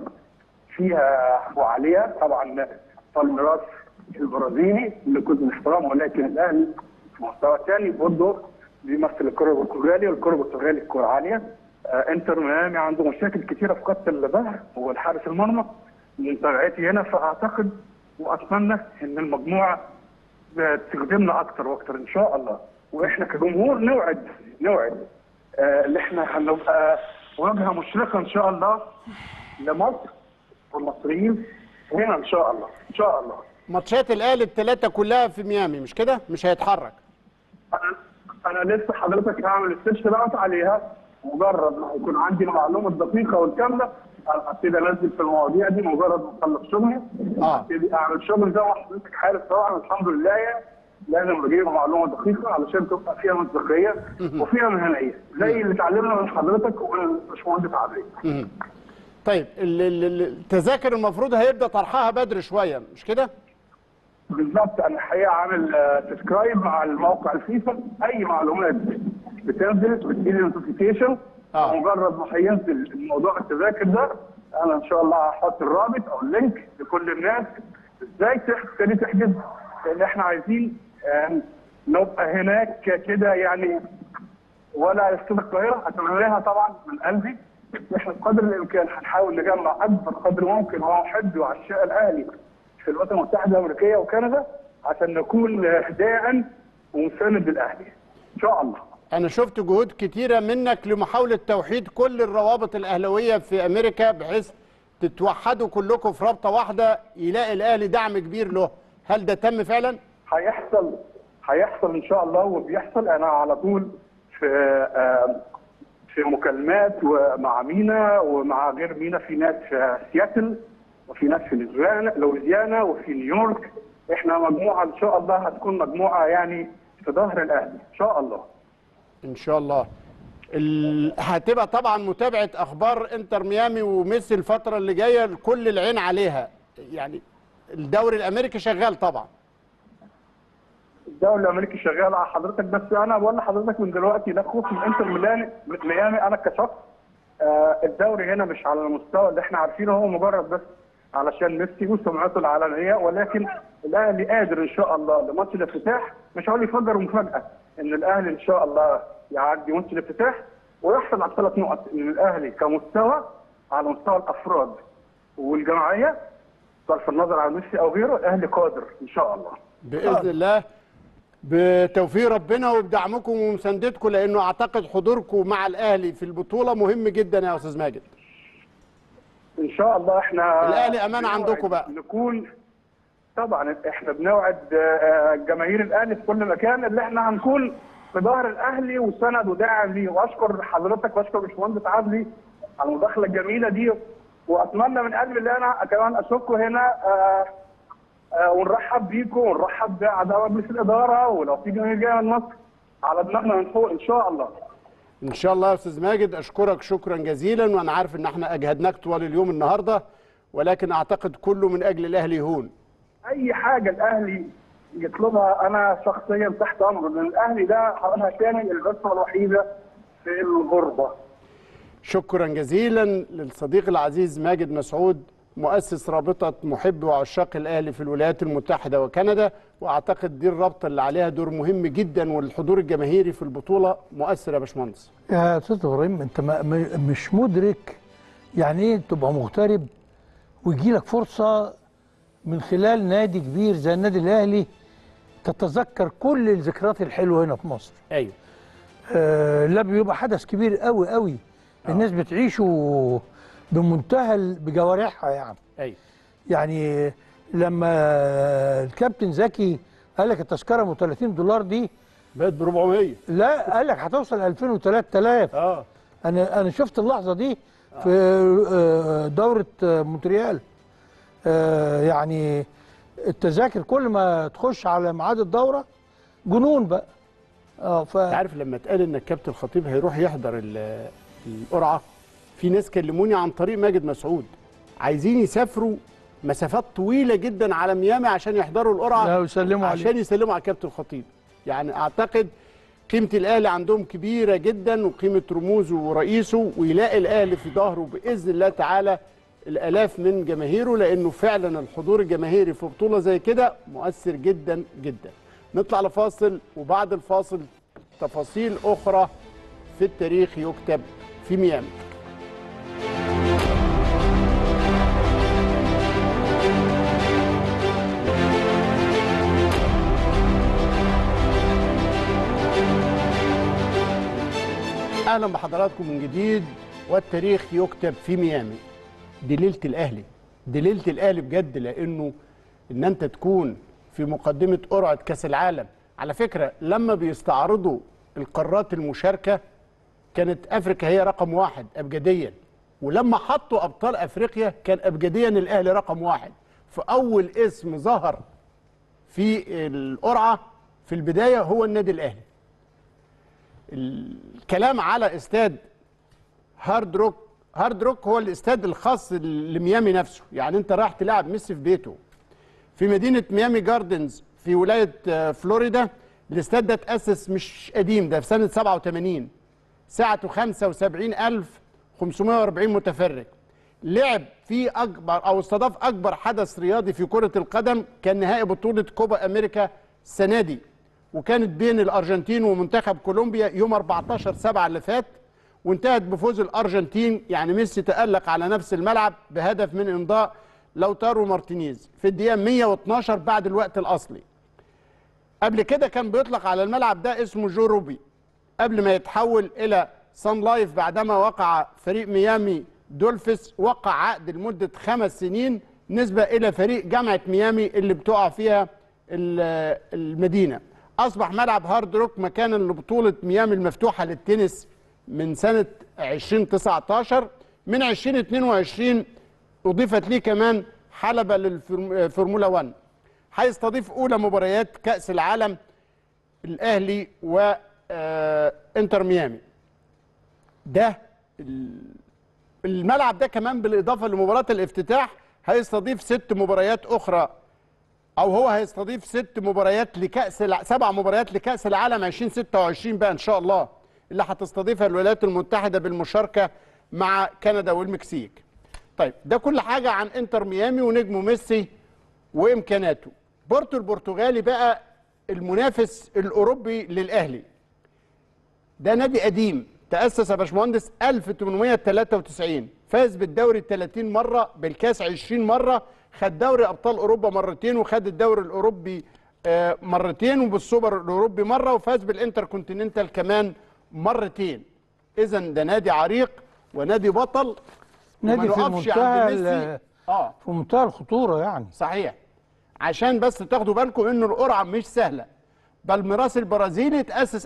[SPEAKER 9] فيها وعليها طبعا بالميراس البرازيلي اللي كنت محترم ولكن الاهلي في مستوى ثاني برضه بيمثل الكره البرتغالي والكره البرتغالي الكره عاليه آه انتر ميامي عنده مشاكل كثيره في خط الظهر والحارس المرمى من تبعيتي هنا فاعتقد واتمنى ان المجموعه تخدمنا اكتر واكتر ان شاء الله واحنا كجمهور نوعد نوعد آه، اللي احنا هنبقى واجهه مشرقه ان شاء الله لمصر والمصريين هنا ان شاء الله ان شاء الله
[SPEAKER 2] ماتشات الاهلي الثلاثه كلها في ميامي مش كده؟ مش هيتحرك
[SPEAKER 9] انا انا لسه حضرتك هعمل السيرش دوت عليها مجرد ما يكون عندي المعلومه الدقيقه والكامله انا هبتدي انزل في المواضيع دي مجرد ما اخلص شغلي
[SPEAKER 2] آه.
[SPEAKER 9] هبتدي اعمل شغل زي ما حضرتك عارف طبعا الحمد لله يعني لازم اجيب معلومه دقيقه علشان تبقى فيها مصداقيه وفيها مهنيه زي اللي اتعلمنا من حضرتك والباشمهندس عادل
[SPEAKER 2] طيب ال- ال- ال- التذاكر المفروض هيبدا طرحها بدري شويه مش كده؟
[SPEAKER 9] بالظبط انا الحقيقه عامل سبسكرايب مع الموقع الفيفا اي معلومات بتنزل بتجيلي نوتيفيكيشن
[SPEAKER 2] آه.
[SPEAKER 9] مجرد ما هينزل الموضوع التذاكر ده انا ان شاء الله هحط الرابط او اللينك لكل الناس ازاي تبتدي تحجز لان احنا عايزين آم، نبقى هناك كده يعني ولا استاد القاهره اتمناها طبعا من قلبي احنا بقدر الامكان هنحاول نجمع اكبر قدر ممكن وهو محب وعشاق الاهلي في الولايات المتحده الامريكيه وكندا عشان نكون داعم ومساند للاهلي ان شاء الله
[SPEAKER 2] انا شفت جهود كتيره منك لمحاوله توحيد كل الروابط الاهلاويه في امريكا بحيث تتوحدوا كلكم في رابطه واحده يلاقي الاهلي دعم كبير له هل ده تم فعلا
[SPEAKER 9] هيحصل هيحصل ان شاء الله وبيحصل انا على طول في آه، في مكالمات ومع مينا ومع غير مينا في ناس في سياتل وفي ناس في لوزيانا لويزيانا وفي نيويورك احنا مجموعه ان شاء الله هتكون مجموعه يعني في ظهر الاهلي ان شاء الله
[SPEAKER 2] ان شاء الله ال... هتبقى طبعا متابعه اخبار انتر ميامي وميسي الفتره اللي جايه كل العين عليها يعني الدوري الامريكي شغال طبعا
[SPEAKER 9] الدوري الامريكي شغال على حضرتك بس انا بقول لحضرتك من دلوقتي ده خوف من انتر ميلان ميامي انا كشخص آه الدوري هنا مش على المستوى اللي احنا عارفينه هو مجرد بس علشان ميسي وسمعته العالميه ولكن الاهلي قادر ان شاء الله لماتش الافتتاح مش هقول يفجر مفاجاه ان الاهلي ان شاء الله يعدي ماتش الافتتاح ويحصل على ثلاث نقط ان الاهلي كمستوى على مستوى الافراد والجماعيه بصرف النظر عن ميسي او غيره الاهلي قادر ان شاء الله
[SPEAKER 2] باذن الله بتوفيق ربنا وبدعمكم ومساندتكم لانه اعتقد حضوركم مع الاهلي في البطوله مهم جدا يا استاذ ماجد
[SPEAKER 9] ان شاء الله احنا
[SPEAKER 2] الأهلي أمانة
[SPEAKER 9] بنوعد
[SPEAKER 2] عندكم بقى.
[SPEAKER 9] نكون طبعا احنا بنوعد آه، جماهير الاهلي في كل مكان اللي احنا هنكون في ظهر الاهلي وسند وداعم ليه واشكر حضرتك واشكر باشمهندس عدلي على المداخله الجميله دي واتمنى من قلبي ان انا كمان اشوفكم هنا آه، آه، ونرحب بيكم ونرحب باعضاء مجلس الاداره ولو في جماهير جايه من مصر على دماغنا من فوق ان شاء الله
[SPEAKER 2] ان شاء الله يا استاذ ماجد اشكرك شكرا جزيلا وانا عارف ان احنا اجهدناك طوال اليوم النهارده ولكن اعتقد كله من اجل الاهلي يهون
[SPEAKER 9] اي حاجه الاهلي يطلبها انا شخصيا تحت امره لان الاهلي ده هقولها تاني البسمه الوحيده في الغربه
[SPEAKER 2] شكرا جزيلا للصديق العزيز ماجد مسعود مؤسس رابطة محب وعشاق الأهلي في الولايات المتحدة وكندا وأعتقد دي الرابطة اللي عليها دور مهم جدا والحضور الجماهيري في البطولة مؤثر يا باشمهندس
[SPEAKER 1] يا استاذ ابراهيم انت ما م- مش مدرك يعني ايه تبقى مغترب ويجي لك فرصه من خلال نادي كبير زي النادي الاهلي تتذكر كل الذكريات الحلوه هنا في مصر
[SPEAKER 2] أيوه
[SPEAKER 1] آه لا بيبقى حدث كبير قوي قوي الناس بتعيشه بمنتهى ال- بجوارحها يعني
[SPEAKER 2] أيوه
[SPEAKER 1] يعني لما الكابتن زكي قال لك التذكره ب 30 دولار دي
[SPEAKER 2] بقت ب 400
[SPEAKER 1] لا قال لك هتوصل 2000 و3000
[SPEAKER 2] اه
[SPEAKER 1] انا انا شفت اللحظه دي في آه، دوره آه، مونتريال آه، يعني التذاكر كل ما تخش على ميعاد الدوره جنون بقى اه ف
[SPEAKER 2] انت عارف لما اتقال ان الكابتن الخطيب هيروح يحضر ال- القرعه في ناس كلموني عن طريق ماجد مسعود عايزين يسافروا مسافات طويله جدا على ميامي عشان يحضروا القرعه
[SPEAKER 1] لا، ويسلموا عليه.
[SPEAKER 2] عشان يسلموا على الكابتن الخطيب يعني اعتقد قيمه الاهلي عندهم كبيره جدا وقيمه رموزه ورئيسه ويلاقي الاهلي في ظهره باذن الله تعالى الالاف من جماهيره لانه فعلا الحضور الجماهيري في بطوله زي كده مؤثر جدا جدا نطلع لفاصل وبعد الفاصل تفاصيل اخرى في التاريخ يكتب في ميامي اهلا بحضراتكم من جديد والتاريخ يكتب في ميامي دي ليله الاهلي دي ليله الاهلي بجد لانه ان انت تكون في مقدمه قرعه كاس العالم على فكره لما بيستعرضوا القارات المشاركه كانت افريقيا هي رقم واحد ابجديا ولما حطوا ابطال افريقيا كان ابجديا الاهلي رقم واحد فاول اسم ظهر في القرعه في البدايه هو النادي الاهلي الكلام على استاد هارد روك هارد روك هو الاستاد الخاص لميامي نفسه يعني انت رايح تلعب ميسي في بيته في مدينه ميامي جاردنز في ولايه آه، فلوريدا الاستاد ده اتاسس مش قديم ده في سنه 87 سعته 75540 متفرج لعب فيه اكبر او استضاف اكبر حدث رياضي في كره القدم كان نهائي بطوله كوبا امريكا السنه دي وكانت بين الارجنتين ومنتخب كولومبيا يوم 14 7 اللي فات وانتهت بفوز الارجنتين يعني ميسي تالق على نفس الملعب بهدف من امضاء لوتارو مارتينيز في الدقيقه 112 بعد الوقت الاصلي قبل كده كان بيطلق على الملعب ده اسمه جو روبي قبل ما يتحول الى سان لايف بعدما وقع فريق ميامي دولفيس وقع عقد لمده خمس سنين نسبه الى فريق جامعه ميامي اللي بتقع فيها ال- المدينه اصبح ملعب هارد روك مكانا لبطوله ميامي المفتوحه للتنس من سنه 2019 من 2022 اضيفت ليه كمان حلبه للفورمولا 1 هيستضيف اولى مباريات كاس العالم الاهلي وانتر ميامي ده ال- الملعب ده كمان بالاضافه لمباراه الافتتاح هيستضيف ست مباريات اخرى او هو هيستضيف ست مباريات لكاس الع... سبع مباريات لكاس العالم 2026 بقى ان شاء الله اللي هتستضيفها الولايات المتحده بالمشاركه مع كندا والمكسيك. طيب ده كل حاجه عن انتر ميامي ونجمه ميسي وامكاناته. بورتو البرتغالي بقى المنافس الاوروبي للاهلي. ده نادي قديم تأسس يا باشمهندس 1893 فاز بالدوري 30 مرة بالكاس 20 مرة خد دوري أبطال أوروبا مرتين وخد الدوري الأوروبي آه، مرتين وبالسوبر الأوروبي مرة وفاز بالإنتر كونتيننتال كمان مرتين إذا ده نادي عريق ونادي بطل
[SPEAKER 1] نادي
[SPEAKER 2] وما
[SPEAKER 1] في
[SPEAKER 2] نقفش
[SPEAKER 1] منتهى
[SPEAKER 2] عند
[SPEAKER 1] ال-
[SPEAKER 2] ميسي اه
[SPEAKER 1] في منتهى الخطوره يعني
[SPEAKER 2] صحيح عشان بس تاخدوا بالكم انه القرعه مش سهله بالميراس البرازيلي اتاسس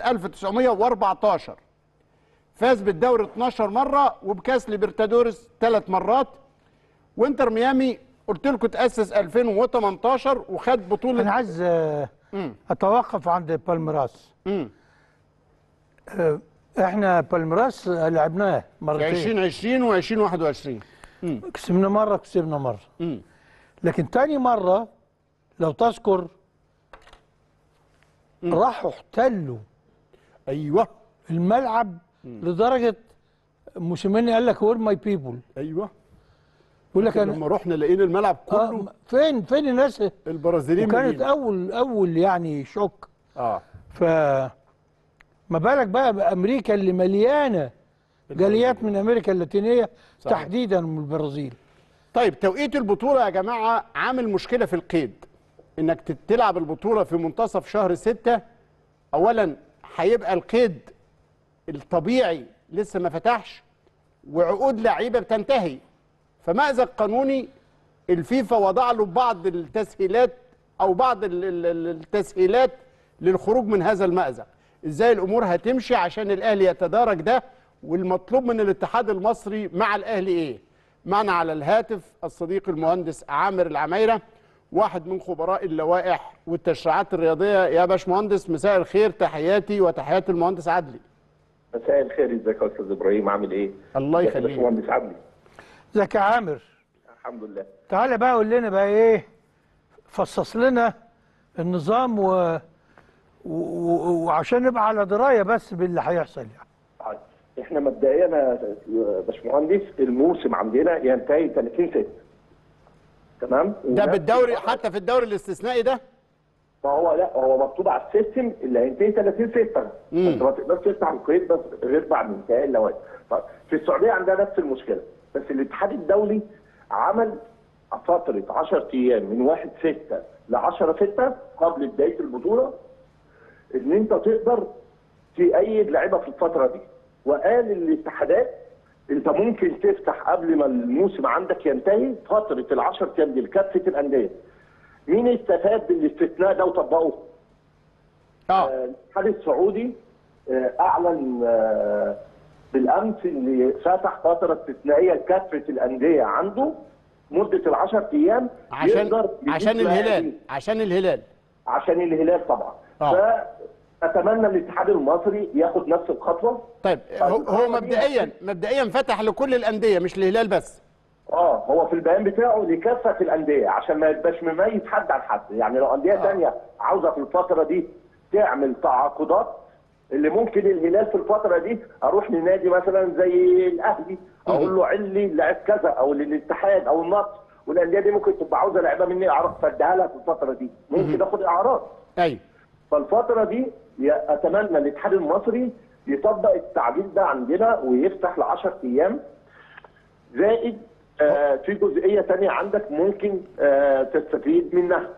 [SPEAKER 2] 1914 فاز بالدوري 12 مره وبكاس ليبرتادوريس ثلاث مرات وانتر ميامي قلت لكم تاسس 2018 وخد بطوله
[SPEAKER 1] انا عايز آه، اتوقف عند بالميراس
[SPEAKER 2] مم.
[SPEAKER 1] آه، احنا بالميراس آه، لعبناه
[SPEAKER 2] في
[SPEAKER 1] مرتين
[SPEAKER 2] 2020 و2021
[SPEAKER 1] كسبنا مره كسبنا مره
[SPEAKER 2] مم.
[SPEAKER 1] لكن تاني مره لو تذكر راحوا احتلوا
[SPEAKER 2] ايوه
[SPEAKER 1] الملعب لدرجه موسيماني قال لك وير ماي بيبول
[SPEAKER 2] ايوه
[SPEAKER 1] يقول لك انا
[SPEAKER 2] لما رحنا لقينا الملعب كله
[SPEAKER 1] آه فين فين الناس
[SPEAKER 2] البرازيليين
[SPEAKER 1] وكانت
[SPEAKER 2] مليين.
[SPEAKER 1] اول اول يعني شوك
[SPEAKER 2] اه
[SPEAKER 1] ف ما بالك بقى بامريكا اللي مليانه جاليات من امريكا اللاتينيه
[SPEAKER 2] صحيح.
[SPEAKER 1] تحديدا من البرازيل
[SPEAKER 2] طيب توقيت البطوله يا جماعه عامل مشكله في القيد انك تت- تلعب البطوله في منتصف شهر ستة اولا هيبقى القيد الطبيعي لسه ما فتحش وعقود لعيبه بتنتهي فمأزق قانوني الفيفا وضع له بعض التسهيلات او بعض ال- ال- ال- التسهيلات للخروج من هذا المأزق ازاي الامور هتمشي عشان الاهلي يتدارك ده والمطلوب من الاتحاد المصري مع الاهلي ايه معنا على الهاتف الصديق المهندس عامر العمايره واحد من خبراء اللوائح والتشريعات الرياضيه يا باشمهندس مساء الخير تحياتي وتحيات المهندس عدلي
[SPEAKER 10] مساء الخير ازيك يا استاذ ابراهيم عامل ايه؟
[SPEAKER 2] الله
[SPEAKER 10] ازيك يا
[SPEAKER 2] يخليك.
[SPEAKER 10] باشمهندس عبدي
[SPEAKER 1] ازيك يا عامر
[SPEAKER 10] الحمد لله
[SPEAKER 1] تعالى بقى قول لنا بقى ايه فصص لنا النظام و... و... و... وعشان نبقى على درايه بس باللي هيحصل يعني
[SPEAKER 10] طيب. احنا مبدئيا يا باشمهندس الموسم عندنا ينتهي 30 6 تمام؟
[SPEAKER 2] ده
[SPEAKER 10] ونفس
[SPEAKER 2] بالدوري
[SPEAKER 10] الفترة-
[SPEAKER 2] حتى في الدوري الاستثنائي ده
[SPEAKER 10] ما هو لا هو مكتوب على السيستم اللي هينتهي 30 6
[SPEAKER 2] مم.
[SPEAKER 10] انت ما تقدرش تفتح القيد بس غير بعد انتهاء اللوائح طيب في السعوديه عندها نفس المشكله بس الاتحاد الدولي عمل فتره 10 ايام من 1 6 ل 10 6 قبل بدايه البطوله ان انت تقدر تأيد لعيبه في الفتره دي وقال للاتحادات انت ممكن تفتح قبل ما الموسم عندك ينتهي فتره ال 10 ايام دي لكافه الانديه مين استفاد بالاستثناء ده وطبقه؟
[SPEAKER 2] اه
[SPEAKER 10] الاتحاد السعودي آه، اعلن آه، بالامس ان فتح فتره استثنائيه لكافه الانديه عنده مده ال 10 ايام
[SPEAKER 2] عشان
[SPEAKER 10] يقدر يجيب
[SPEAKER 2] عشان
[SPEAKER 10] لاعبين.
[SPEAKER 2] الهلال عشان الهلال
[SPEAKER 10] عشان الهلال طبعا
[SPEAKER 2] آه.
[SPEAKER 10] فاتمنى الاتحاد المصري ياخد نفس الخطوه
[SPEAKER 2] طيب هو, هو مبدئيا مبدئيا فتح لكل الانديه مش الهلال بس
[SPEAKER 10] اه هو في البيان بتاعه لكافه الانديه عشان ما يبقاش مميز حد عن حد يعني لو انديه
[SPEAKER 2] آه.
[SPEAKER 10] ثانيه عاوزه في الفتره دي تعمل تعاقدات اللي ممكن الهلال في الفتره دي اروح لنادي مثلا زي الاهلي اقول له علي لعب كذا او للاتحاد او النصر والانديه دي ممكن تبقى عاوزه لعيبه مني اعرف فاديها لها في الفتره دي ممكن اخد اعراض
[SPEAKER 2] ايوه
[SPEAKER 10] فالفتره دي يا- اتمنى الاتحاد المصري يطبق التعديل ده عندنا ويفتح ل 10 ايام زائد آه في جزئيه ثانيه عندك ممكن آه تستفيد منها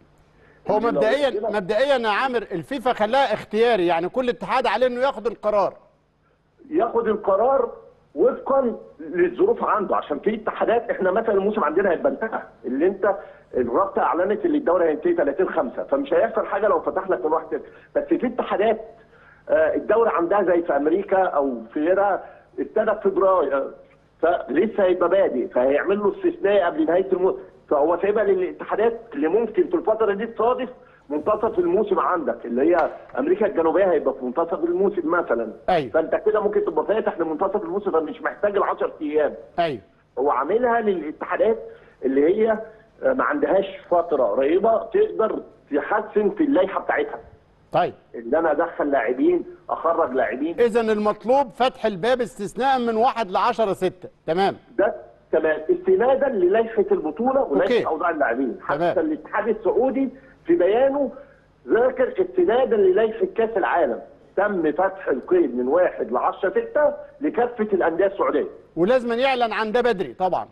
[SPEAKER 2] هو
[SPEAKER 10] إن لو
[SPEAKER 2] مبدئيا
[SPEAKER 10] كده-
[SPEAKER 2] مبدئيا يا عامر الفيفا خلاها اختياري يعني كل اتحاد عليه انه ياخد القرار
[SPEAKER 10] ياخد القرار وفقا للظروف عنده عشان في اتحادات احنا مثلا الموسم عندنا هيبقى انتهى اللي انت الرابطه اعلنت ان الدوري هينتهي 30 5 فمش هيحصل حاجه لو فتح لك الواحد تاني. بس في اتحادات آه، الدوري عندها زي في امريكا او في غيرها ابتدى في فبراير فلسه هيبقى بادئ فهيعمل له استثناء قبل نهايه الموسم فهو سايبها للاتحادات اللي ممكن في الفتره دي تصادف منتصف الموسم عندك اللي هي امريكا الجنوبيه هيبقى في منتصف الموسم مثلا
[SPEAKER 2] أيوة.
[SPEAKER 10] فانت كده ممكن تبقى فاتح لمنتصف الموسم فمش محتاج ال 10 ايام
[SPEAKER 2] ايوه
[SPEAKER 10] هو عاملها للاتحادات اللي هي آه، ما عندهاش فتره قريبه تقدر تحسن في اللائحه بتاعتها
[SPEAKER 2] طيب
[SPEAKER 10] ان انا ادخل لاعبين اخرج لاعبين
[SPEAKER 2] اذا المطلوب فتح الباب استثناء من 1 ل 10 6 تمام
[SPEAKER 10] ده تمام استنادا للائحه البطوله
[SPEAKER 2] أوكي.
[SPEAKER 10] ولائحه اوضاع اللاعبين
[SPEAKER 2] تمام.
[SPEAKER 10] حتى الاتحاد السعودي في بيانه ذاكر استنادا للائحه كاس العالم تم فتح القيد من 1 ل 10 6 لكافه الانديه السعوديه
[SPEAKER 2] ولازم يعلن عن ده بدري طبعا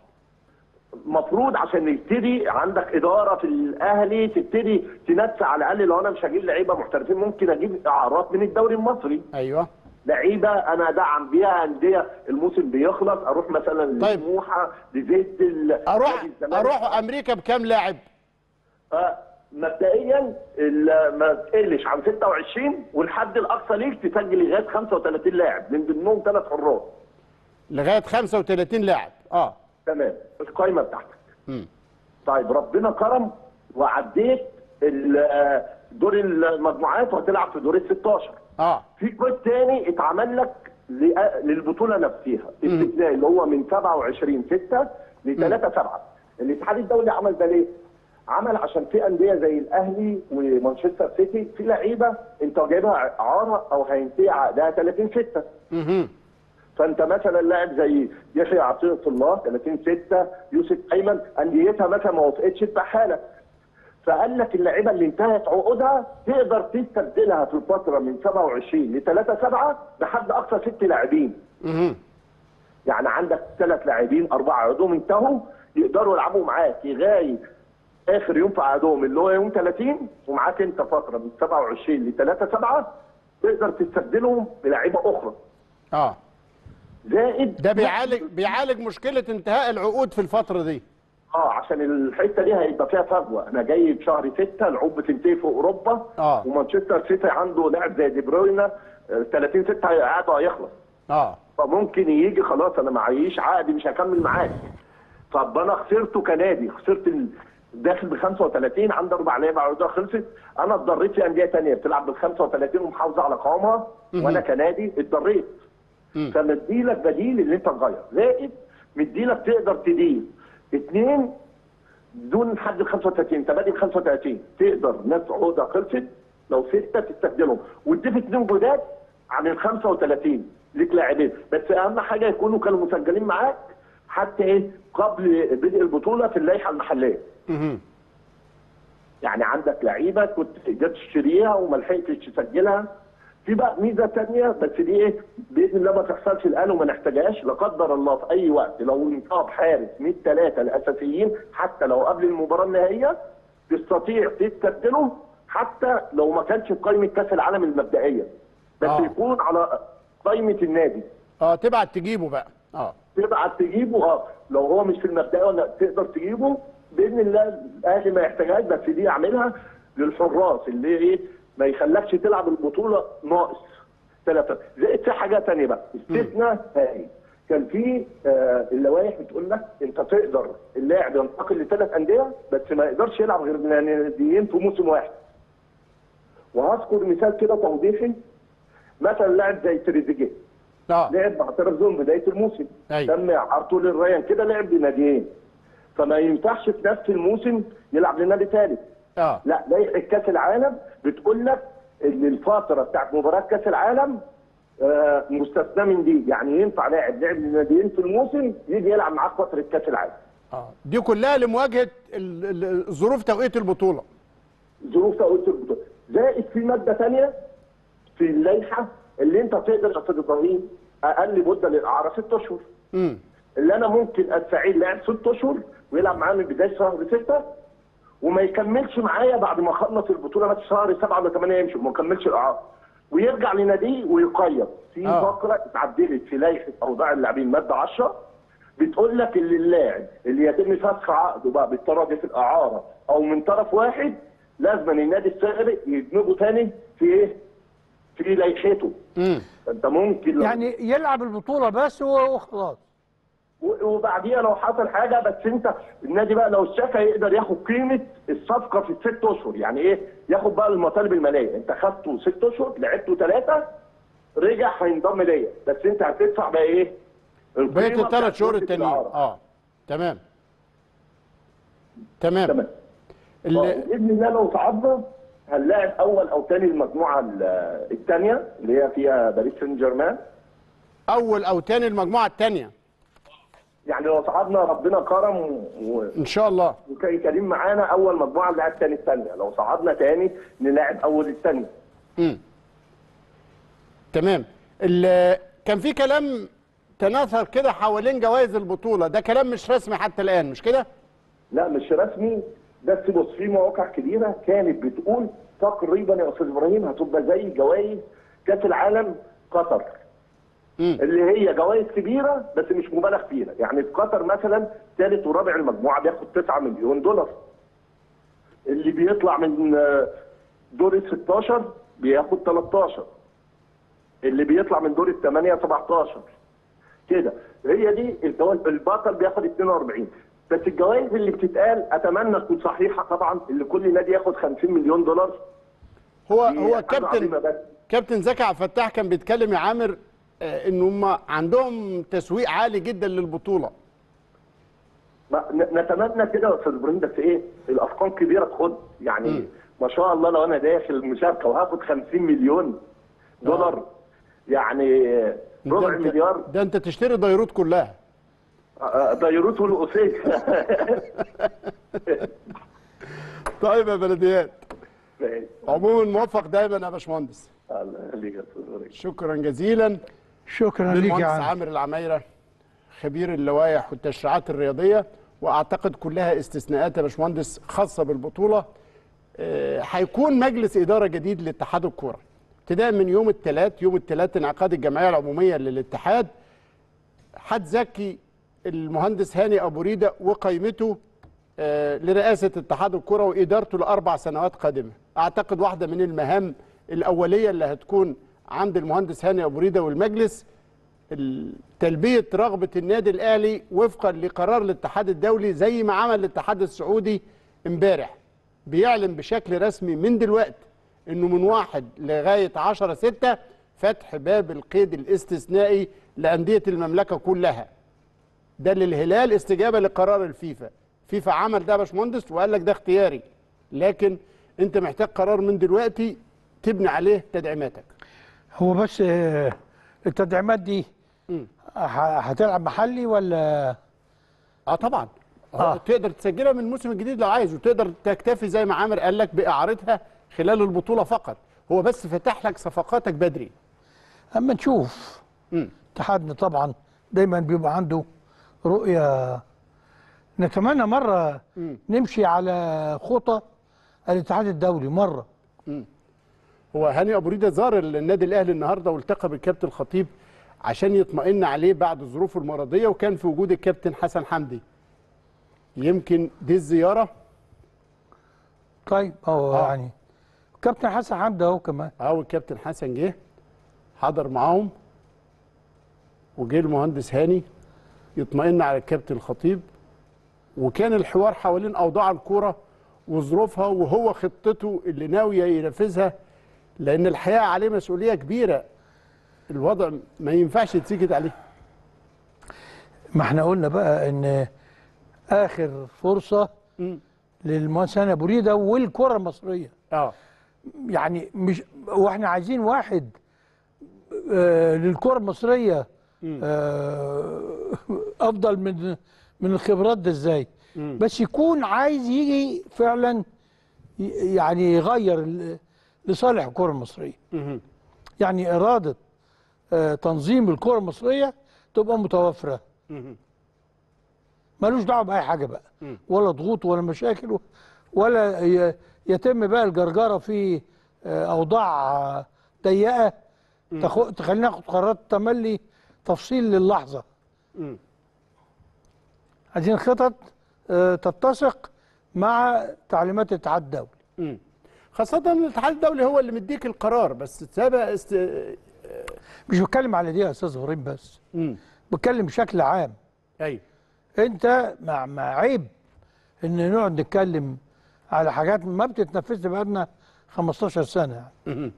[SPEAKER 10] مفروض عشان يبتدي عندك اداره في الاهلي تبتدي تنفع على الاقل لو انا مش هجيب لعيبه محترفين ممكن اجيب اعارات من الدوري المصري
[SPEAKER 2] ايوه
[SPEAKER 10] لعيبه انا ادعم بيها انديه الموسم بيخلص اروح مثلا
[SPEAKER 2] طيب.
[SPEAKER 10] لسموحه لزيت ال-
[SPEAKER 2] اروح
[SPEAKER 10] نادي الزمالك.
[SPEAKER 2] اروح امريكا بكام لاعب
[SPEAKER 10] آه، مبدئيا ال- ما تقلش عن 26 والحد الاقصى ليك تسجل لغايه 35 لاعب من ضمنهم ثلاث حراس
[SPEAKER 2] لغايه 35 لاعب اه
[SPEAKER 10] تمام القايمه بتاعتك
[SPEAKER 2] مم.
[SPEAKER 10] طيب ربنا كرم وعديت ال- دور المجموعات وهتلعب في دور ال 16
[SPEAKER 2] اه
[SPEAKER 10] في كود تاني اتعمل لك ل- للبطوله نفسها استثناء اللي هو من 27 6 ل 3 7 الاتحاد الدولي عمل ده ليه؟ عمل عشان في انديه زي الاهلي ومانشستر سيتي في لعيبه انت جايبها اعاره او هينتهي عقدها 30 6
[SPEAKER 2] مهم.
[SPEAKER 10] فانت مثلا لاعب زي يحيى عطيه الله 30 6 يوسف ايمن انديتها مثلا ما وافقتش تبيعها لك فقال لك اللعيبه اللي انتهت عقودها تقدر تستبدلها في الفتره من 27 ل 3 7 بحد اقصى ست لاعبين
[SPEAKER 2] مهم.
[SPEAKER 10] يعني عندك ثلاث لاعبين اربعه عقودهم انتهوا يقدروا يلعبوا معاك لغايه اخر يوم في عقدهم اللي هو يوم 30 ومعاك انت فتره من 27 ل 3 7 تقدر تستبدلهم بلعيبه اخرى
[SPEAKER 2] اه
[SPEAKER 10] زائد
[SPEAKER 2] ده بيعالج بيعالج مشكله انتهاء العقود في الفتره دي
[SPEAKER 10] اه عشان الحته دي هيبقى فيها فجوه انا جاي في شهر 6 العقود بتنتهي في اوروبا
[SPEAKER 2] آه.
[SPEAKER 10] ومانشستر سيتي عنده لاعب زي دي بروينا آه، 30 6 عقده هيخلص
[SPEAKER 2] اه
[SPEAKER 10] فممكن يجي خلاص انا معيش عقدي مش هكمل معاك طب انا خسرته كنادي خسرت ال- داخل ب 35 عندي اربع لعيبه عقودها خلصت انا اتضريت في انديه ثانيه بتلعب بال 35 ومحافظه على قوامها وانا كنادي اتضريت فمديلك بديل اللي انت تغير زائد مديلك تقدر تدير اثنين دون حد ال 35 انت بادئ ب 35 تقدر ناس عقودها خلصت لو سته تستخدمهم وتضيف اثنين جداد عن ال 35 ليك لاعبين بس اهم حاجه يكونوا كانوا مسجلين معاك حتى ايه قبل بدء البطوله في اللائحه المحليه
[SPEAKER 2] مهم.
[SPEAKER 10] يعني عندك لعيبه كنت جت تشتريها وما لحقتش تسجلها في بقى ميزه ثانيه بس دي ايه باذن الله ما تحصلش الان وما نحتاجهاش لا قدر الله في اي وقت لو انصاب حارس من الثلاثه الاساسيين حتى لو قبل المباراه النهائيه تستطيع تستبدله حتى لو ما كانش في قائمه كاس العالم المبدئيه بس
[SPEAKER 2] آه.
[SPEAKER 10] يكون على قائمه النادي
[SPEAKER 2] اه تبعت تجيبه بقى اه
[SPEAKER 10] تبعت تجيبه اه لو هو مش في المبدئيه ولا تقدر تجيبه باذن الله الاهلي ما يحتاجهاش بس دي اعملها للحراس اللي ايه ما يخلكش تلعب البطوله ناقص ثلاثه زائد في حاجه ثانيه بقى استثناء هاي كان في آه اللوائح بتقول لك انت تقدر اللاعب ينتقل لثلاث انديه بس ما يقدرش يلعب غير من ناديين في موسم واحد وهذكر مثال كده توضيحي مثلا لاعب زي تريزيجيه
[SPEAKER 2] اه
[SPEAKER 10] لعب مع ترابزون بدايه الموسم
[SPEAKER 2] أيوة.
[SPEAKER 10] تم عرضه للريان كده لعب بناديين فما ينفعش في نفس الموسم يلعب لنادي ثالث
[SPEAKER 2] اه
[SPEAKER 10] لا لائحه كاس العالم بتقول لك ان الفتره بتاعت مباراه كاس العالم آه، مستثنى من دي يعني ينفع لاعب لعب لناديين في الموسم يجي يلعب معاك فتره كاس العالم
[SPEAKER 2] اه دي كلها لمواجهه ال- ال- ظروف توقيت البطوله
[SPEAKER 10] ظروف توقيت البطوله زائد في ماده ثانيه في اللائحه اللي انت تقدر يا استاذ ابراهيم اقل مده للاعاره ست اشهر
[SPEAKER 2] امم
[SPEAKER 10] اللي انا ممكن استعيد لاعب ست اشهر ويلعب معايا من بدايه شهر سته وما يكملش معايا بعد ما خلص البطوله بس شهر سبعه ولا ثمانيه يمشي وما كملش الاعاره ويرجع لناديه ويقيد في
[SPEAKER 2] آه.
[SPEAKER 10] فقره اتعدلت في لائحه اوضاع اللاعبين ماده 10 بتقول لك اللي اللاعب اللي يتم فسخ عقده بقى بالتردي في الاعاره او من طرف واحد لازم النادي السابق يدمجه تاني في ايه؟ في لائحته
[SPEAKER 2] امم
[SPEAKER 10] فانت ممكن لو-
[SPEAKER 1] يعني يلعب البطوله بس وخلاص
[SPEAKER 10] و- وبعديها لو حصل حاجه بس انت النادي بقى لو اشتكى يقدر ياخد قيمه الصفقه في الست اشهر يعني ايه ياخد بقى المطالب الماليه انت خدته ست اشهر لعبته ثلاثه رجع هينضم ليا بس انت هتدفع بقى ايه؟ القيمة
[SPEAKER 2] بقيه
[SPEAKER 10] بتاعت
[SPEAKER 2] الثلاث شهور
[SPEAKER 10] مدة
[SPEAKER 2] التانيين
[SPEAKER 10] الإعارة.
[SPEAKER 2] اه تمام تمام
[SPEAKER 10] تمام
[SPEAKER 2] ال-
[SPEAKER 10] باذن الله لو صعدنا هنلاعب اول او ثاني المجموعه الثانيه اللي هي فيها باريس سان جيرمان
[SPEAKER 2] اول او تاني المجموعه الثانيه
[SPEAKER 10] يعني لو صعدنا ربنا كرم و...
[SPEAKER 2] ان شاء الله
[SPEAKER 10] وكان كريم معانا اول مجموعه نلعب ثاني الثانيه لو صعدنا ثاني نلاعب اول الثانيه
[SPEAKER 2] امم تمام ال- كان في كلام تناثر كده حوالين جوائز البطوله ده كلام مش رسمي حتى الان مش كده
[SPEAKER 10] لا مش رسمي بس بص في مواقع كبيره كانت بتقول تقريبا يا استاذ ابراهيم هتبقى زي جوائز كاس العالم قطر
[SPEAKER 2] امم
[SPEAKER 10] اللي هي جوائز كبيره بس مش مبالغ فيها يعني في قطر مثلا ثالث ورابع المجموعه بياخد 9 مليون دولار اللي بيطلع من آه، دور ال 16 بياخد 13 اللي بيطلع من دور الثمانيه 17 كده هي دي الجوائز البطل بياخد 42 بس الجوائز اللي بتتقال اتمنى تكون صحيحه طبعا اللي كل نادي ياخد 50 مليون دولار
[SPEAKER 2] هو
[SPEAKER 10] دي
[SPEAKER 2] هو
[SPEAKER 10] حاجة
[SPEAKER 2] كابتن
[SPEAKER 10] عظيمة بس.
[SPEAKER 2] كابتن زكي عبد الفتاح كان بيتكلم يا عامر آه، ان هم عندهم تسويق عالي جدا للبطوله
[SPEAKER 10] ما- ن- نتمنى كده يا استاذ ابراهيم بس ايه الارقام كبيره تخد يعني ما شاء الله لو انا داخل المشاركه وهاخد 50 مليون دولار يعني ربع
[SPEAKER 2] ده انت-
[SPEAKER 10] مليار
[SPEAKER 2] ده انت تشتري ديروت كلها
[SPEAKER 10] آه، ديروته القصير
[SPEAKER 2] طيب يا بلديات عموما موفق دايما يا باشمهندس
[SPEAKER 10] الله يخليك يا استاذ ابراهيم
[SPEAKER 2] شكرا جزيلا
[SPEAKER 1] شكرا ليك يا
[SPEAKER 2] للمهندس
[SPEAKER 1] عم
[SPEAKER 2] عامر العمايره خبير اللوائح والتشريعات الرياضيه واعتقد كلها استثناءات يا باشمهندس خاصه بالبطوله آه، هيكون مجلس اداره جديد لاتحاد الكوره ابتداء من يوم الثلاث يوم الثلاث انعقاد الجمعيه العموميه للاتحاد هتزكي المهندس هاني ابو ريده وقيمته آه، لرئاسه اتحاد الكره وادارته لاربع سنوات قادمه اعتقد واحده من المهام الاوليه اللي هتكون عند المهندس هاني ابو ريده والمجلس ال- تلبيه رغبه النادي الاهلي وفقا لقرار الاتحاد الدولي زي ما عمل الاتحاد السعودي امبارح بيعلن بشكل رسمي من دلوقتي انه من واحد لغايه 10 6 فتح باب القيد الاستثنائي لانديه المملكه كلها ده للهلال استجابه لقرار الفيفا فيفا عمل ده يا باشمهندس وقال لك ده اختياري لكن انت محتاج قرار من دلوقتي تبني عليه تدعيماتك
[SPEAKER 1] هو بس آه، التدعيمات دي ه- هتلعب محلي ولا
[SPEAKER 2] اه طبعا
[SPEAKER 1] آه.
[SPEAKER 2] آه. تقدر تسجلها من الموسم الجديد لو عايز وتقدر تكتفي زي ما عامر قال لك باعارتها خلال البطوله فقط هو بس فتح لك صفقاتك بدري
[SPEAKER 1] اما نشوف
[SPEAKER 2] مم.
[SPEAKER 1] اتحادنا طبعا دايما بيبقى عنده رؤيه نتمنى مره نمشي على خطى الاتحاد الدولي مره
[SPEAKER 2] هو هاني ابو ريده زار النادي الاهلي النهارده والتقى بالكابتن الخطيب عشان يطمئن عليه بعد ظروفه المرضيه وكان في وجود الكابتن حسن حمدي يمكن دي الزياره
[SPEAKER 1] طيب اه
[SPEAKER 2] آه.
[SPEAKER 1] يعني كابتن حسن حمدي اهو كمان
[SPEAKER 2] او الكابتن حسن جه حضر معاهم وجه المهندس هاني يطمئن على الكابتن الخطيب وكان الحوار حوالين اوضاع الكوره وظروفها وهو خطته اللي ناويه ينفذها لان الحقيقه عليه مسؤوليه كبيره الوضع ما ينفعش يتسكت عليه
[SPEAKER 1] ما احنا قلنا بقى ان اخر فرصه للمهندس هاني ابو ريده والكره المصريه
[SPEAKER 2] اه
[SPEAKER 1] يعني مش واحنا عايزين واحد آه للكره المصريه آه افضل من من الخبرات ده ازاي بس يكون عايز يجي فعلا ي- يعني يغير ال- لصالح الكره المصريه يعني اراده آه تنظيم الكره المصريه تبقى متوفره ملوش دعوه باي حاجه بقى ولا ضغوط ولا مشاكل ولا ي- يتم بقى الجرجره في آه، اوضاع آه، ضيقه تخو- تخلينا ناخد قرارات تملي تفصيل للحظه عايزين خطط آه، تتسق مع تعليمات الاتحاد الدولي
[SPEAKER 2] خاصه ان الاتحاد الدولي هو اللي مديك القرار بس سابق است...
[SPEAKER 1] مش بتكلم على دي يا استاذ ابراهيم بس
[SPEAKER 2] مم.
[SPEAKER 1] بتكلم بشكل عام
[SPEAKER 2] ايوه
[SPEAKER 1] انت مع مع عيب ان نقعد نتكلم على حاجات ما بتتنفذش بقالنا 15 سنه يعني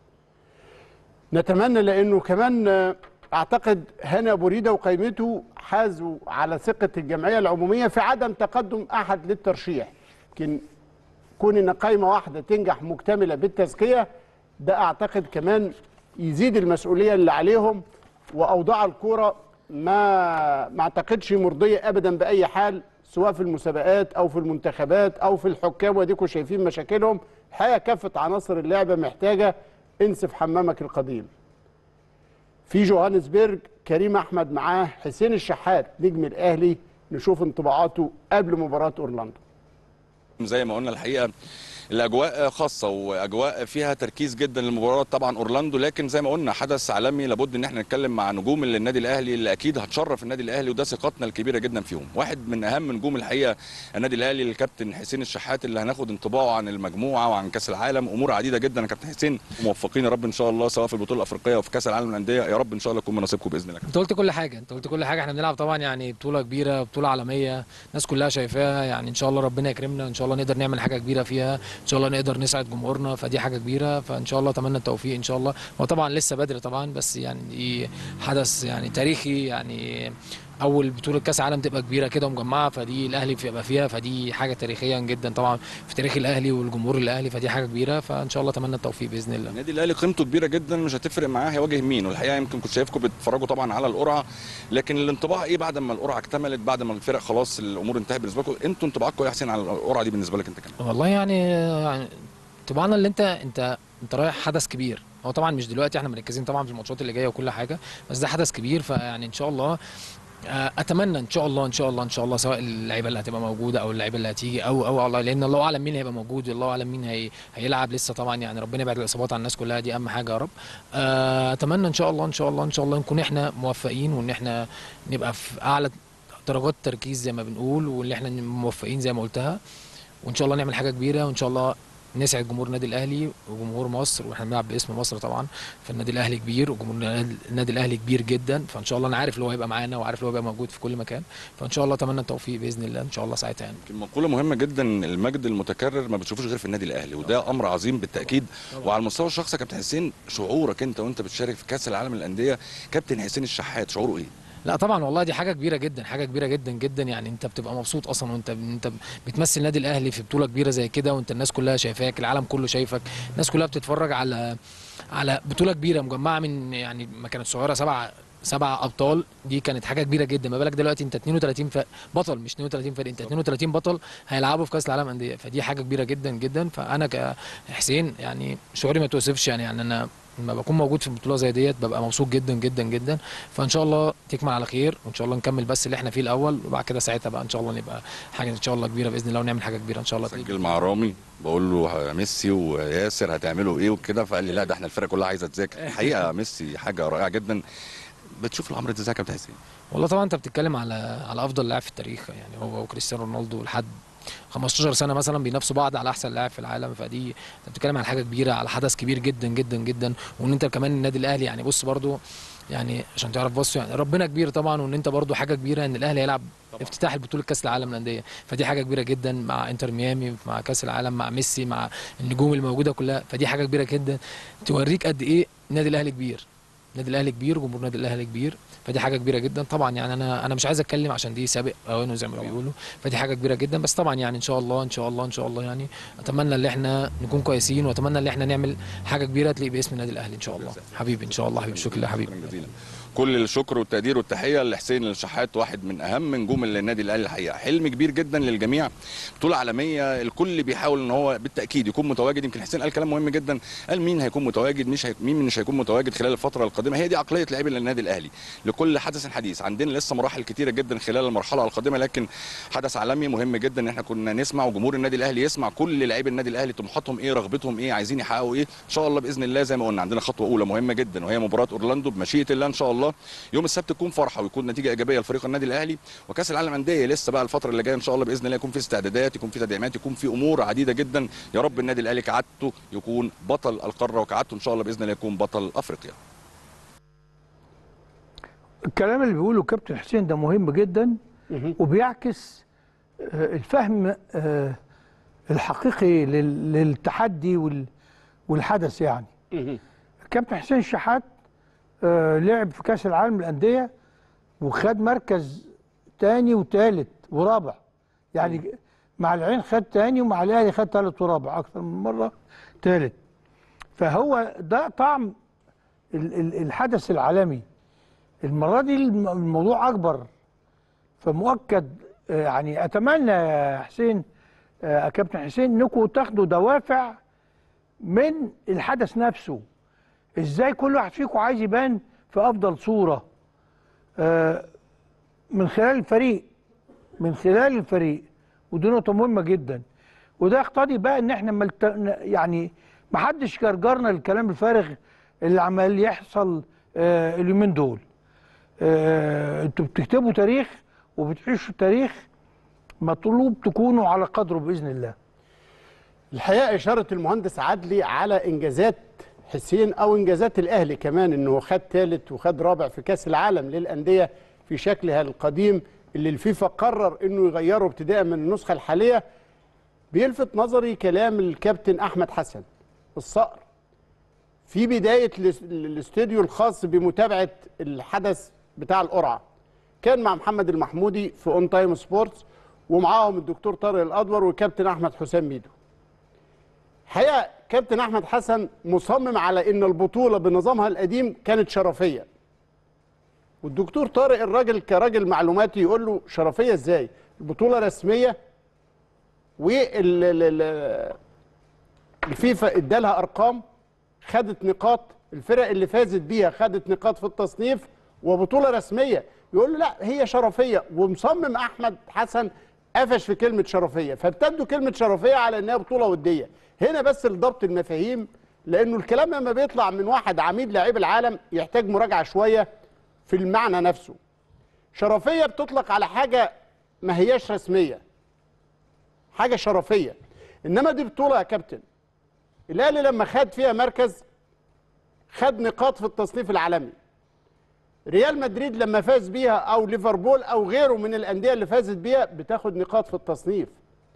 [SPEAKER 2] نتمنى لانه كمان آه، اعتقد هاني ابو ريده وقيمته حازوا على ثقه الجمعيه العموميه في عدم تقدم احد للترشيح يمكن كون ان قائمه واحده تنجح مكتمله بالتزكيه ده اعتقد كمان يزيد المسؤوليه اللي عليهم واوضاع الكوره ما ما اعتقدش مرضيه ابدا باي حال سواء في المسابقات او في المنتخبات او في الحكام واديكم شايفين مشاكلهم الحقيقه كافه عناصر اللعبه محتاجه انسف حمامك القديم في جوهانسبرج كريم احمد معاه حسين الشحات نجم الاهلي نشوف انطباعاته قبل مباراه اورلاندو
[SPEAKER 3] زي ما قلنا الحقيقه الاجواء خاصه واجواء فيها تركيز جدا للمباراه طبعا اورلاندو لكن زي ما قلنا حدث عالمي لابد ان احنا نتكلم مع نجوم النادي الاهلي اللي اكيد هتشرف النادي الاهلي وده ثقتنا الكبيره جدا فيهم واحد من اهم نجوم الحقيقه النادي الاهلي الكابتن حسين الشحات اللي هناخد انطباعه عن المجموعه وعن كاس العالم امور عديده جدا يا كابتن حسين موفقين يا رب ان شاء الله سواء في البطوله الافريقيه وفي كاس العالم للانديه يا رب ان شاء الله يكون من نصيبكم باذن الله
[SPEAKER 11] انت قلت كل حاجه انت قلت كل حاجه احنا بنلعب طبعا يعني بطوله كبيره بطوله عالميه الناس كلها شايفاها يعني ان شاء الله ربنا يكرمنا ان شاء الله نقدر نعمل حاجه كبيره فيها ان شاء الله نقدر نسعد جمهورنا فدي حاجه كبيره فان شاء الله اتمنى التوفيق ان شاء الله هو طبعا لسه بدري طبعا بس يعني دي حدث يعني تاريخي يعني اول بطوله كاس عالم تبقى كبيره كده ومجمعه فدي الاهلي بيبقى فيها فدي حاجه تاريخيه جدا طبعا في تاريخ الاهلي والجمهور الاهلي فدي حاجه كبيره فان شاء الله اتمنى التوفيق باذن الله
[SPEAKER 3] النادي الاهلي قيمته كبيره جدا مش هتفرق معاه هيواجه مين والحقيقه يمكن كنت شايفكم بتتفرجوا طبعا على القرعه لكن الانطباع ايه بعد ما القرعه اكتملت بعد ما الفرق خلاص الامور انتهت بالنسبه لكم انتوا انطباعكم ايه يا حسين على القرعه دي بالنسبه لك انت كمان
[SPEAKER 11] والله يعني يعني طبعا اللي انت انت انت رايح حدث كبير هو طبعا مش دلوقتي احنا مركزين طبعا في الماتشات اللي جايه وكل حاجه بس ده حدث كبير فيعني ان شاء الله آه، اتمنى ان شاء الله ان شاء الله ان شاء الله سواء اللعيبه اللي هتبقى موجوده او اللعيبه اللي هتيجي او او الله لان الله اعلم مين هيبقى موجود الله اعلم مين هي هيلعب لسه طبعا يعني ربنا يبعد الاصابات عن الناس كلها دي اهم حاجه يا رب آه، اتمنى ان شاء الله ان شاء الله ان شاء الله نكون احنا موفقين وان احنا نبقى في اعلى درجات تركيز زي ما بنقول وان احنا موفقين زي ما قلتها وان شاء الله نعمل حاجه كبيره وان شاء الله نسعد جمهور النادي الاهلي وجمهور مصر واحنا بنلعب باسم مصر طبعا فالنادي الاهلي كبير وجمهور النادي الاهلي كبير جدا فان شاء الله انا عارف اللي هو هيبقى معانا وعارف اللي هو هيبقى موجود في كل مكان فان شاء الله اتمنى التوفيق باذن الله ان شاء الله ساعتها يعني
[SPEAKER 3] يمكن مقوله مهمه جدا المجد المتكرر ما بتشوفوش غير في النادي الاهلي وده امر عظيم بالتاكيد وعلى المستوى الشخصي يا كابتن حسين شعورك انت وانت بتشارك في كاس العالم للانديه كابتن حسين الشحات شعوره ايه
[SPEAKER 11] لا طبعا والله دي حاجه كبيره جدا حاجه كبيره جدا جدا يعني انت بتبقى مبسوط اصلا وانت انت بتمثل النادي الاهلي في بطوله كبيره زي كده وانت الناس كلها شايفاك العالم كله شايفك الناس كلها بتتفرج على على بطوله كبيره مجمعه من يعني ما كانت صغيره سبعه سبع ابطال دي كانت حاجه كبيره جدا ما بالك دلوقتي انت 32 ف... بطل مش 32 فريق انت 32 بطل هيلعبوا في كاس العالم انديه فدي حاجه كبيره جدا جدا فانا كحسين يعني شعوري ما توصفش يعني يعني انا لما بكون موجود في بطوله زي ديت ببقى مبسوط جدا جدا جدا فان شاء الله تكمل على خير وان شاء الله نكمل بس اللي احنا فيه الاول وبعد كده ساعتها بقى ان شاء الله نبقى حاجه ان شاء الله كبيره باذن الله ونعمل حاجه كبيره ان شاء الله
[SPEAKER 3] سجل مع رامي بقول له ميسي وياسر هتعملوا ايه وكده فقال لي لا ده احنا الفرقه كلها عايزه تذاكر الحقيقه ميسي حاجه رائعه جدا بتشوف الامر ده ازاي يا كابتن حسين
[SPEAKER 11] والله طبعا انت بتتكلم على على افضل لاعب في التاريخ يعني هو وكريستيانو رونالدو لحد 15 سنه مثلا بينافسوا بعض على احسن لاعب في العالم فدي انت بتتكلم على حاجه كبيره على حدث كبير جدا جدا جدا وان انت كمان النادي الاهلي يعني بص برضو يعني عشان تعرف بص يعني ربنا كبير طبعا وان انت برضو حاجه كبيره ان الاهلي هيلعب افتتاح البطوله كاس العالم للانديه فدي حاجه كبيره جدا مع انتر ميامي مع كاس العالم مع ميسي مع النجوم الموجوده كلها فدي حاجه كبيره جدا توريك قد ايه النادي الاهلي كبير النادي الاهلي كبير وجمهور النادي الاهلي كبير فدي حاجه كبيره جدا طبعا يعني انا انا مش عايز اتكلم عشان دي سابق اوانه زي ما بيقولوا فدي حاجه كبيره جدا بس طبعا يعني ان شاء الله ان شاء الله ان شاء الله يعني اتمنى ان احنا نكون كويسين واتمنى ان احنا نعمل حاجه كبيره تليق باسم النادي الاهلي ان شاء الله حبيبي ان شاء الله حبيبي شكرا حبيبي
[SPEAKER 3] كل الشكر والتقدير والتحيه لحسين الشحات واحد من اهم نجوم النادي الاهلي الحقيقه حلم كبير جدا للجميع بطوله عالميه الكل بيحاول ان هو بالتاكيد يكون متواجد يمكن حسين قال كلام مهم جدا قال مين هيكون متواجد مش هي... مين مش هيكون متواجد خلال الفتره القادمه هي دي عقليه لاعبي النادي الاهلي لكل حدث حديث عندنا لسه مراحل كتيره جدا خلال المرحله القادمه لكن حدث عالمي مهم جدا ان احنا كنا نسمع وجمهور النادي الاهلي يسمع كل لاعبي النادي الاهلي طموحاتهم ايه رغبتهم ايه عايزين يحققوا ايه ان شاء الله باذن الله زي ما قلنا عندنا خطوه اولى مهمه جدا وهي مباراه اورلاندو بمشيئه الله ان شاء الله يوم السبت تكون فرحه ويكون نتيجه ايجابيه لفريق النادي الاهلي وكاس العالم للانديه لسه بقى الفتره اللي جايه ان شاء الله باذن الله يكون في استعدادات يكون في تدعيمات يكون في امور عديده جدا يا رب النادي الاهلي كعادته يكون بطل القاره وكعادته ان شاء الله باذن الله يكون بطل افريقيا
[SPEAKER 1] الكلام اللي بيقوله كابتن حسين ده مهم جدا وبيعكس الفهم الحقيقي للتحدي والحدث يعني كابتن حسين الشحات لعب في كاس العالم للانديه وخد مركز تاني وتالت ورابع يعني مع العين خد تاني ومع الاهلي خد تالت ورابع اكثر من مره تالت فهو ده طعم الحدث العالمي المره دي الموضوع اكبر فمؤكد يعني اتمنى يا حسين يا كابتن حسين انكم تاخدوا دوافع من الحدث نفسه ازاي كل واحد فيكم عايز يبان في افضل صوره من خلال الفريق من خلال الفريق ودي نقطه مهمه جدا وده يقتضي بقى ان احنا ملت... يعني ما حدش جرجرنا الكلام الفارغ اللي عمال يحصل آه اليومين دول آه انتوا بتكتبوا تاريخ وبتعيشوا تاريخ مطلوب تكونوا على قدره باذن الله
[SPEAKER 2] الحقيقه اشاره المهندس عدلي على انجازات حسين او انجازات الاهلي كمان انه خد ثالث وخد رابع في كاس العالم للانديه في شكلها القديم اللي الفيفا قرر انه يغيره ابتداء من النسخه الحاليه بيلفت نظري كلام الكابتن احمد حسن الصقر في بدايه الاس- الاستوديو الخاص بمتابعه الحدث بتاع القرعه كان مع محمد المحمودي في اون تايم سبورتس ومعاهم الدكتور طارق الادور والكابتن احمد حسام ميدو الحقيقه كابتن احمد حسن مصمم على ان البطوله بنظامها القديم كانت شرفيه والدكتور طارق الراجل كراجل معلوماتي يقول له شرفيه ازاي البطوله رسميه والفيفا ادالها ارقام خدت نقاط الفرق اللي فازت بيها خدت نقاط في التصنيف وبطوله رسميه يقول له لا هي شرفيه ومصمم احمد حسن قفش في كلمه شرفيه فابتدوا كلمه شرفيه على انها بطوله وديه هنا بس لضبط المفاهيم لانه الكلام لما بيطلع من واحد عميد لاعب العالم يحتاج مراجعه شويه في المعنى نفسه شرفيه بتطلق على حاجه ما هياش رسميه حاجه شرفيه انما دي بطوله يا كابتن الاهلي لما خد فيها مركز خد نقاط في التصنيف العالمي ريال مدريد لما فاز بيها او ليفربول او غيره من الانديه اللي فازت بيها بتاخد نقاط في التصنيف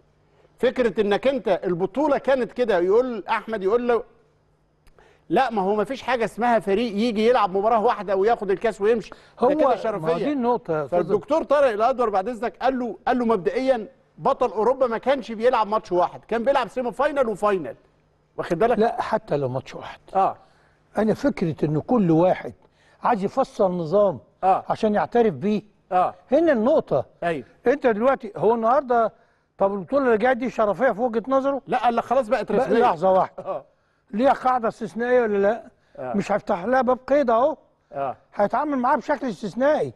[SPEAKER 2] فكره انك انت البطوله كانت كده يقول احمد يقول له لا ما هو ما فيش حاجه اسمها فريق يجي يلعب مباراه واحده وياخد الكاس ويمشي
[SPEAKER 1] هو
[SPEAKER 2] ده كده
[SPEAKER 1] ما
[SPEAKER 2] شرفيه
[SPEAKER 1] دي النقطه يا أستاذ
[SPEAKER 2] فالدكتور طارق الادور بعد اذنك قال له قال له مبدئيا بطل اوروبا ما كانش بيلعب ماتش واحد كان بيلعب سيمي فاينل وفاينل واخد بالك
[SPEAKER 1] لا حتى لو ماتش واحد
[SPEAKER 2] اه
[SPEAKER 1] انا فكره ان كل واحد عايز يفصل نظام
[SPEAKER 2] آه.
[SPEAKER 1] عشان يعترف بيه
[SPEAKER 2] اه
[SPEAKER 1] هنا النقطه
[SPEAKER 2] ايوه
[SPEAKER 1] انت دلوقتي هو النهارده طب البطوله اللي جايه دي شرفيه في وجهه نظره
[SPEAKER 2] لا قال لك خلاص بقت
[SPEAKER 1] بقى
[SPEAKER 2] رسميه
[SPEAKER 1] لحظه واحده
[SPEAKER 2] اه
[SPEAKER 1] ليها قاعده استثنائيه ولا لا
[SPEAKER 2] آه.
[SPEAKER 1] مش هيفتح لها باب قيد اهو
[SPEAKER 2] اه
[SPEAKER 1] هيتعامل معاها بشكل استثنائي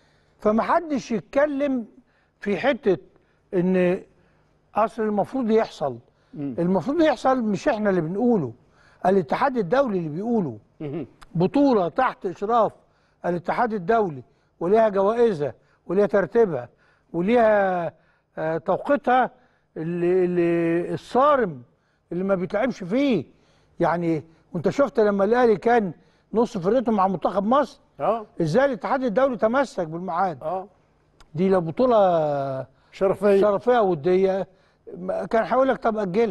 [SPEAKER 1] فمحدش يتكلم في حته ان اصل المفروض يحصل المفروض يحصل مش احنا اللي بنقوله الاتحاد الدولي اللي بيقوله بطوله تحت اشراف الاتحاد الدولي وليها جوائزها وليها ترتيبها وليها آه، توقيتها اللي, اللي الصارم اللي ما بيتلعبش فيه يعني وانت شفت لما الاهلي كان نص فرقته مع منتخب مصر
[SPEAKER 2] اه
[SPEAKER 1] ازاي الاتحاد الدولي تمسك بالميعاد
[SPEAKER 2] اه
[SPEAKER 1] دي لو بطوله
[SPEAKER 2] شرفيه
[SPEAKER 1] شرفيه وديه ما- كان هيقول لك طب اجلها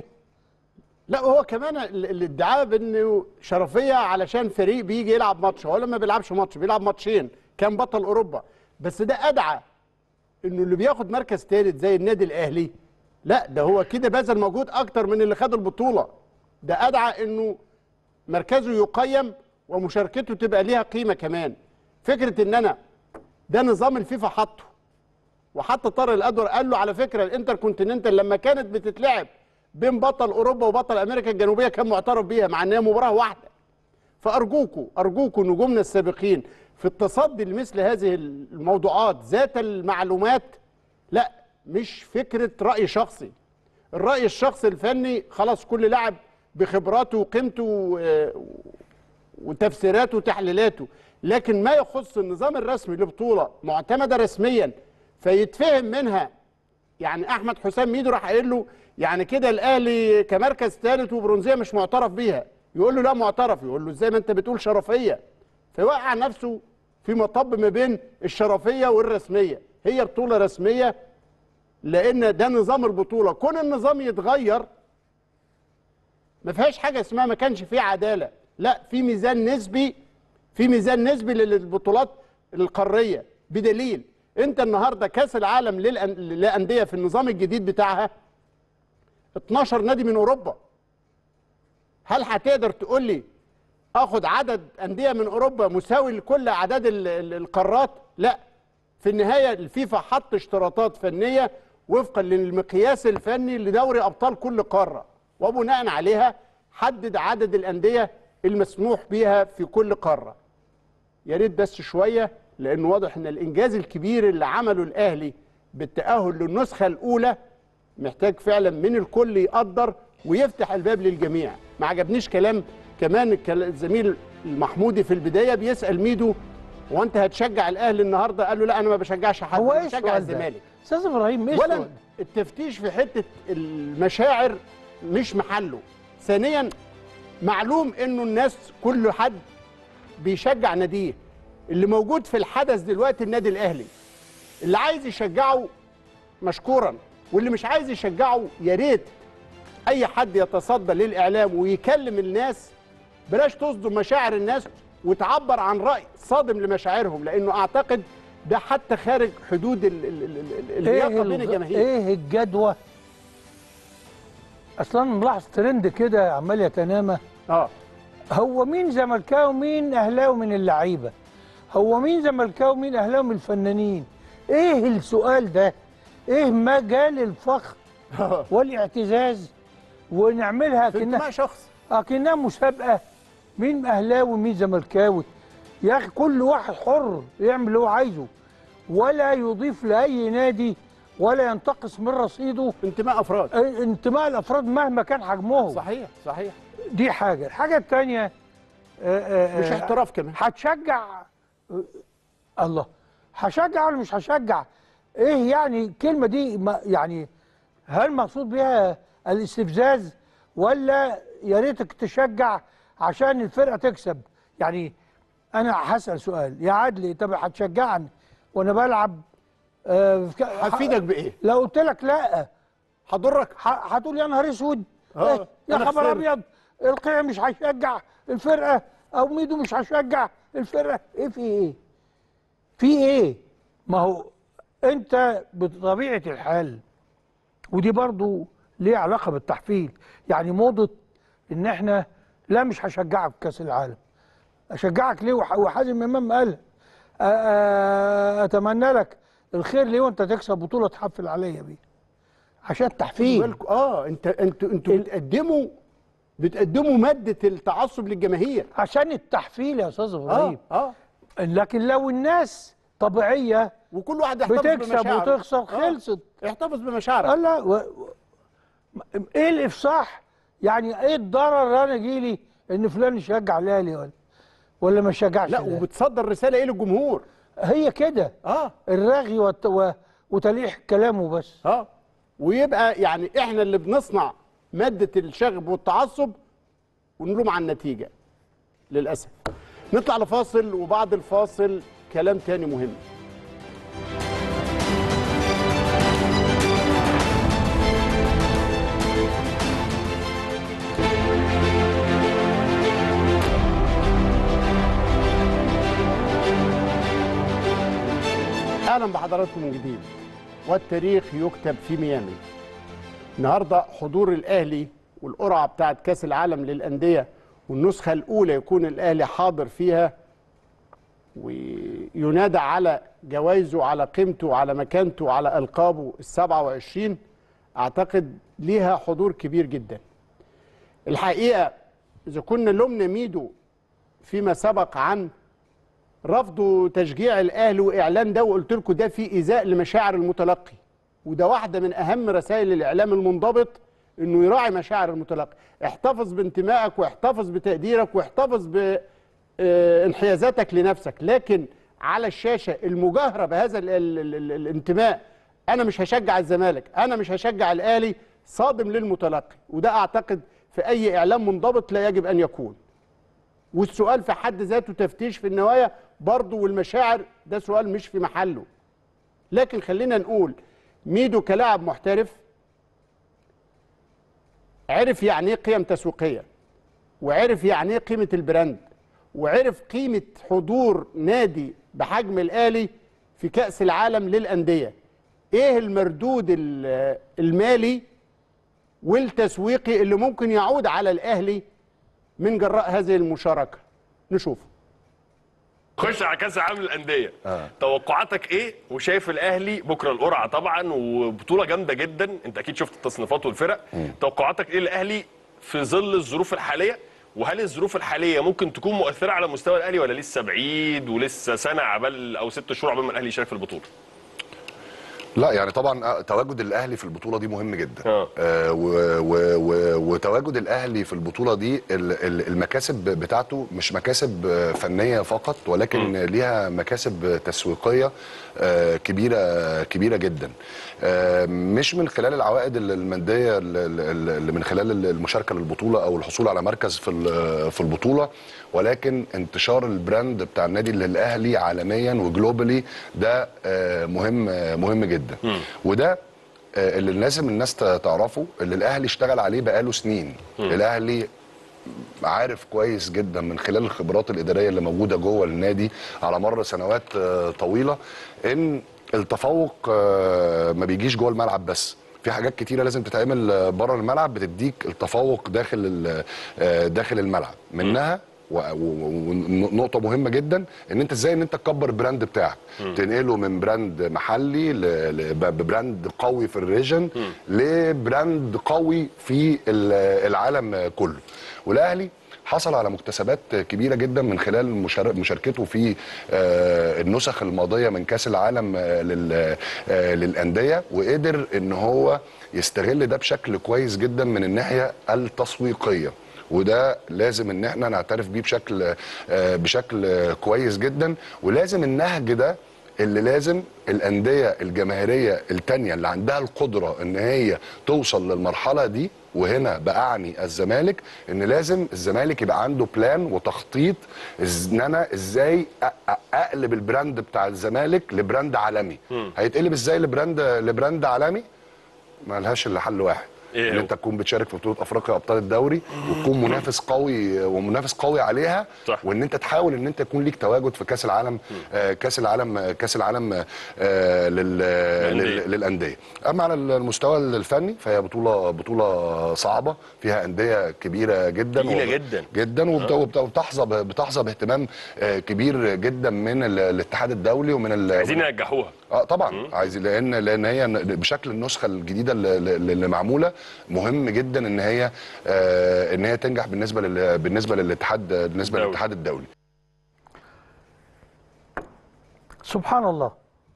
[SPEAKER 2] لا هو كمان ال- الادعاء بانه شرفيه علشان فريق بيجي يلعب ماتش هو لما بيلعبش ماتش بيلعب ماتشين كان بطل اوروبا بس ده ادعى انه اللي بياخد مركز ثالث زي النادي الاهلي لا ده هو كده بذل مجهود اكتر من اللي خد البطوله ده ادعى انه مركزه يقيم ومشاركته تبقى ليها قيمه كمان فكره ان انا ده نظام الفيفا حطه وحتى طارق الادور قال له على فكره الانتر كونتيننتال لما كانت بتتلعب بين بطل اوروبا وبطل امريكا الجنوبيه كان معترف بيها مع ان هي مباراه واحده فارجوكوا ارجوكوا نجومنا السابقين في التصدي لمثل هذه الموضوعات ذات المعلومات لا مش فكره راي شخصي الراي الشخصي الفني خلاص كل لاعب بخبراته وقيمته و- وتفسيراته وتحليلاته لكن ما يخص النظام الرسمي لبطوله معتمده رسميا فيتفهم منها يعني احمد حسام ميدو راح قايل له يعني كده الاهلي كمركز ثالث وبرونزيه مش معترف بيها يقول له لا معترف يقول له ازاي ما انت بتقول شرفيه فيوقع نفسه في مطب ما بين الشرفيه والرسميه هي بطوله رسميه لان ده نظام البطوله كون النظام يتغير ما فيهاش حاجه اسمها ما كانش فيه عداله لا في ميزان نسبي في ميزان نسبي للبطولات القاريه بدليل انت النهارده كاس العالم للأن- للانديه في النظام الجديد بتاعها 12 نادي من اوروبا هل هتقدر تقول لي اخد عدد انديه من اوروبا مساوي لكل اعداد ال- ال- القارات لا في النهايه الفيفا حط اشتراطات فنيه وفقا للمقياس الفني لدوري ابطال كل قاره وبناء عليها حدد عدد الانديه المسموح بها في كل قاره يا ريت بس شويه لانه واضح ان الانجاز الكبير اللي عمله الاهلي بالتاهل للنسخه الاولى محتاج فعلا من الكل يقدر ويفتح الباب للجميع ما عجبنيش كلام كمان الكل- الزميل المحمودي في البدايه بيسال ميدو هو انت هتشجع الاهلي النهارده قال له لا انا ما بشجعش حد
[SPEAKER 1] هو
[SPEAKER 2] أنا
[SPEAKER 1] ايه
[SPEAKER 2] بشجع
[SPEAKER 1] السؤال ده؟
[SPEAKER 2] الزمالك
[SPEAKER 1] استاذ ابراهيم ايه
[SPEAKER 2] اولا
[SPEAKER 1] السؤال؟
[SPEAKER 2] التفتيش في حته المشاعر مش محله ثانيا معلوم انه الناس كل حد بيشجع ناديه اللي موجود في الحدث دلوقتي النادي الاهلي اللي عايز يشجعه مشكورا واللي مش عايز يشجعه يا ريت اي حد يتصدى للاعلام ويكلم الناس بلاش تصدم مشاعر الناس وتعبر عن راي صادم لمشاعرهم لانه اعتقد ده حتى خارج حدود ال- ال- ال- ال- اللياقه بين
[SPEAKER 1] الغ-
[SPEAKER 2] الجماهير
[SPEAKER 1] ايه الجدوى اصلا ملاحظ ترند كده عمال يتنامى
[SPEAKER 2] اه
[SPEAKER 1] هو مين زملكاوي ومين اهلاوي من اللعيبه هو مين زملكاوي ومين اهلاوي من الفنانين ايه السؤال ده ايه مجال الفخر والاعتزاز ونعملها
[SPEAKER 2] في
[SPEAKER 1] كأنها
[SPEAKER 2] انتماء شخص
[SPEAKER 1] اكنها مسابقه مين اهلاوي ومين زملكاوي يا اخي كل واحد حر يعمل اللي هو عايزه ولا يضيف لاي نادي ولا ينتقص من رصيده
[SPEAKER 2] انتماء افراد
[SPEAKER 1] انتماء الافراد مهما كان حجمهم
[SPEAKER 2] صحيح صحيح
[SPEAKER 1] دي حاجه الحاجه الثانيه
[SPEAKER 2] مش احتراف كمان
[SPEAKER 1] هتشجع آه، الله هشجع ولا مش هشجع ايه يعني الكلمه دي ما- يعني هل مقصود بها الاستفزاز ولا يا ريتك تشجع عشان الفرقه تكسب يعني انا هسال سؤال يا عدلي طب هتشجعني وانا بلعب آه، في ك-
[SPEAKER 2] هفيدك بايه
[SPEAKER 1] لو قلت لك لا
[SPEAKER 2] هضرك
[SPEAKER 1] هتقول يا نهار اسود
[SPEAKER 2] آه،
[SPEAKER 1] إيه؟ يا
[SPEAKER 2] أنا
[SPEAKER 1] خبر
[SPEAKER 2] خسرت.
[SPEAKER 1] ابيض القيع مش هيشجع الفرقه او ميدو مش هيشجع الفرقه ايه في ايه في ايه ما هو انت بطبيعه الحال ودي برضو ليه علاقه بالتحفيل يعني موضه ان احنا لا مش هشجعك في كاس العالم اشجعك ليه وح- وحازم امام قال أ- أ- اتمنى لك الخير ليه وانت تكسب بطوله تحفل عليا بيها عشان التحفيل
[SPEAKER 2] بالكم اه انت انتوا انتوا بتقدموا بتقدموا ماده التعصب للجماهير
[SPEAKER 1] عشان التحفيل يا استاذ ابراهيم
[SPEAKER 2] اه
[SPEAKER 1] لكن لو الناس طبيعيه
[SPEAKER 2] وكل واحد يحتفظ
[SPEAKER 1] بتكسب
[SPEAKER 2] بمشاعره.
[SPEAKER 1] وتخسر
[SPEAKER 2] آه.
[SPEAKER 1] خلصت
[SPEAKER 2] احتفظ بمشاعرك
[SPEAKER 1] لا و... و... ايه الافصاح يعني ايه الضرر انا اجي لي ان فلان يشجع الاهلي ولا ولا ما يشجعش
[SPEAKER 2] لا
[SPEAKER 1] الأهلي؟
[SPEAKER 2] وبتصدر رساله ايه للجمهور
[SPEAKER 1] هي كده
[SPEAKER 2] اه
[SPEAKER 1] الرغي والت... و... وتليح كلامه بس
[SPEAKER 2] اه ويبقى يعني احنا اللي بنصنع ماده الشغب والتعصب ونلوم على النتيجه للاسف نطلع لفاصل وبعد الفاصل كلام تاني مهم اهلا بحضراتكم من جديد والتاريخ يكتب في ميامي النهارده حضور الاهلي والقرعه بتاعت كاس العالم للانديه والنسخه الاولى يكون الاهلي حاضر فيها وينادى على جوائزه على قيمته على مكانته على القابه ال 27 اعتقد ليها حضور كبير جدا. الحقيقه اذا كنا لومنا ميدو فيما سبق عن رفض تشجيع الاهلي واعلان ده وقلت لكم ده في ايذاء لمشاعر المتلقي وده واحده من اهم رسائل الاعلام المنضبط انه يراعي مشاعر المتلقي احتفظ بانتمائك واحتفظ بتقديرك واحتفظ بانحيازاتك لنفسك لكن على الشاشه المجاهره بهذا ال ال ال ال الانتماء انا مش هشجع الزمالك انا مش هشجع الاهلي صادم للمتلقي وده اعتقد في اي اعلام منضبط لا يجب ان يكون والسؤال في حد ذاته تفتيش في النوايا برضه والمشاعر ده سؤال مش في محله لكن خلينا نقول ميدو كلاعب محترف عرف يعني ايه قيم تسويقيه وعرف يعني ايه قيمه البراند وعرف قيمه حضور نادي بحجم الاهلي في كاس العالم للانديه ايه المردود ال- المالي والتسويقي اللي ممكن يعود على الاهلي من جراء هذه المشاركه نشوف
[SPEAKER 12] خش على كاس العالم للانديه آه. توقعاتك ايه وشايف الاهلي بكره القرعه طبعا وبطوله جامده جدا انت اكيد شفت التصنيفات والفرق توقعاتك ايه الاهلي في ظل الظروف الحاليه وهل الظروف الحاليه ممكن تكون مؤثره على مستوى الاهلي ولا لسه بعيد ولسه سنه عبال او ست شهور عبال ما الاهلي يشارك في البطوله
[SPEAKER 13] لا يعني طبعا آه، تواجد الاهلي في البطوله دي مهم جدا
[SPEAKER 12] آه.
[SPEAKER 13] آه و و و وتواجد الاهلي في البطوله دي ال- ال- المكاسب بتاعته مش مكاسب آه، فنيه فقط ولكن ليها مكاسب تسويقيه آه، كبيره كبيره جدا آه، مش من خلال العوائد ال- الماديه ال- ال- اللي من خلال المشاركه للبطوله او الحصول على مركز في ال- في البطوله ولكن انتشار البراند بتاع النادي الاهلي عالميا وجلوبالي ده آه، مهم آه، مهم جدا وده آه، اللي لازم الناس ت- تعرفه اللي الاهلي اشتغل عليه بقاله سنين الاهلي عارف كويس جدا من خلال الخبرات الاداريه اللي موجوده جوه النادي على مر سنوات آه، طويله ان التفوق آه، ما بيجيش جوه الملعب بس في حاجات كتيره لازم تتعمل آه، بره الملعب بتديك التفوق داخل ال- آه، داخل الملعب منها ونقطه مهمه جدا ان انت ازاي ان انت تكبر البراند بتاعك تنقله من براند محلي ل- ل- ب- ببراند قوي في الريجن لبراند قوي في ال- العالم كله والاهلي حصل على مكتسبات كبيره جدا من خلال مشار- مشاركته في آه، النسخ الماضيه من كاس العالم آه، لل- آه، للانديه وقدر ان هو يستغل ده بشكل كويس جدا من الناحيه التسويقيه وده لازم ان احنا نعترف بيه بشكل آه، بشكل آه، كويس جدا ولازم النهج ده اللي لازم الانديه الجماهيريه التانيه اللي عندها القدره ان هي توصل للمرحله دي وهنا باعني الزمالك ان لازم الزمالك يبقى عنده بلان وتخطيط إز- ان انا ازاي أ- أ- اقلب البراند بتاع الزمالك لبراند عالمي هيتقلب ازاي لبراند لبراند عالمي ما لهاش الا حل واحد
[SPEAKER 12] إيه
[SPEAKER 13] ان
[SPEAKER 12] هو؟
[SPEAKER 13] انت تكون بتشارك في بطوله افريقيا ابطال الدوري وتكون منافس قوي ومنافس قوي عليها
[SPEAKER 12] صح.
[SPEAKER 13] وان انت تحاول ان انت يكون ليك تواجد في كاس العالم آه كاس العالم آه كاس العالم آه لل لل- للانديه اما على المستوى الفني فهي بطوله بطوله صعبه فيها انديه كبيره جدا
[SPEAKER 12] تقيلة
[SPEAKER 13] وب-
[SPEAKER 12] جدا.
[SPEAKER 13] جدا وبت- وبت- وبتحظى ب- بتحظى باهتمام آه كبير جدا من ال- الاتحاد الدولي ومن ال-
[SPEAKER 12] عايزين ينجحوها
[SPEAKER 13] اه طبعا عايز لان لان هي ن- بشكل النسخه الجديده اللي, اللي اللي معموله مهم جدا ان هي آه ان هي تنجح بالنسبه لل بالنسبه للاتحاد بالنسبه
[SPEAKER 12] الدولي.
[SPEAKER 13] للاتحاد الدولي
[SPEAKER 1] سبحان الله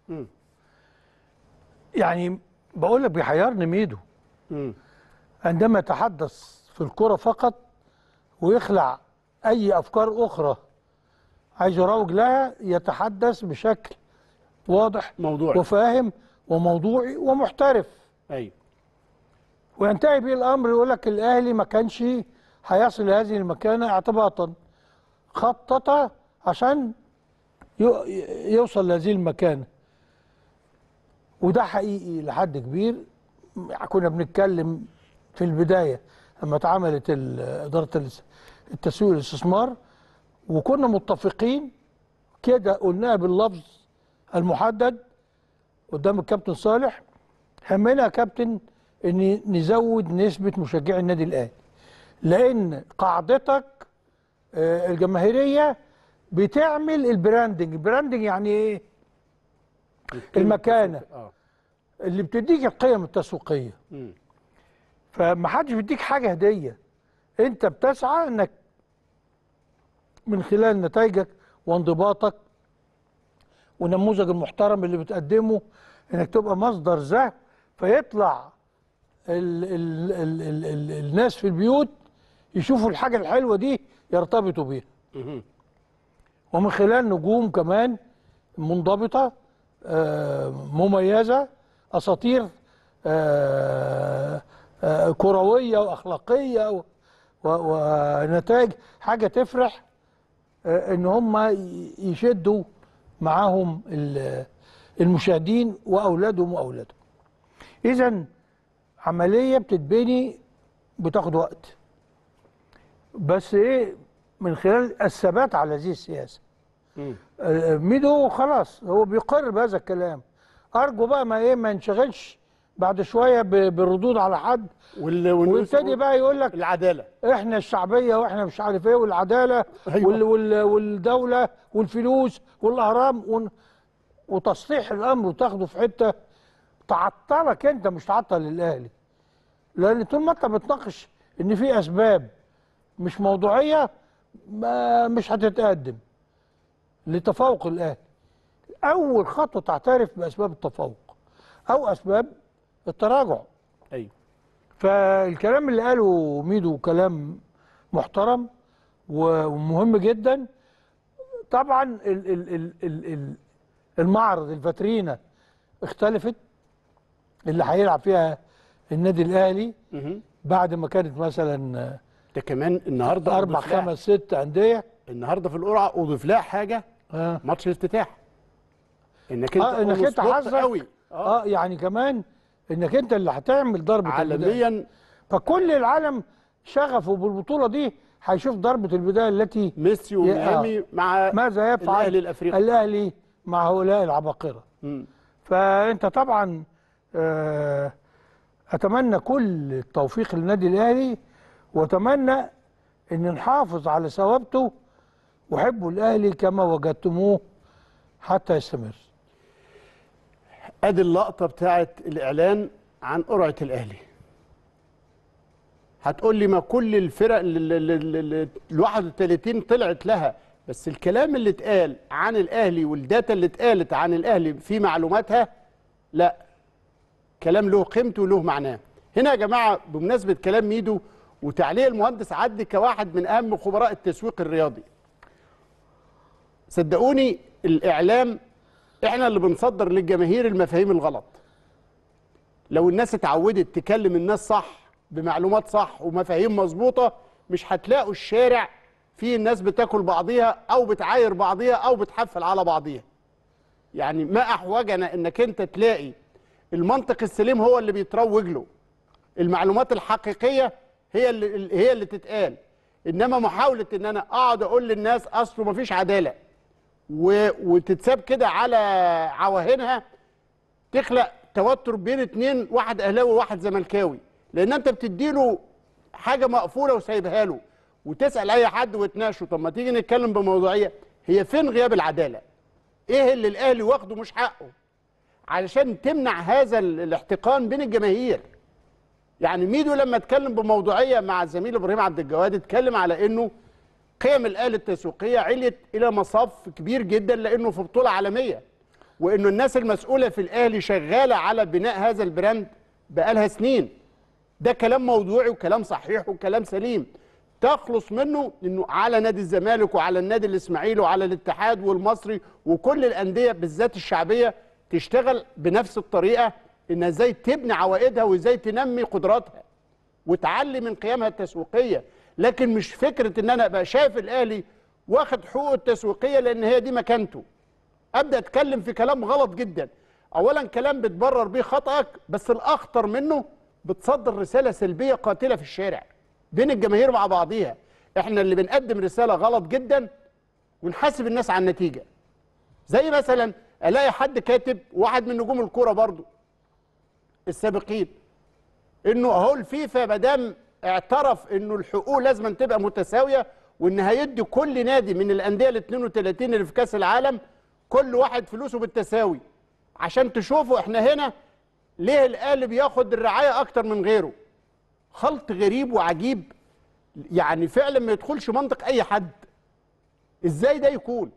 [SPEAKER 1] يعني بقول لك بيحيرني ميدو عندما يتحدث في الكرة فقط ويخلع أي أفكار أخرى عايز يروج لها يتحدث بشكل واضح
[SPEAKER 2] موضوعي.
[SPEAKER 1] وفاهم وموضوعي ومحترف
[SPEAKER 2] ايوه
[SPEAKER 1] وينتهي به الامر يقول لك الاهلي ما كانش هيصل لهذه المكانه اعتباطا خطط عشان يو- يوصل لهذه المكانه وده حقيقي لحد كبير كنا بنتكلم في البدايه لما اتعملت ال- اداره الاس- التسويق والاستثمار وكنا متفقين كده قلناها باللفظ المحدد قدام الكابتن صالح همنا يا كابتن ان نزود نسبه مشجعي النادي الاهلي لان قاعدتك آه، الجماهيريه بتعمل البراندنج البراندنج يعني ايه المكانه
[SPEAKER 2] اه
[SPEAKER 1] اللي بتديك القيم التسويقيه
[SPEAKER 2] مم.
[SPEAKER 1] فمحدش بيديك حاجه هديه انت بتسعى انك من خلال نتائجك وانضباطك والنموذج المحترم اللي بتقدمه انك تبقى مصدر ذهب فيطلع ال ال ال ال ال الناس في البيوت يشوفوا الحاجه الحلوه دي يرتبطوا بيها
[SPEAKER 2] مهم.
[SPEAKER 1] ومن خلال نجوم كمان منضبطه آه، مميزه اساطير آه، آه، كرويه واخلاقيه و- و- ونتائج حاجه تفرح آه، ان هم ي- يشدوا معاهم ال- المشاهدين واولادهم واولادهم اذا عمليه بتتبني بتاخد وقت بس ايه من خلال الثبات على هذه السياسه
[SPEAKER 2] مم.
[SPEAKER 1] آه، ميدو خلاص هو بيقر بهذا الكلام ارجو بقى ما ايه ما ينشغلش بعد شويه ب- بالردود على حد
[SPEAKER 2] وال...
[SPEAKER 1] ويبتدي بقى يقول لك
[SPEAKER 2] العداله
[SPEAKER 1] احنا الشعبيه واحنا مش عارف ايه والعداله
[SPEAKER 2] أيوة.
[SPEAKER 1] وال وال والدوله والفلوس والاهرام ون- وتصليح الامر وتاخده في حته تعطلك انت مش تعطل الاهلي لان طول ما انت بتناقش ان في اسباب مش موضوعيه ما مش هتتقدم لتفوق الاهلي اول خطوه تعترف باسباب التفوق او اسباب التراجع
[SPEAKER 2] ايوه
[SPEAKER 1] فالكلام اللي قاله ميدو كلام محترم و- ومهم جدا طبعا ال ال ال ال ال المعرض الفاترينا اختلفت اللي هيلعب فيها النادي الاهلي بعد ما كانت مثلا
[SPEAKER 2] ده كمان النهارده
[SPEAKER 1] اربع
[SPEAKER 2] أضيف لها-
[SPEAKER 1] خمس ست انديه
[SPEAKER 2] النهارده في القرعه اضيف لها حاجه
[SPEAKER 1] آه.
[SPEAKER 2] ماتش الافتتاح انك انت
[SPEAKER 1] اه انك انت
[SPEAKER 2] مظبوط
[SPEAKER 1] حظك
[SPEAKER 2] قوي
[SPEAKER 1] اه يعني كمان انك انت اللي هتعمل ضربه
[SPEAKER 2] عالمياً.
[SPEAKER 1] البداية. فكل العالم شغفه بالبطوله دي هيشوف ضربه البدايه التي
[SPEAKER 2] ميسي وميامي مع
[SPEAKER 1] ماذا يفعل
[SPEAKER 2] الأهلي الأفريقي.
[SPEAKER 1] الاهلي مع هؤلاء العباقره
[SPEAKER 2] مم.
[SPEAKER 1] فانت طبعا آه، اتمنى كل التوفيق للنادي الاهلي واتمنى ان نحافظ على ثوابته وحبوا الاهلي كما وجدتموه حتى يستمر
[SPEAKER 2] ادي اللقطه بتاعت الاعلان عن قرعه الاهلي هتقول لي ما كل الفرق ال ال- ال- ال- ال 31 طلعت لها بس الكلام اللي اتقال عن الاهلي والداتا اللي اتقالت عن الاهلي في معلوماتها لا كلام له قيمته وله معناه هنا يا جماعه بمناسبه كلام ميدو وتعليق المهندس عدلي كواحد من اهم خبراء التسويق الرياضي صدقوني الاعلام احنا اللي بنصدر للجماهير المفاهيم الغلط لو الناس اتعودت تكلم الناس صح بمعلومات صح ومفاهيم مظبوطه مش هتلاقوا الشارع فيه الناس بتاكل بعضيها او بتعاير بعضيها او بتحفل على بعضيها يعني ما احوجنا انك انت تلاقي المنطق السليم هو اللي بيتروج له المعلومات الحقيقيه هي اللي هي اللي تتقال انما محاوله ان انا اقعد اقول للناس اصله مفيش عداله و... وتتساب كده على عواهنها تخلق توتر بين اتنين واحد اهلاوي وواحد زملكاوي لان انت بتديله حاجه مقفوله وسايبها له وتسال اي حد وتناقشه طب ما تيجي نتكلم بموضوعيه هي فين غياب العداله ايه اللي الاهلي واخده مش حقه علشان تمنع هذا ال- الاحتقان بين الجماهير يعني ميدو لما اتكلم بموضوعيه مع الزميل ابراهيم عبد الجواد اتكلم على انه قيم الاله التسويقيه عليت الى مصاف كبير جدا لانه في بطوله عالميه وانه الناس المسؤوله في الاهلي شغاله على بناء هذا البراند بقالها سنين ده كلام موضوعي وكلام صحيح وكلام سليم تخلص منه انه على نادي الزمالك وعلى النادي الاسماعيلي وعلى الاتحاد والمصري وكل الانديه بالذات الشعبيه تشتغل بنفس الطريقه انها ازاي تبني عوائدها وازاي تنمي قدراتها وتعلي من قيمها التسويقيه لكن مش فكره ان انا ابقى شايف الاهلي واخد حقوقه التسويقيه لان هي دي مكانته ابدا اتكلم في كلام غلط جدا اولا كلام بتبرر بيه خطأك بس الاخطر منه بتصدر رساله سلبيه قاتله في الشارع بين الجماهير مع بعضيها احنا اللي بنقدم رساله غلط جدا ونحاسب الناس على النتيجه زي مثلا الاقي حد كاتب واحد من نجوم الكوره برضو السابقين انه اهو الفيفا ما دام اعترف انه الحقوق لازم تبقى متساويه وان هيدي كل نادي من الانديه ال 32 اللي في كاس العالم كل واحد فلوسه بالتساوي عشان تشوفوا احنا هنا ليه الاهلي بياخد الرعايه اكتر من غيره خلط غريب وعجيب يعني فعلا ما يدخلش منطق اي حد ازاي ده يكون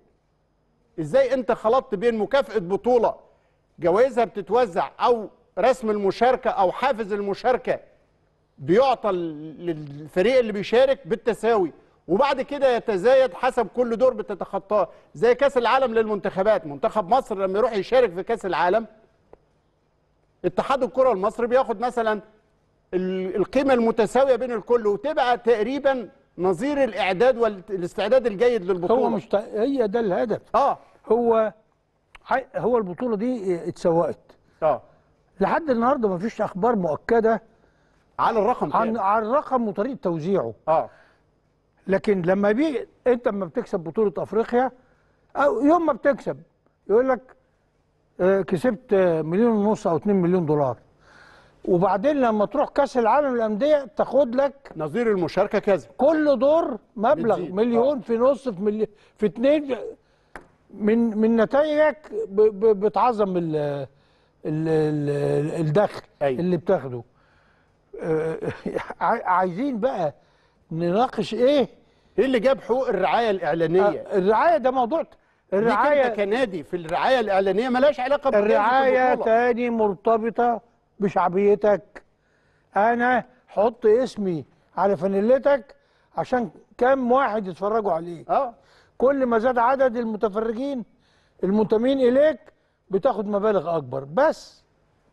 [SPEAKER 2] ازاي انت خلطت بين مكافاه بطوله جوائزها بتتوزع او رسم المشاركه او حافز المشاركه بيعطى للفريق اللي بيشارك بالتساوي وبعد كده يتزايد حسب كل دور بتتخطاه زي كاس العالم للمنتخبات منتخب مصر لما يروح يشارك في كاس العالم اتحاد الكره المصري بياخد مثلا ال- القيمه المتساويه بين الكل وتبقى تقريبا نظير الاعداد والاستعداد الجيد للبطوله
[SPEAKER 1] هو مش ت- هي ده الهدف
[SPEAKER 2] اه
[SPEAKER 1] هو ح- هو البطوله دي اتسوقت
[SPEAKER 2] اه
[SPEAKER 1] لحد النهارده ما فيش اخبار مؤكده
[SPEAKER 2] عن الرقم
[SPEAKER 1] عن
[SPEAKER 2] كام؟
[SPEAKER 1] عن الرقم وطريقه توزيعه
[SPEAKER 2] اه
[SPEAKER 1] لكن لما بيجي انت لما بتكسب بطوله افريقيا او يوم ما بتكسب يقول لك آه، كسبت آه، مليون ونص او 2 مليون دولار وبعدين لما تروح كاس العالم للانديه تاخد لك
[SPEAKER 2] نظير المشاركه كذا
[SPEAKER 1] كل دور مبلغ
[SPEAKER 2] بتزيد.
[SPEAKER 1] مليون في نص في ملي في اتنين من من نتائجك ب- ب- بتعظم ال ال ال الدخل
[SPEAKER 2] أيوة.
[SPEAKER 1] اللي بتاخده آه، ع- عايزين بقى نناقش ايه
[SPEAKER 2] ايه اللي جاب حقوق الرعايه الاعلانيه
[SPEAKER 1] آه، الرعايه ده موضوع الرعاية-
[SPEAKER 2] ليك انت كنادي في الرعايه الاعلانيه ملهاش علاقه بجائزة
[SPEAKER 1] الرعاية
[SPEAKER 2] البطولة.
[SPEAKER 1] تاني مرتبطة بشعبيتك أنا حط اسمي على فانيلتك عشان كم واحد يتفرجوا عليك
[SPEAKER 2] اه
[SPEAKER 1] كل ما زاد عدد المتفرجين المنتمين إليك بتاخد مبالغ أكبر بس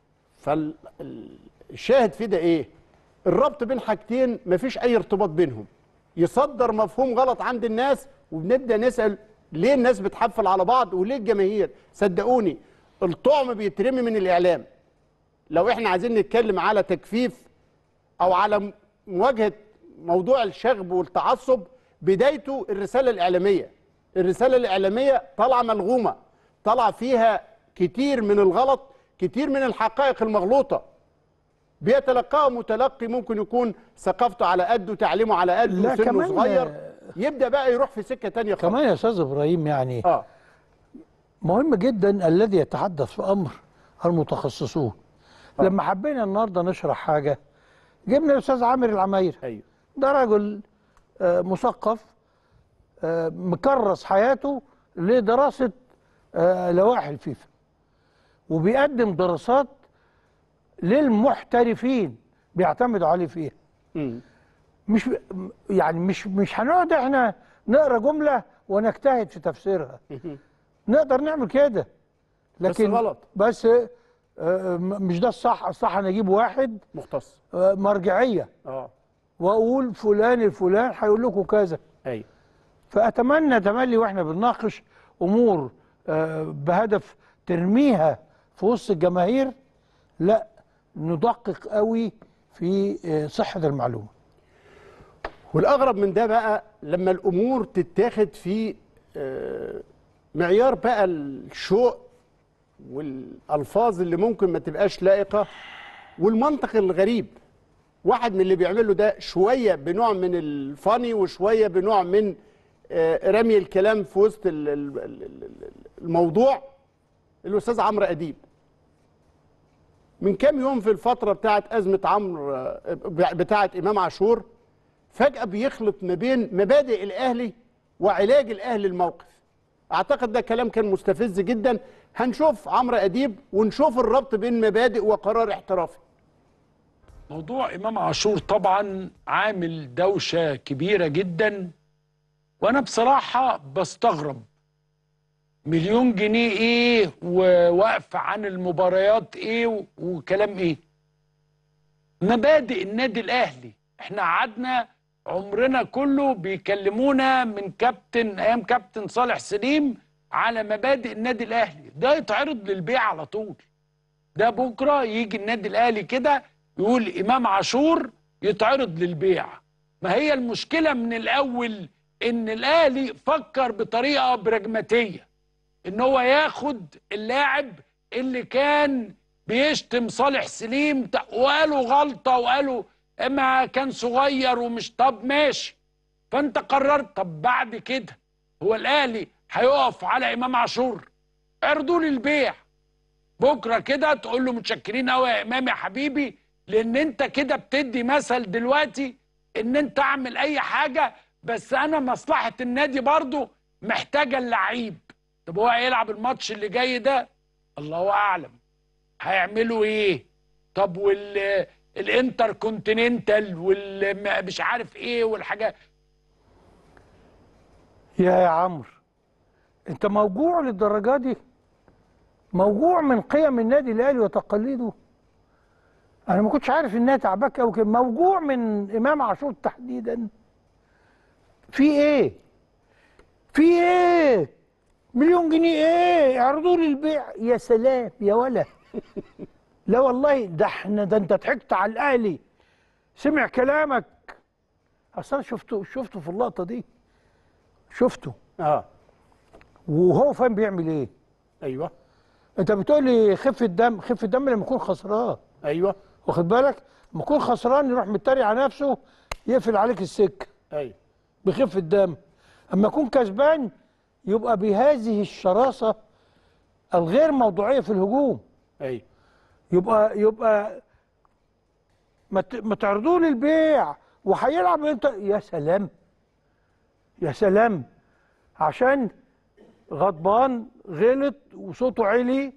[SPEAKER 2] فالشاهد في ده ايه الربط بين حاجتين مفيش اي ارتباط بينهم يصدر مفهوم غلط عند الناس وبنبدا نسال ليه الناس بتحفل على بعض وليه الجماهير صدقوني الطعم بيترمي من الاعلام لو احنا عايزين نتكلم على تجفيف او على مواجهه موضوع الشغب والتعصب بدايته الرساله الاعلاميه الرساله الاعلاميه طالعه ملغومه طالعه فيها كتير من الغلط كتير من الحقائق المغلوطه بيتلقاها متلقي ممكن يكون ثقافته على قده تعليمه على قده
[SPEAKER 1] لا،
[SPEAKER 2] سنه
[SPEAKER 1] كمان-
[SPEAKER 2] صغير يبدا بقى يروح في سكه تانية خالص
[SPEAKER 1] كمان يا أستاذ إبراهيم يعني
[SPEAKER 2] اه
[SPEAKER 1] مهم جدا الذي يتحدث في أمر المتخصصون لما حبينا النهارده نشرح حاجة جبنا الأستاذ عامر العماير
[SPEAKER 2] ايوه
[SPEAKER 1] ده رجل آه، مثقف آه، مكرس حياته لدراسة آه، لوائح الفيفا وبيقدم دراسات للمحترفين بيعتمدوا عليه فيها
[SPEAKER 2] مم.
[SPEAKER 1] مش يعني مش مش هنقعد احنا نقرا جمله ونجتهد في تفسيرها نقدر نعمل كده لكن
[SPEAKER 2] غلط.
[SPEAKER 1] بس آه، م- مش ده الصح الصح انا اجيب واحد
[SPEAKER 2] مختص
[SPEAKER 1] آه، مرجعيه
[SPEAKER 2] اه
[SPEAKER 1] واقول فلان الفلان هيقول لكم كذا
[SPEAKER 2] ايوه
[SPEAKER 1] فاتمنى تملي واحنا بنناقش امور آه، بهدف ترميها في وسط الجماهير لا ندقق قوي في آه، صحه المعلومه
[SPEAKER 2] والاغرب من ده بقى لما الامور تتاخد في آه، معيار بقى الشوق والالفاظ اللي ممكن ما تبقاش لائقه والمنطق الغريب واحد من اللي بيعمله ده شويه بنوع من الفاني وشويه بنوع من آه، رمي الكلام في وسط ال- ال- ال- ال- الموضوع الاستاذ عمرو اديب من كام يوم في الفتره بتاعه ازمه عمرو آه، بتاعه امام عاشور فجأة بيخلط ما بين مبادئ الأهلي وعلاج الأهلي الموقف أعتقد ده كلام كان مستفز جدا هنشوف عمرو أديب ونشوف الربط بين مبادئ وقرار احترافي
[SPEAKER 14] موضوع إمام عاشور طبعا عامل دوشة كبيرة جدا وأنا بصراحة بستغرب مليون جنيه إيه ووقف عن المباريات إيه و- وكلام إيه مبادئ النادي الأهلي إحنا قعدنا عمرنا كله بيكلمونا من كابتن أيام كابتن صالح سليم على مبادئ النادي الأهلي ده يتعرض للبيع على طول ده بكره يجي النادي الاهلي كده يقول امام عاشور يتعرض للبيع ما هي المشكله من الاول ان الاهلي فكر بطريقه براجماتيه ان هو ياخد اللاعب اللي كان بيشتم صالح سليم ت- وقالوا غلطه وقالوا ما كان صغير ومش طب ماشي فانت قررت طب بعد كده هو الاهلي هيقف على امام عاشور اعرضوا لي البيع بكره كده تقول له متشكرين قوي يا امام يا حبيبي لان انت كده بتدي مثل دلوقتي ان انت اعمل اي حاجه بس انا مصلحه النادي برضو محتاجه اللعيب طب هو هيلعب الماتش اللي جاي ده الله اعلم هيعملوا ايه طب وال الانتر كونتيننتال والمش عارف ايه والحاجات
[SPEAKER 1] يا يا عمرو انت موجوع للدرجه دي موجوع من قيم النادي الاهلي وتقاليده انا ما كنتش عارف انها تعباك قوي كده موجوع من امام عاشور تحديدا في ايه في ايه مليون جنيه ايه اعرضوا لي البيع يا سلام يا ولا لا والله ده احنا ده انت ضحكت على الاهلي سمع كلامك اصل انا شفته شفته في اللقطه دي شفته
[SPEAKER 2] اه
[SPEAKER 1] وهو فاهم بيعمل ايه
[SPEAKER 2] ايوه
[SPEAKER 1] انت بتقول لي خف الدم خف الدم لما يكون خسران
[SPEAKER 2] ايوه
[SPEAKER 1] واخد بالك لما يكون خسران يروح متريق على نفسه يقفل عليك السكه
[SPEAKER 2] ايوه
[SPEAKER 1] بخف الدم اما يكون كسبان يبقى بهذه الشراسه الغير موضوعيه في الهجوم
[SPEAKER 2] ايوه
[SPEAKER 1] يبقى يبقى ما ت- ما تعرضوا لي البيع وهيلعب انت يا سلام يا سلام عشان غضبان غلط وصوته عالي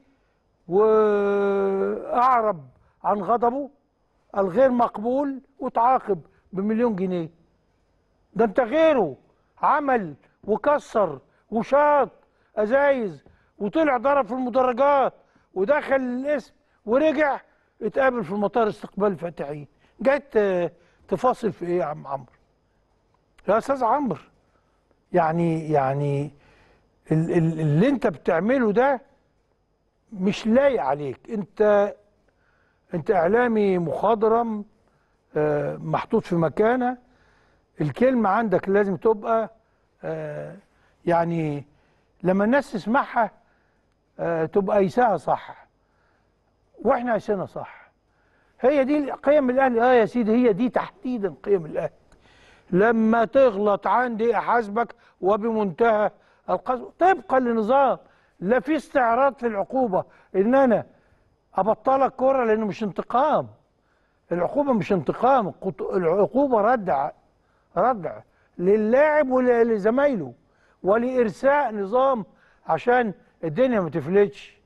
[SPEAKER 1] واعرب عن غضبه الغير مقبول وتعاقب بمليون جنيه ده انت غيره عمل وكسر وشاط ازايز وطلع ضرب في المدرجات ودخل الاسم ورجع اتقابل في المطار استقبال فاتحين جاي ت- تفاصل في ايه يا عم عمرو يا استاذ عمرو يعني يعني ال- ال- اللي انت بتعمله ده مش لايق عليك انت انت اعلامي مخضرم آه، محطوط في مكانه الكلمه عندك لازم تبقى آه، يعني لما الناس تسمعها آه، تبقى قايساها صح واحنا قايسينها صح هي دي قيم الاهلي اه يا سيدي هي دي تحديدا قيم الاهلي لما تغلط عندي احاسبك وبمنتهى القسوه طبقا لنظام لا في استعراض في العقوبه ان انا ابطلك كوره لانه مش انتقام العقوبه مش انتقام القط- العقوبه ردع ردع للاعب ولزمايله ولارساء نظام عشان الدنيا ما تفلتش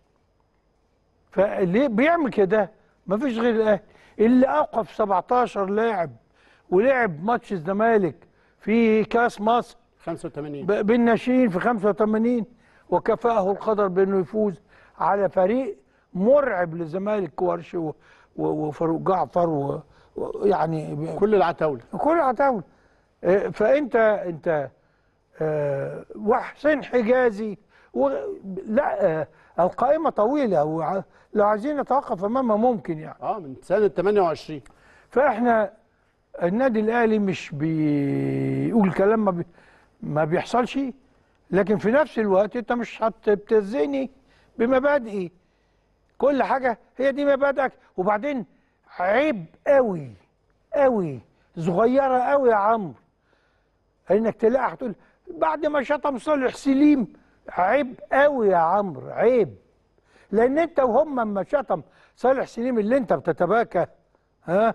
[SPEAKER 1] فاللي بيعمل كده مفيش غير الاهلي اللي اوقف 17 لاعب ولعب ماتش الزمالك في كاس مصر
[SPEAKER 2] 85
[SPEAKER 1] ب- بالناشئين في 85 وكفاه القدر بانه يفوز على فريق مرعب للزمالك ورش و- و- وفاروق جعفر و- ويعني
[SPEAKER 2] كل العتاوله
[SPEAKER 1] كل العتاوله آه، فانت انت آه، وحسين حجازي و... لا آه، القائمه طويله وع- لو عايزين نتوقف امامها ممكن يعني
[SPEAKER 2] اه من سنه 28
[SPEAKER 1] فاحنا النادي الاهلي مش بيقول كلام ما, بي... ما بيحصلش لكن في نفس الوقت انت مش هتبتزني بمبادئي كل حاجه هي دي مبادئك وبعدين عيب قوي قوي صغيره قوي يا عمرو انك تلاقي هتقول بعد ما شتم صالح سليم عيب قوي يا عمرو عيب لان انت وهم اما شتم صالح سليم اللي انت بتتباكى ها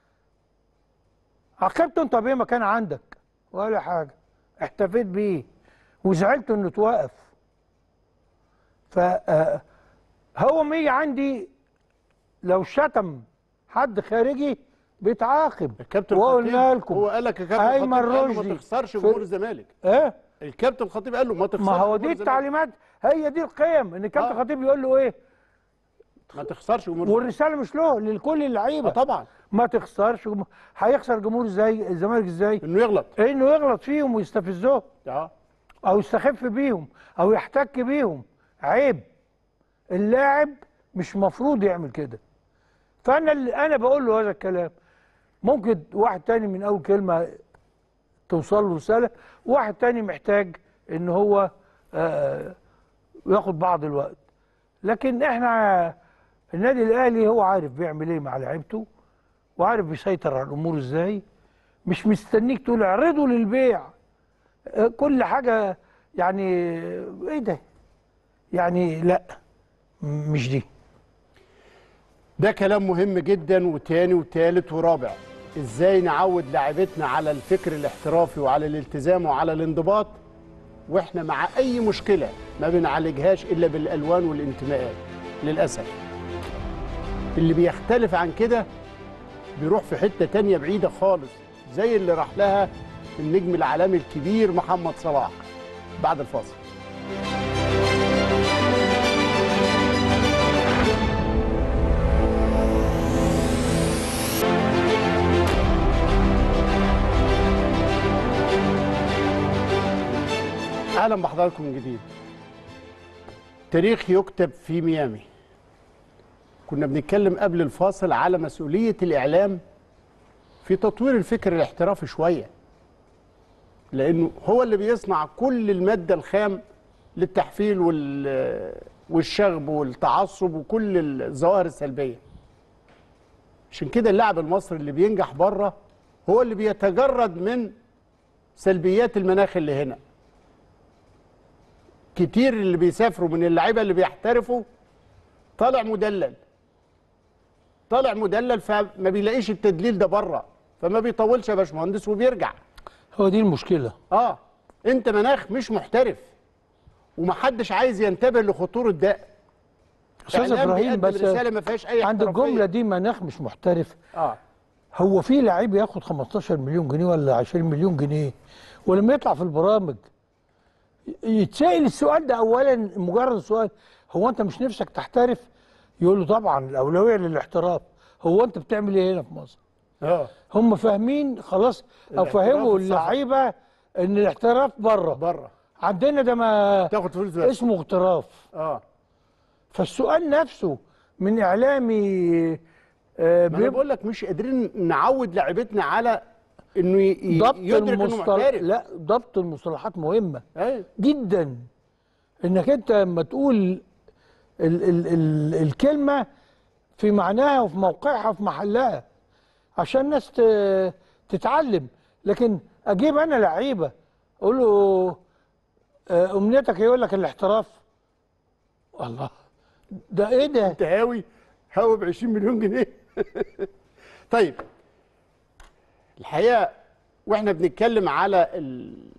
[SPEAKER 1] عاقبته انت بيه مكان عندك ولا حاجه احتفيت بيه وزعلت انه توقف ف آه، هو مية عندي لو شتم حد خارجي بيتعاقب
[SPEAKER 2] الكابتن
[SPEAKER 1] وقلنا
[SPEAKER 2] الخطيب
[SPEAKER 1] لكم
[SPEAKER 2] هو قال لك يا كابتن
[SPEAKER 1] ايمن
[SPEAKER 2] الخطيب قال له
[SPEAKER 1] رشدي
[SPEAKER 2] ما تخسرش
[SPEAKER 1] في-
[SPEAKER 2] جمهور الزمالك
[SPEAKER 1] ايه
[SPEAKER 2] الكابتن الخطيب قال له ما تخسرش
[SPEAKER 1] ما هو
[SPEAKER 2] جمهور
[SPEAKER 1] دي
[SPEAKER 2] الزمالك.
[SPEAKER 1] التعليمات هي دي القيم ان الكابتن
[SPEAKER 2] آه.
[SPEAKER 1] الخطيب يقول له ايه
[SPEAKER 2] ما تخسرش جمهور
[SPEAKER 1] والرساله مش له لكل اللعيبه
[SPEAKER 2] آه طبعا
[SPEAKER 1] ما تخسرش جم... هيخسر جمهور ازاي الزمالك ازاي
[SPEAKER 2] انه يغلط
[SPEAKER 1] انه يغلط فيهم ويستفزهم
[SPEAKER 2] اه
[SPEAKER 1] او يستخف بيهم او يحتك بيهم عيب اللاعب مش مفروض يعمل كده فانا اللي انا بقول له هذا الكلام ممكن واحد تاني من اول كلمه توصل له رساله واحد تاني محتاج ان هو آه، ياخد بعض الوقت لكن احنا النادي الاهلي هو عارف بيعمل ايه مع لعيبته وعارف بيسيطر على الامور ازاي مش مستنيك تقول اعرضه للبيع آه، كل حاجه يعني ايه ده يعني لا م- مش دي
[SPEAKER 2] ده كلام مهم جدا وتاني وتالت ورابع ازاي نعود لاعبتنا على الفكر الاحترافي وعلى الالتزام وعلى الانضباط واحنا مع اي مشكله ما بنعالجهاش الا بالالوان والانتماءات للاسف اللي بيختلف عن كده بيروح في حته تانية بعيده خالص زي اللي راح لها النجم العالمي الكبير محمد صلاح بعد الفاصل اهلا بحضراتكم من جديد تاريخ يكتب في ميامي كنا بنتكلم قبل الفاصل على مسؤوليه الاعلام في تطوير الفكر الاحترافي شويه لانه هو اللي بيصنع كل الماده الخام للتحفيل وال والشغب والتعصب وكل الظواهر السلبيه عشان كده اللاعب المصري اللي بينجح بره هو اللي بيتجرد من سلبيات المناخ اللي هنا كتير اللي بيسافروا من اللعيبه اللي بيحترفوا طالع مدلل طالع مدلل فما بيلاقيش التدليل ده بره فما بيطولش يا باشمهندس وبيرجع
[SPEAKER 1] هو دي المشكله
[SPEAKER 2] اه انت مناخ مش محترف ومحدش عايز ينتبه لخطوره ده
[SPEAKER 1] استاذ
[SPEAKER 2] إعلام
[SPEAKER 1] ابراهيم
[SPEAKER 2] بيقدم
[SPEAKER 1] بس
[SPEAKER 2] رساله ما فيهاش اي
[SPEAKER 1] عند
[SPEAKER 2] احترافية.
[SPEAKER 1] الجمله دي مناخ مش محترف
[SPEAKER 2] اه
[SPEAKER 1] هو في لعيب ياخد 15 مليون جنيه ولا 20 مليون جنيه ولما يطلع في البرامج يتسأل السؤال ده اولا مجرد سؤال هو انت مش نفسك تحترف يقول له طبعا الاولويه للاحتراف هو انت بتعمل ايه هنا في مصر
[SPEAKER 2] اه
[SPEAKER 1] هم فاهمين خلاص او
[SPEAKER 2] الاحتراف
[SPEAKER 1] فهموا
[SPEAKER 2] الصح.
[SPEAKER 1] اللعيبه ان الاحتراف بره
[SPEAKER 2] بره
[SPEAKER 1] عندنا ده ما
[SPEAKER 2] تاخد فلوس بس.
[SPEAKER 1] اسمه اغتراف
[SPEAKER 2] اه
[SPEAKER 1] فالسؤال نفسه من اعلامي آه
[SPEAKER 2] ما انا بقول لك مش قادرين نعود لاعيبتنا على انه ي- ي-
[SPEAKER 1] ضبط
[SPEAKER 2] يدرك انه
[SPEAKER 1] المصطلح
[SPEAKER 2] محترف
[SPEAKER 1] لا ضبط المصطلحات مهمه
[SPEAKER 2] أيوة.
[SPEAKER 1] جدا انك انت لما تقول ال ال ال الكلمه في معناها وفي موقعها وفي محلها عشان الناس ت- تتعلم لكن اجيب انا لعيبه اقول له آه، امنيتك إيه؟ يقول لك الاحتراف الله ده ايه ده
[SPEAKER 2] انت هاوي هاوي ب 20 مليون جنيه طيب الحقيقه واحنا بنتكلم على ال-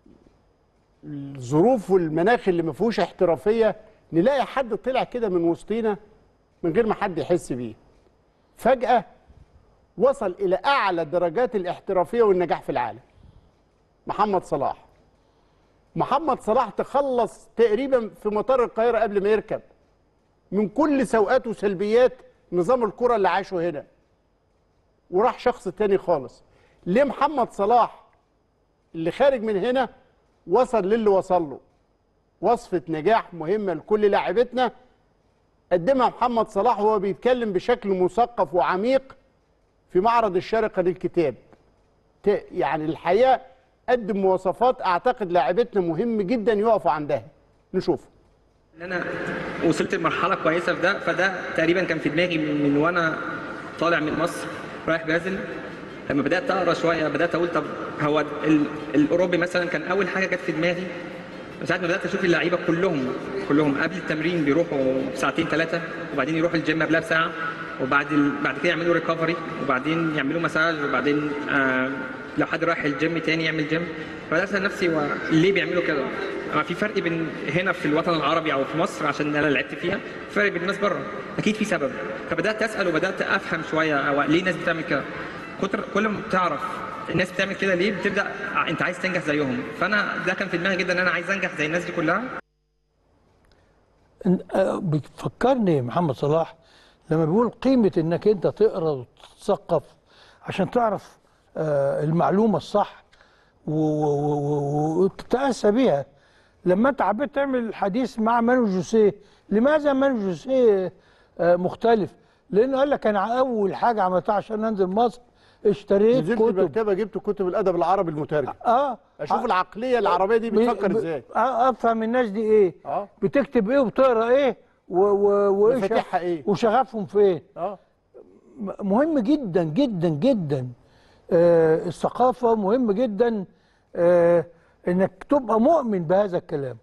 [SPEAKER 2] الظروف والمناخ اللي ما فيهوش احترافيه نلاقي حد طلع كده من وسطينا من غير ما حد يحس بيه فجاه وصل الى اعلى درجات الاحترافيه والنجاح في العالم محمد صلاح محمد صلاح تخلص تقريبا في مطار القاهره قبل ما يركب من كل سوءات وسلبيات نظام الكرة اللي عاشه هنا وراح شخص تاني خالص ليه محمد صلاح اللي خارج من هنا وصل للي وصل له وصفة نجاح مهمة لكل لاعبتنا قدمها محمد صلاح وهو بيتكلم بشكل مثقف وعميق في معرض الشارقة للكتاب ت- يعني الحقيقة قدم مواصفات أعتقد لاعبتنا مهم جدا يقفوا عندها نشوف
[SPEAKER 15] ان انا وصلت لمرحله كويسه في ده فده تقريبا كان في دماغي من, من وانا طالع من مصر رايح بازل لما بدات اقرا شويه بدات اقول طب هو ال- الاوروبي مثلا كان اول حاجه جت في دماغي من ساعه ما بدات اشوف اللعيبه كلهم كلهم قبل التمرين بيروحوا ساعتين ثلاثه وبعدين يروحوا الجيم قبلها بساعه وبعد ال... بعد كده يعملوا ريكفري وبعدين يعملوا مساج وبعدين آه لو حد رايح الجيم تاني يعمل جيم فبدات اسال نفسي هو ليه بيعملوا كده؟ ما في فرق بين هنا في الوطن العربي او في مصر عشان انا لعبت فيها فرق بين الناس بره اكيد في سبب فبدات اسال وبدات افهم شويه او ليه الناس بتعمل كده كتر كل ما بتعرف الناس بتعمل كده ليه بتبدا انت عايز تنجح زيهم فانا ده كان في دماغي جدا ان انا عايز انجح زي الناس دي كلها
[SPEAKER 1] إن- آه، بيفكرني محمد صلاح لما بيقول قيمة انك انت تقرا وتتثقف عشان تعرف آه، المعلومة الصح و- و- و- وتتأسى بيها لما انت حبيت تعمل حديث مع مانو جوسيه لماذا مانو جوسيه آه، مختلف؟ لانه قال لك انا اول حاجة عملتها عشان انزل مصر اشتريت
[SPEAKER 2] نزلت
[SPEAKER 1] كتب
[SPEAKER 2] المكتبه جبت كتب الادب العربي المترجم
[SPEAKER 1] اه
[SPEAKER 2] اشوف العقليه العربيه دي بتفكر
[SPEAKER 1] ب-
[SPEAKER 2] ازاي
[SPEAKER 1] آه، افهم الناس دي ايه
[SPEAKER 2] اه
[SPEAKER 1] بتكتب ايه وبتقرا ايه و و وايه
[SPEAKER 2] مفاتيحها
[SPEAKER 1] شغ-
[SPEAKER 2] إيه؟
[SPEAKER 1] وشغفهم فين
[SPEAKER 2] اه
[SPEAKER 1] م- مهم جدا جدا جدا آه الثقافه مهم جدا آه انك تبقى مؤمن بهذا الكلام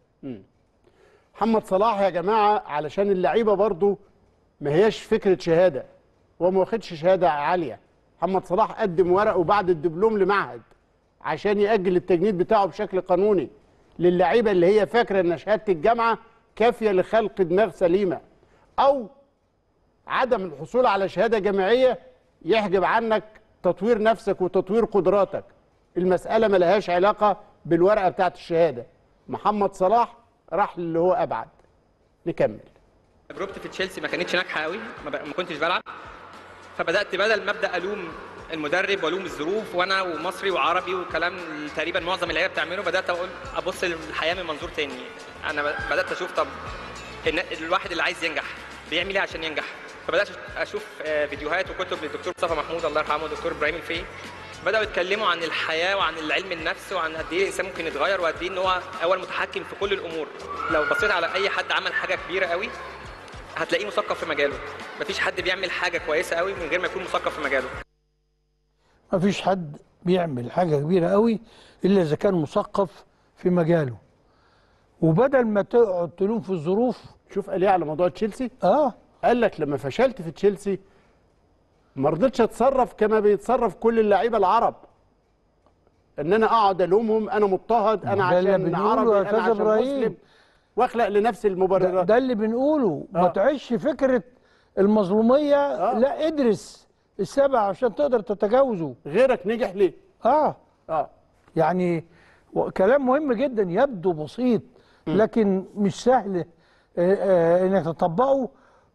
[SPEAKER 2] محمد صلاح يا جماعه علشان اللعيبه برضو ما هياش فكره شهاده هو ما واخدش شهاده عاليه محمد صلاح قدم ورقه بعد الدبلوم لمعهد عشان يأجل التجنيد بتاعه بشكل قانوني للعيبه اللي هي فاكره ان شهاده الجامعه كافيه لخلق دماغ سليمه او عدم الحصول على شهاده جامعيه يحجب عنك تطوير نفسك وتطوير قدراتك المساله ما لهاش علاقه بالورقه بتاعت الشهاده محمد صلاح راح للي هو ابعد نكمل
[SPEAKER 15] تجربتي في تشيلسي ما كانتش ناجحه قوي ما, ب... ما كنتش بلعب فبدات بدل ما ابدا الوم المدرب والوم الظروف وانا ومصري وعربي وكلام تقريبا معظم اللعيبه بتعمله بدات اقول ابص للحياه من منظور تاني انا ب- بدات اشوف طب الن- الواحد اللي عايز ينجح بيعمل ايه عشان ينجح فبدات اشوف آه، فيديوهات وكتب للدكتور مصطفى محمود الله يرحمه والدكتور ابراهيم الفقي بداوا يتكلموا عن الحياه وعن العلم النفس وعن قد ايه الانسان ممكن يتغير وقد ايه ان هو هو المتحكم في كل الامور لو بصيت على اي حد عمل حاجه كبيره قوي هتلاقيه مثقف في مجاله مفيش حد بيعمل حاجه كويسه قوي من غير ما يكون مثقف في مجاله
[SPEAKER 1] ما فيش حد بيعمل حاجه كبيره قوي الا اذا كان مثقف في مجاله وبدل ما تقعد تلوم في الظروف
[SPEAKER 2] شوف قال ايه على موضوع تشيلسي
[SPEAKER 1] اه
[SPEAKER 2] قال لك لما فشلت في تشيلسي ما رضيتش اتصرف كما بيتصرف كل اللعيبه العرب ان انا اقعد الومهم انا مضطهد انا
[SPEAKER 1] ده اللي
[SPEAKER 2] عشان
[SPEAKER 1] بنقوله
[SPEAKER 2] عربي
[SPEAKER 1] يا
[SPEAKER 2] انا
[SPEAKER 1] أستاذ
[SPEAKER 2] عشان
[SPEAKER 1] إبراهيم.
[SPEAKER 2] مسلم واخلق لنفسي
[SPEAKER 1] ده,
[SPEAKER 2] المبررات
[SPEAKER 1] ده اللي بنقوله ما تعيش فكره المظلوميه لا ادرس السبع عشان تقدر تتجاوزه
[SPEAKER 2] غيرك نجح ليه
[SPEAKER 1] اه
[SPEAKER 2] اه
[SPEAKER 1] يعني و- كلام مهم جدا يبدو بسيط لكن مش سهل آه، آه، انك تطبقه و-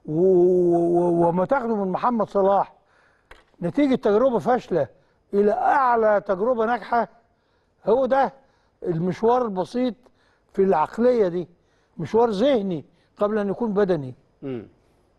[SPEAKER 1] و- وما تاخده من محمد صلاح نتيجه تجربه فاشله الى اعلى تجربه ناجحه هو ده المشوار البسيط في العقليه دي مشوار ذهني قبل ان يكون بدني
[SPEAKER 2] مم.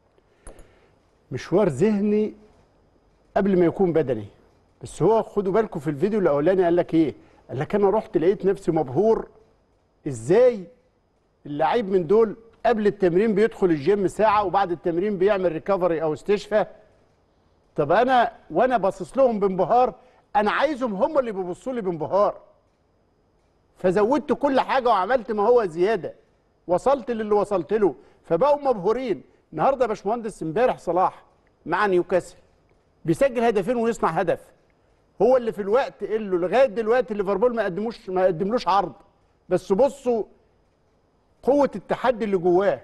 [SPEAKER 2] مشوار ذهني قبل ما يكون بدني بس هو خدوا بالكم في الفيديو الاولاني قال لك ايه قال لك انا رحت لقيت نفسي مبهور ازاي اللعيب من دول قبل التمرين بيدخل الجيم ساعه وبعد التمرين بيعمل ريكفري او استشفاء طب انا وانا باصص لهم بانبهار انا عايزهم هم اللي بيبصوا لي بانبهار فزودت كل حاجه وعملت ما هو زياده وصلت للي وصلت له فبقوا مبهورين النهارده يا باشمهندس امبارح صلاح مع نيوكاسل بيسجل هدفين ويصنع هدف هو اللي في الوقت اللي لغايه دلوقتي ليفربول ما قدموش ما قدملوش عرض بس بصوا قوه التحدي اللي جواه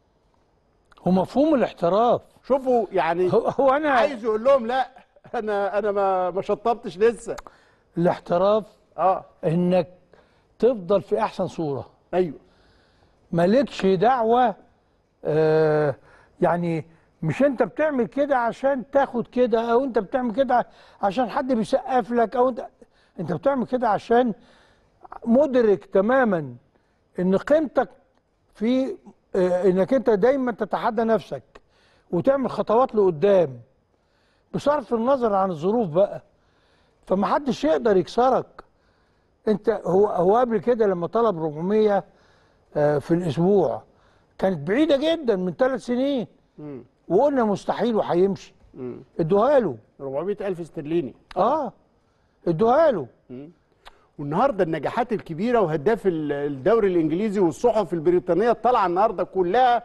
[SPEAKER 1] ومفهوم الاحتراف
[SPEAKER 2] شوفوا يعني
[SPEAKER 1] هو, هو انا
[SPEAKER 2] عايز يقول لهم لا انا انا ما ما شطبتش لسه
[SPEAKER 1] الاحتراف
[SPEAKER 2] اه
[SPEAKER 1] انك تفضل في احسن صوره
[SPEAKER 2] ايوه
[SPEAKER 1] مالكش دعوه آه يعني مش انت بتعمل كده عشان تاخد كده او انت بتعمل كده عشان حد بيسقف لك او انت انت بتعمل كده عشان مدرك تماما ان قيمتك في آه انك انت دايما تتحدى نفسك وتعمل خطوات لقدام بصرف النظر عن الظروف بقى فمحدش يقدر يكسرك انت هو هو قبل كده لما طلب 400 آه، في الاسبوع كانت بعيده جدا من ثلاث سنين
[SPEAKER 2] مم.
[SPEAKER 1] وقلنا مستحيل وهيمشي
[SPEAKER 2] مم.
[SPEAKER 1] ادوها له
[SPEAKER 2] 400 ألف استرليني
[SPEAKER 1] اه ادوها له
[SPEAKER 2] والنهارده النجاحات الكبيره وهداف ال- الدوري الانجليزي والصحف البريطانيه طالعه النهارده كلها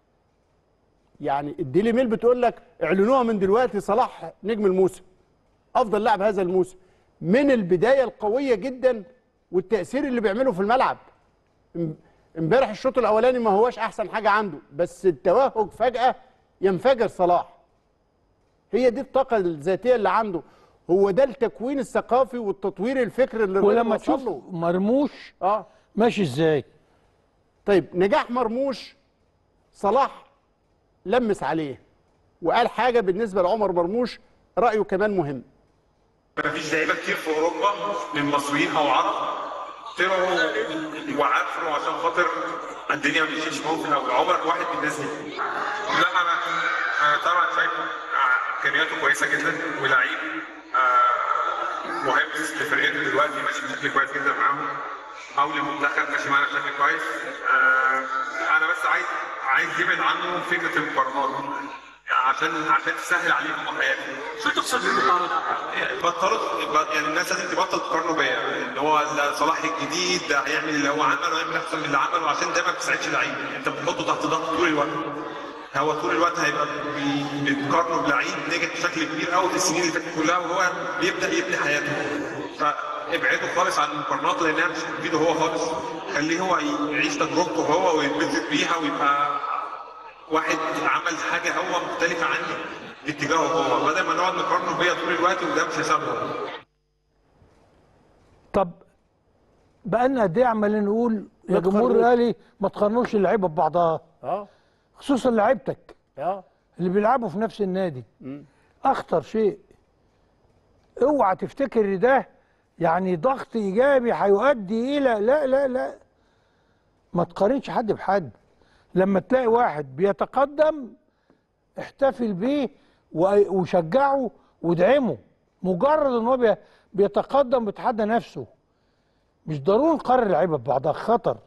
[SPEAKER 2] يعني الديلي ميل بتقول لك اعلنوها من دلوقتي صلاح نجم الموسم افضل لاعب هذا الموسم من البدايه القويه جدا والتاثير اللي بيعمله في الملعب ام- امبارح الشوط الاولاني ما هواش احسن حاجه عنده بس التوهج فجاه ينفجر صلاح هي دي الطاقه الذاتيه اللي عنده هو ده التكوين الثقافي والتطوير الفكري اللي الراجل
[SPEAKER 1] ولما
[SPEAKER 2] وصل
[SPEAKER 1] تشوف
[SPEAKER 2] له.
[SPEAKER 1] مرموش
[SPEAKER 2] اه
[SPEAKER 1] ماشي ازاي
[SPEAKER 2] طيب نجاح مرموش صلاح لمس عليه وقال حاجه بالنسبه لعمر مرموش رايه كمان مهم
[SPEAKER 16] مفيش لعيبه كتير في اوروبا من مصريين او عرب طلعوا وعافروا عشان خاطر الدنيا ما مشيتش معاهم في الاول عمرك واحد من الناس دي لا انا انا طبعا شايف امكانياته كويسه جدا ولعيب آه، مهم لفرقته دلوقتي ماشي بشكل كويس جدا معاهم او للمنتخب ماشي معانا بشكل كويس آه، انا بس عايز عايز يبعد عنه فكره المقارنات عشان عشان تسهل عليهم هم حياتهم شو تقصد بالمقارنه؟ بطلوا يعني الناس لازم تبطل تقارنه بيا ان هو ده صلاح الجديد ده هيعمل اللي هو عمله ويعمل احسن من اللي عمله عشان ده ما بتساعدش اللعيب انت بتحطه تحت ضغط طول الوقت هو طول الوقت هيبقى بي- بتقارنه بلعيب نجح بشكل كبير قوي في السنين اللي فاتت كلها وهو بيبدا يبني حياته فابعده خالص عن المقارنات لانها مش بتفيده هو خالص خليه هو يعيش تجربته هو ويتبسط بيها ويبقى واحد عمل حاجه هو مختلفه عني باتجاهه هو بدل ما نقعد نقارنه بيا طول الوقت وده مش هيساعده
[SPEAKER 1] طب بقالنا قد ايه عمالين نقول يا
[SPEAKER 2] ما
[SPEAKER 1] جمهور
[SPEAKER 2] تقارنوش.
[SPEAKER 1] الاهلي ما تقارنوش اللعيبه ببعضها
[SPEAKER 2] اه
[SPEAKER 1] خصوصا لعيبتك
[SPEAKER 2] اه
[SPEAKER 1] اللي بيلعبوا في نفس النادي اخطر شيء اوعى تفتكر إن ده يعني ضغط ايجابي هيؤدي الى لا لا لا ما تقارنش حد بحد لما تلاقي واحد بيتقدم احتفل بيه و- وشجعه وادعمه مجرد ان هو بي- بيتقدم بيتحدى نفسه مش ضروري نقارن اللعيبه ببعضها خطر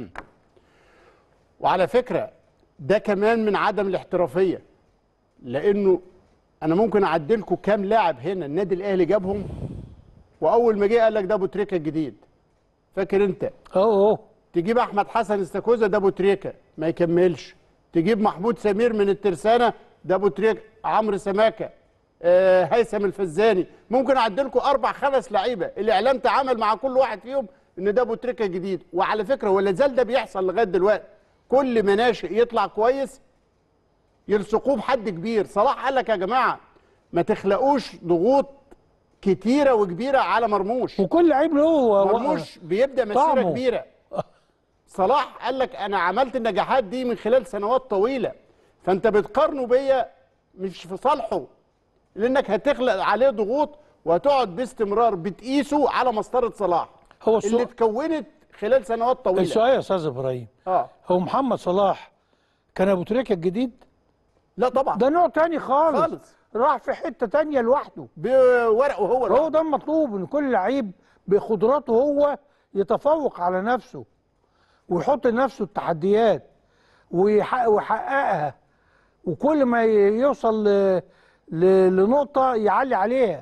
[SPEAKER 2] وعلى فكره ده كمان من عدم الاحترافيه لانه انا ممكن اعدي لكم كام لاعب هنا النادي الاهلي جابهم واول ما جه قال لك ده ابو تريكه الجديد فاكر انت
[SPEAKER 1] اه
[SPEAKER 2] تجيب احمد حسن استاكوزا ده ابو تريكه ما يكملش تجيب محمود سمير من الترسانه ده ابو تريكه عمرو سماكه آه هيثم الفزاني ممكن اعدي لكم اربع خمس لعيبه الاعلام تعامل مع كل واحد فيهم ان ده ابو تريكه جديد وعلى فكره ولا زال ده بيحصل لغايه دلوقتي كل ما ناشئ يطلع كويس يلصقوه بحد كبير صلاح قال لك يا جماعه ما تخلقوش ضغوط كتيره وكبيره على مرموش
[SPEAKER 1] وكل لعيب له
[SPEAKER 2] مرموش بيبدا مسيره
[SPEAKER 1] طعمه.
[SPEAKER 2] كبيره صلاح قال لك انا عملت النجاحات دي من خلال سنوات طويله فانت بتقارنه بيا مش في صالحه لانك هتخلق عليه ضغوط وهتقعد باستمرار بتقيسه على مسطره صلاح
[SPEAKER 1] هو
[SPEAKER 2] اللي اتكونت خلال سنوات طويله
[SPEAKER 1] السؤال يا استاذ ابراهيم
[SPEAKER 2] اه
[SPEAKER 1] هو محمد صلاح كان ابو تريكه الجديد
[SPEAKER 2] لا طبعا
[SPEAKER 1] ده نوع تاني خالص
[SPEAKER 2] خالص.
[SPEAKER 1] راح في حته تانيه لوحده
[SPEAKER 2] بورقه هو
[SPEAKER 1] هو ده المطلوب ان كل لعيب بقدراته هو يتفوق على نفسه ويحط لنفسه التحديات ويحقق- ويحققها وكل ما ي- يوصل ل... ل... لنقطه يعلي عليها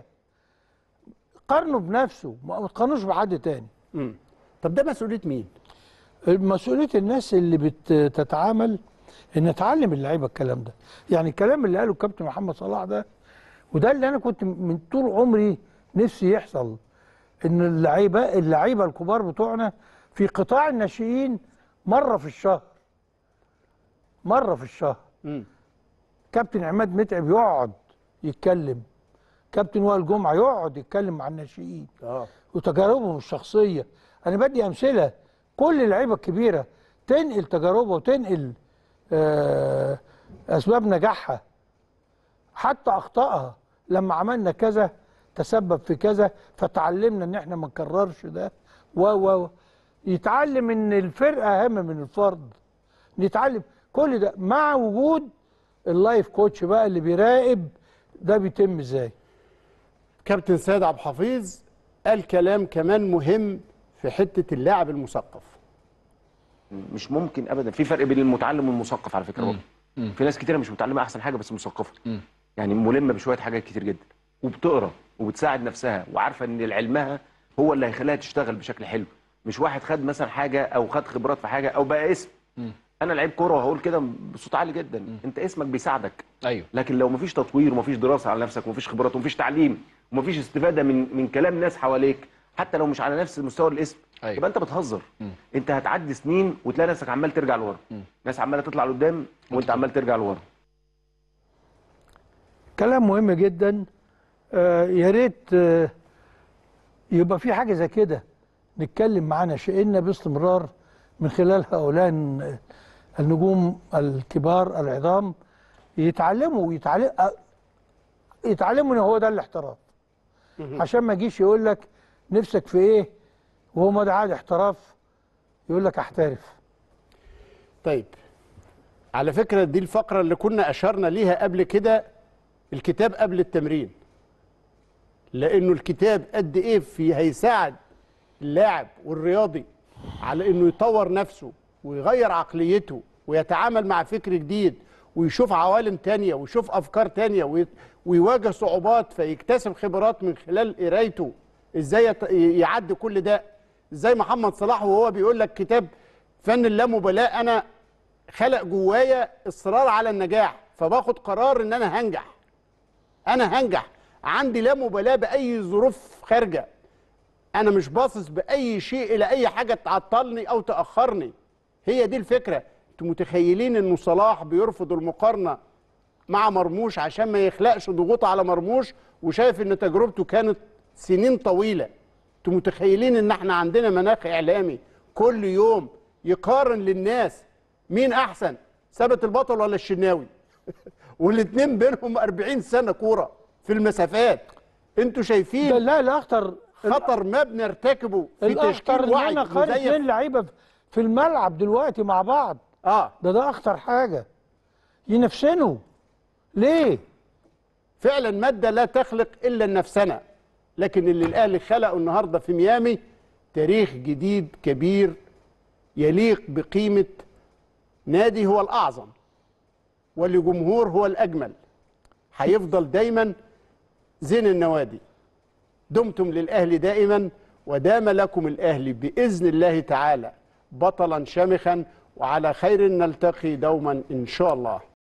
[SPEAKER 1] قارنه بنفسه ما تقارنوش بحد تاني
[SPEAKER 2] مم. طب ده مسؤوليه مين؟
[SPEAKER 1] مسؤوليه الناس اللي بتتعامل ان تعلم اللعيبه الكلام ده يعني الكلام اللي قاله الكابتن محمد صلاح ده وده اللي انا كنت من طول عمري نفسي يحصل ان اللعيبه اللعيبه الكبار بتوعنا في قطاع الناشئين مره في الشهر مره في الشهر
[SPEAKER 2] مم.
[SPEAKER 1] كابتن عماد متعب يقعد يتكلم كابتن وائل جمعه يقعد يتكلم مع الناشئين
[SPEAKER 2] اه
[SPEAKER 1] وتجاربهم الشخصيه انا بدي امثله كل اللعيبه الكبيره تنقل تجاربها وتنقل آه، اسباب نجاحها حتى اخطائها لما عملنا كذا تسبب في كذا فتعلمنا ان احنا ما نكررش ده و و و. يتعلم ان الفرقه اهم من الفرد نتعلم كل ده مع وجود اللايف كوتش بقى اللي بيراقب ده بيتم ازاي
[SPEAKER 2] كابتن سيد عبد الحفيظ قال كلام كمان مهم في حته اللاعب المثقف
[SPEAKER 17] مش ممكن ابدا في فرق بين المتعلم والمثقف على فكره برضه في ناس كتيره مش متعلمه احسن حاجه بس مثقفه يعني ملمه بشويه حاجات كتير جدا وبتقرا وبتساعد نفسها وعارفه ان علمها هو اللي هيخليها تشتغل بشكل حلو مش واحد خد مثلا حاجه او خد خبرات في حاجه او بقى اسم انا لعيب كوره وهقول كده بصوت عالي جدا انت اسمك بيساعدك
[SPEAKER 18] ايوه
[SPEAKER 17] لكن لو مفيش تطوير ومفيش دراسه على نفسك ومفيش خبرات ومفيش تعليم ومفيش استفاده من من كلام ناس حواليك حتى لو مش على نفس مستوى الاسم
[SPEAKER 18] أيوة.
[SPEAKER 17] يبقى انت بتهزر انت هتعدي سنين وتلاقي نفسك عمال ترجع لورا ناس عماله تطلع لقدام وانت عمال ترجع لورا
[SPEAKER 1] كلام مهم جدا آه يا ريت آه يبقى في حاجه زي كده نتكلم مع ناشئينا باستمرار من خلال هؤلاء الن- النجوم الكبار العظام يتعلموا يتعلم آه، يتعلموا ان هو ده الاحتراف عشان ما يجيش يقول لك نفسك في ايه وهو ما ده عادي احتراف يقول لك احترف
[SPEAKER 2] طيب على فكرة دي الفقرة اللي كنا أشرنا ليها قبل كده الكتاب قبل التمرين لأنه الكتاب قد إيه في هيساعد اللاعب والرياضي على إنه يطور نفسه ويغير عقليته ويتعامل مع فكر جديد ويشوف عوالم تانية ويشوف أفكار تانية وي- ويواجه صعوبات فيكتسب خبرات من خلال قرايته إزاي يت- يعدي كل ده إزاي محمد صلاح وهو بيقول لك كتاب فن اللامبالاة أنا خلق جوايا اصرار على النجاح فباخد قرار ان انا هنجح انا هنجح عندي لا مبالاه باي ظروف خارجه انا مش باصص باي شيء الى اي حاجه تعطلني او تاخرني هي دي الفكره انتوا متخيلين انه صلاح بيرفض المقارنه مع مرموش عشان ما يخلقش ضغوط على مرموش وشايف ان تجربته كانت سنين طويله انتوا متخيلين ان احنا عندنا مناخ اعلامي كل يوم يقارن للناس مين احسن ثابت البطل ولا الشناوي والاثنين بينهم 40 سنه كوره في المسافات انتوا شايفين
[SPEAKER 1] ده لا الاخطر
[SPEAKER 2] خطر ما بنرتكبه في
[SPEAKER 1] الاخطر
[SPEAKER 2] تشكيل
[SPEAKER 1] ان
[SPEAKER 2] وعي
[SPEAKER 1] انا خارج
[SPEAKER 2] مزيف
[SPEAKER 1] اثنين لعيبه في الملعب دلوقتي مع بعض
[SPEAKER 2] اه
[SPEAKER 1] ده ده اخطر حاجه ينفسنوا ليه
[SPEAKER 2] فعلا ماده لا تخلق الا النفسنه لكن اللي الاهلي خلقه النهارده في ميامي تاريخ جديد كبير يليق بقيمه نادي هو الاعظم ولجمهور هو الاجمل هيفضل دايما زين النوادي دمتم للاهلي دائما ودام لكم الاهلي باذن الله تعالى بطلا شامخا وعلى خير نلتقي دوما ان شاء الله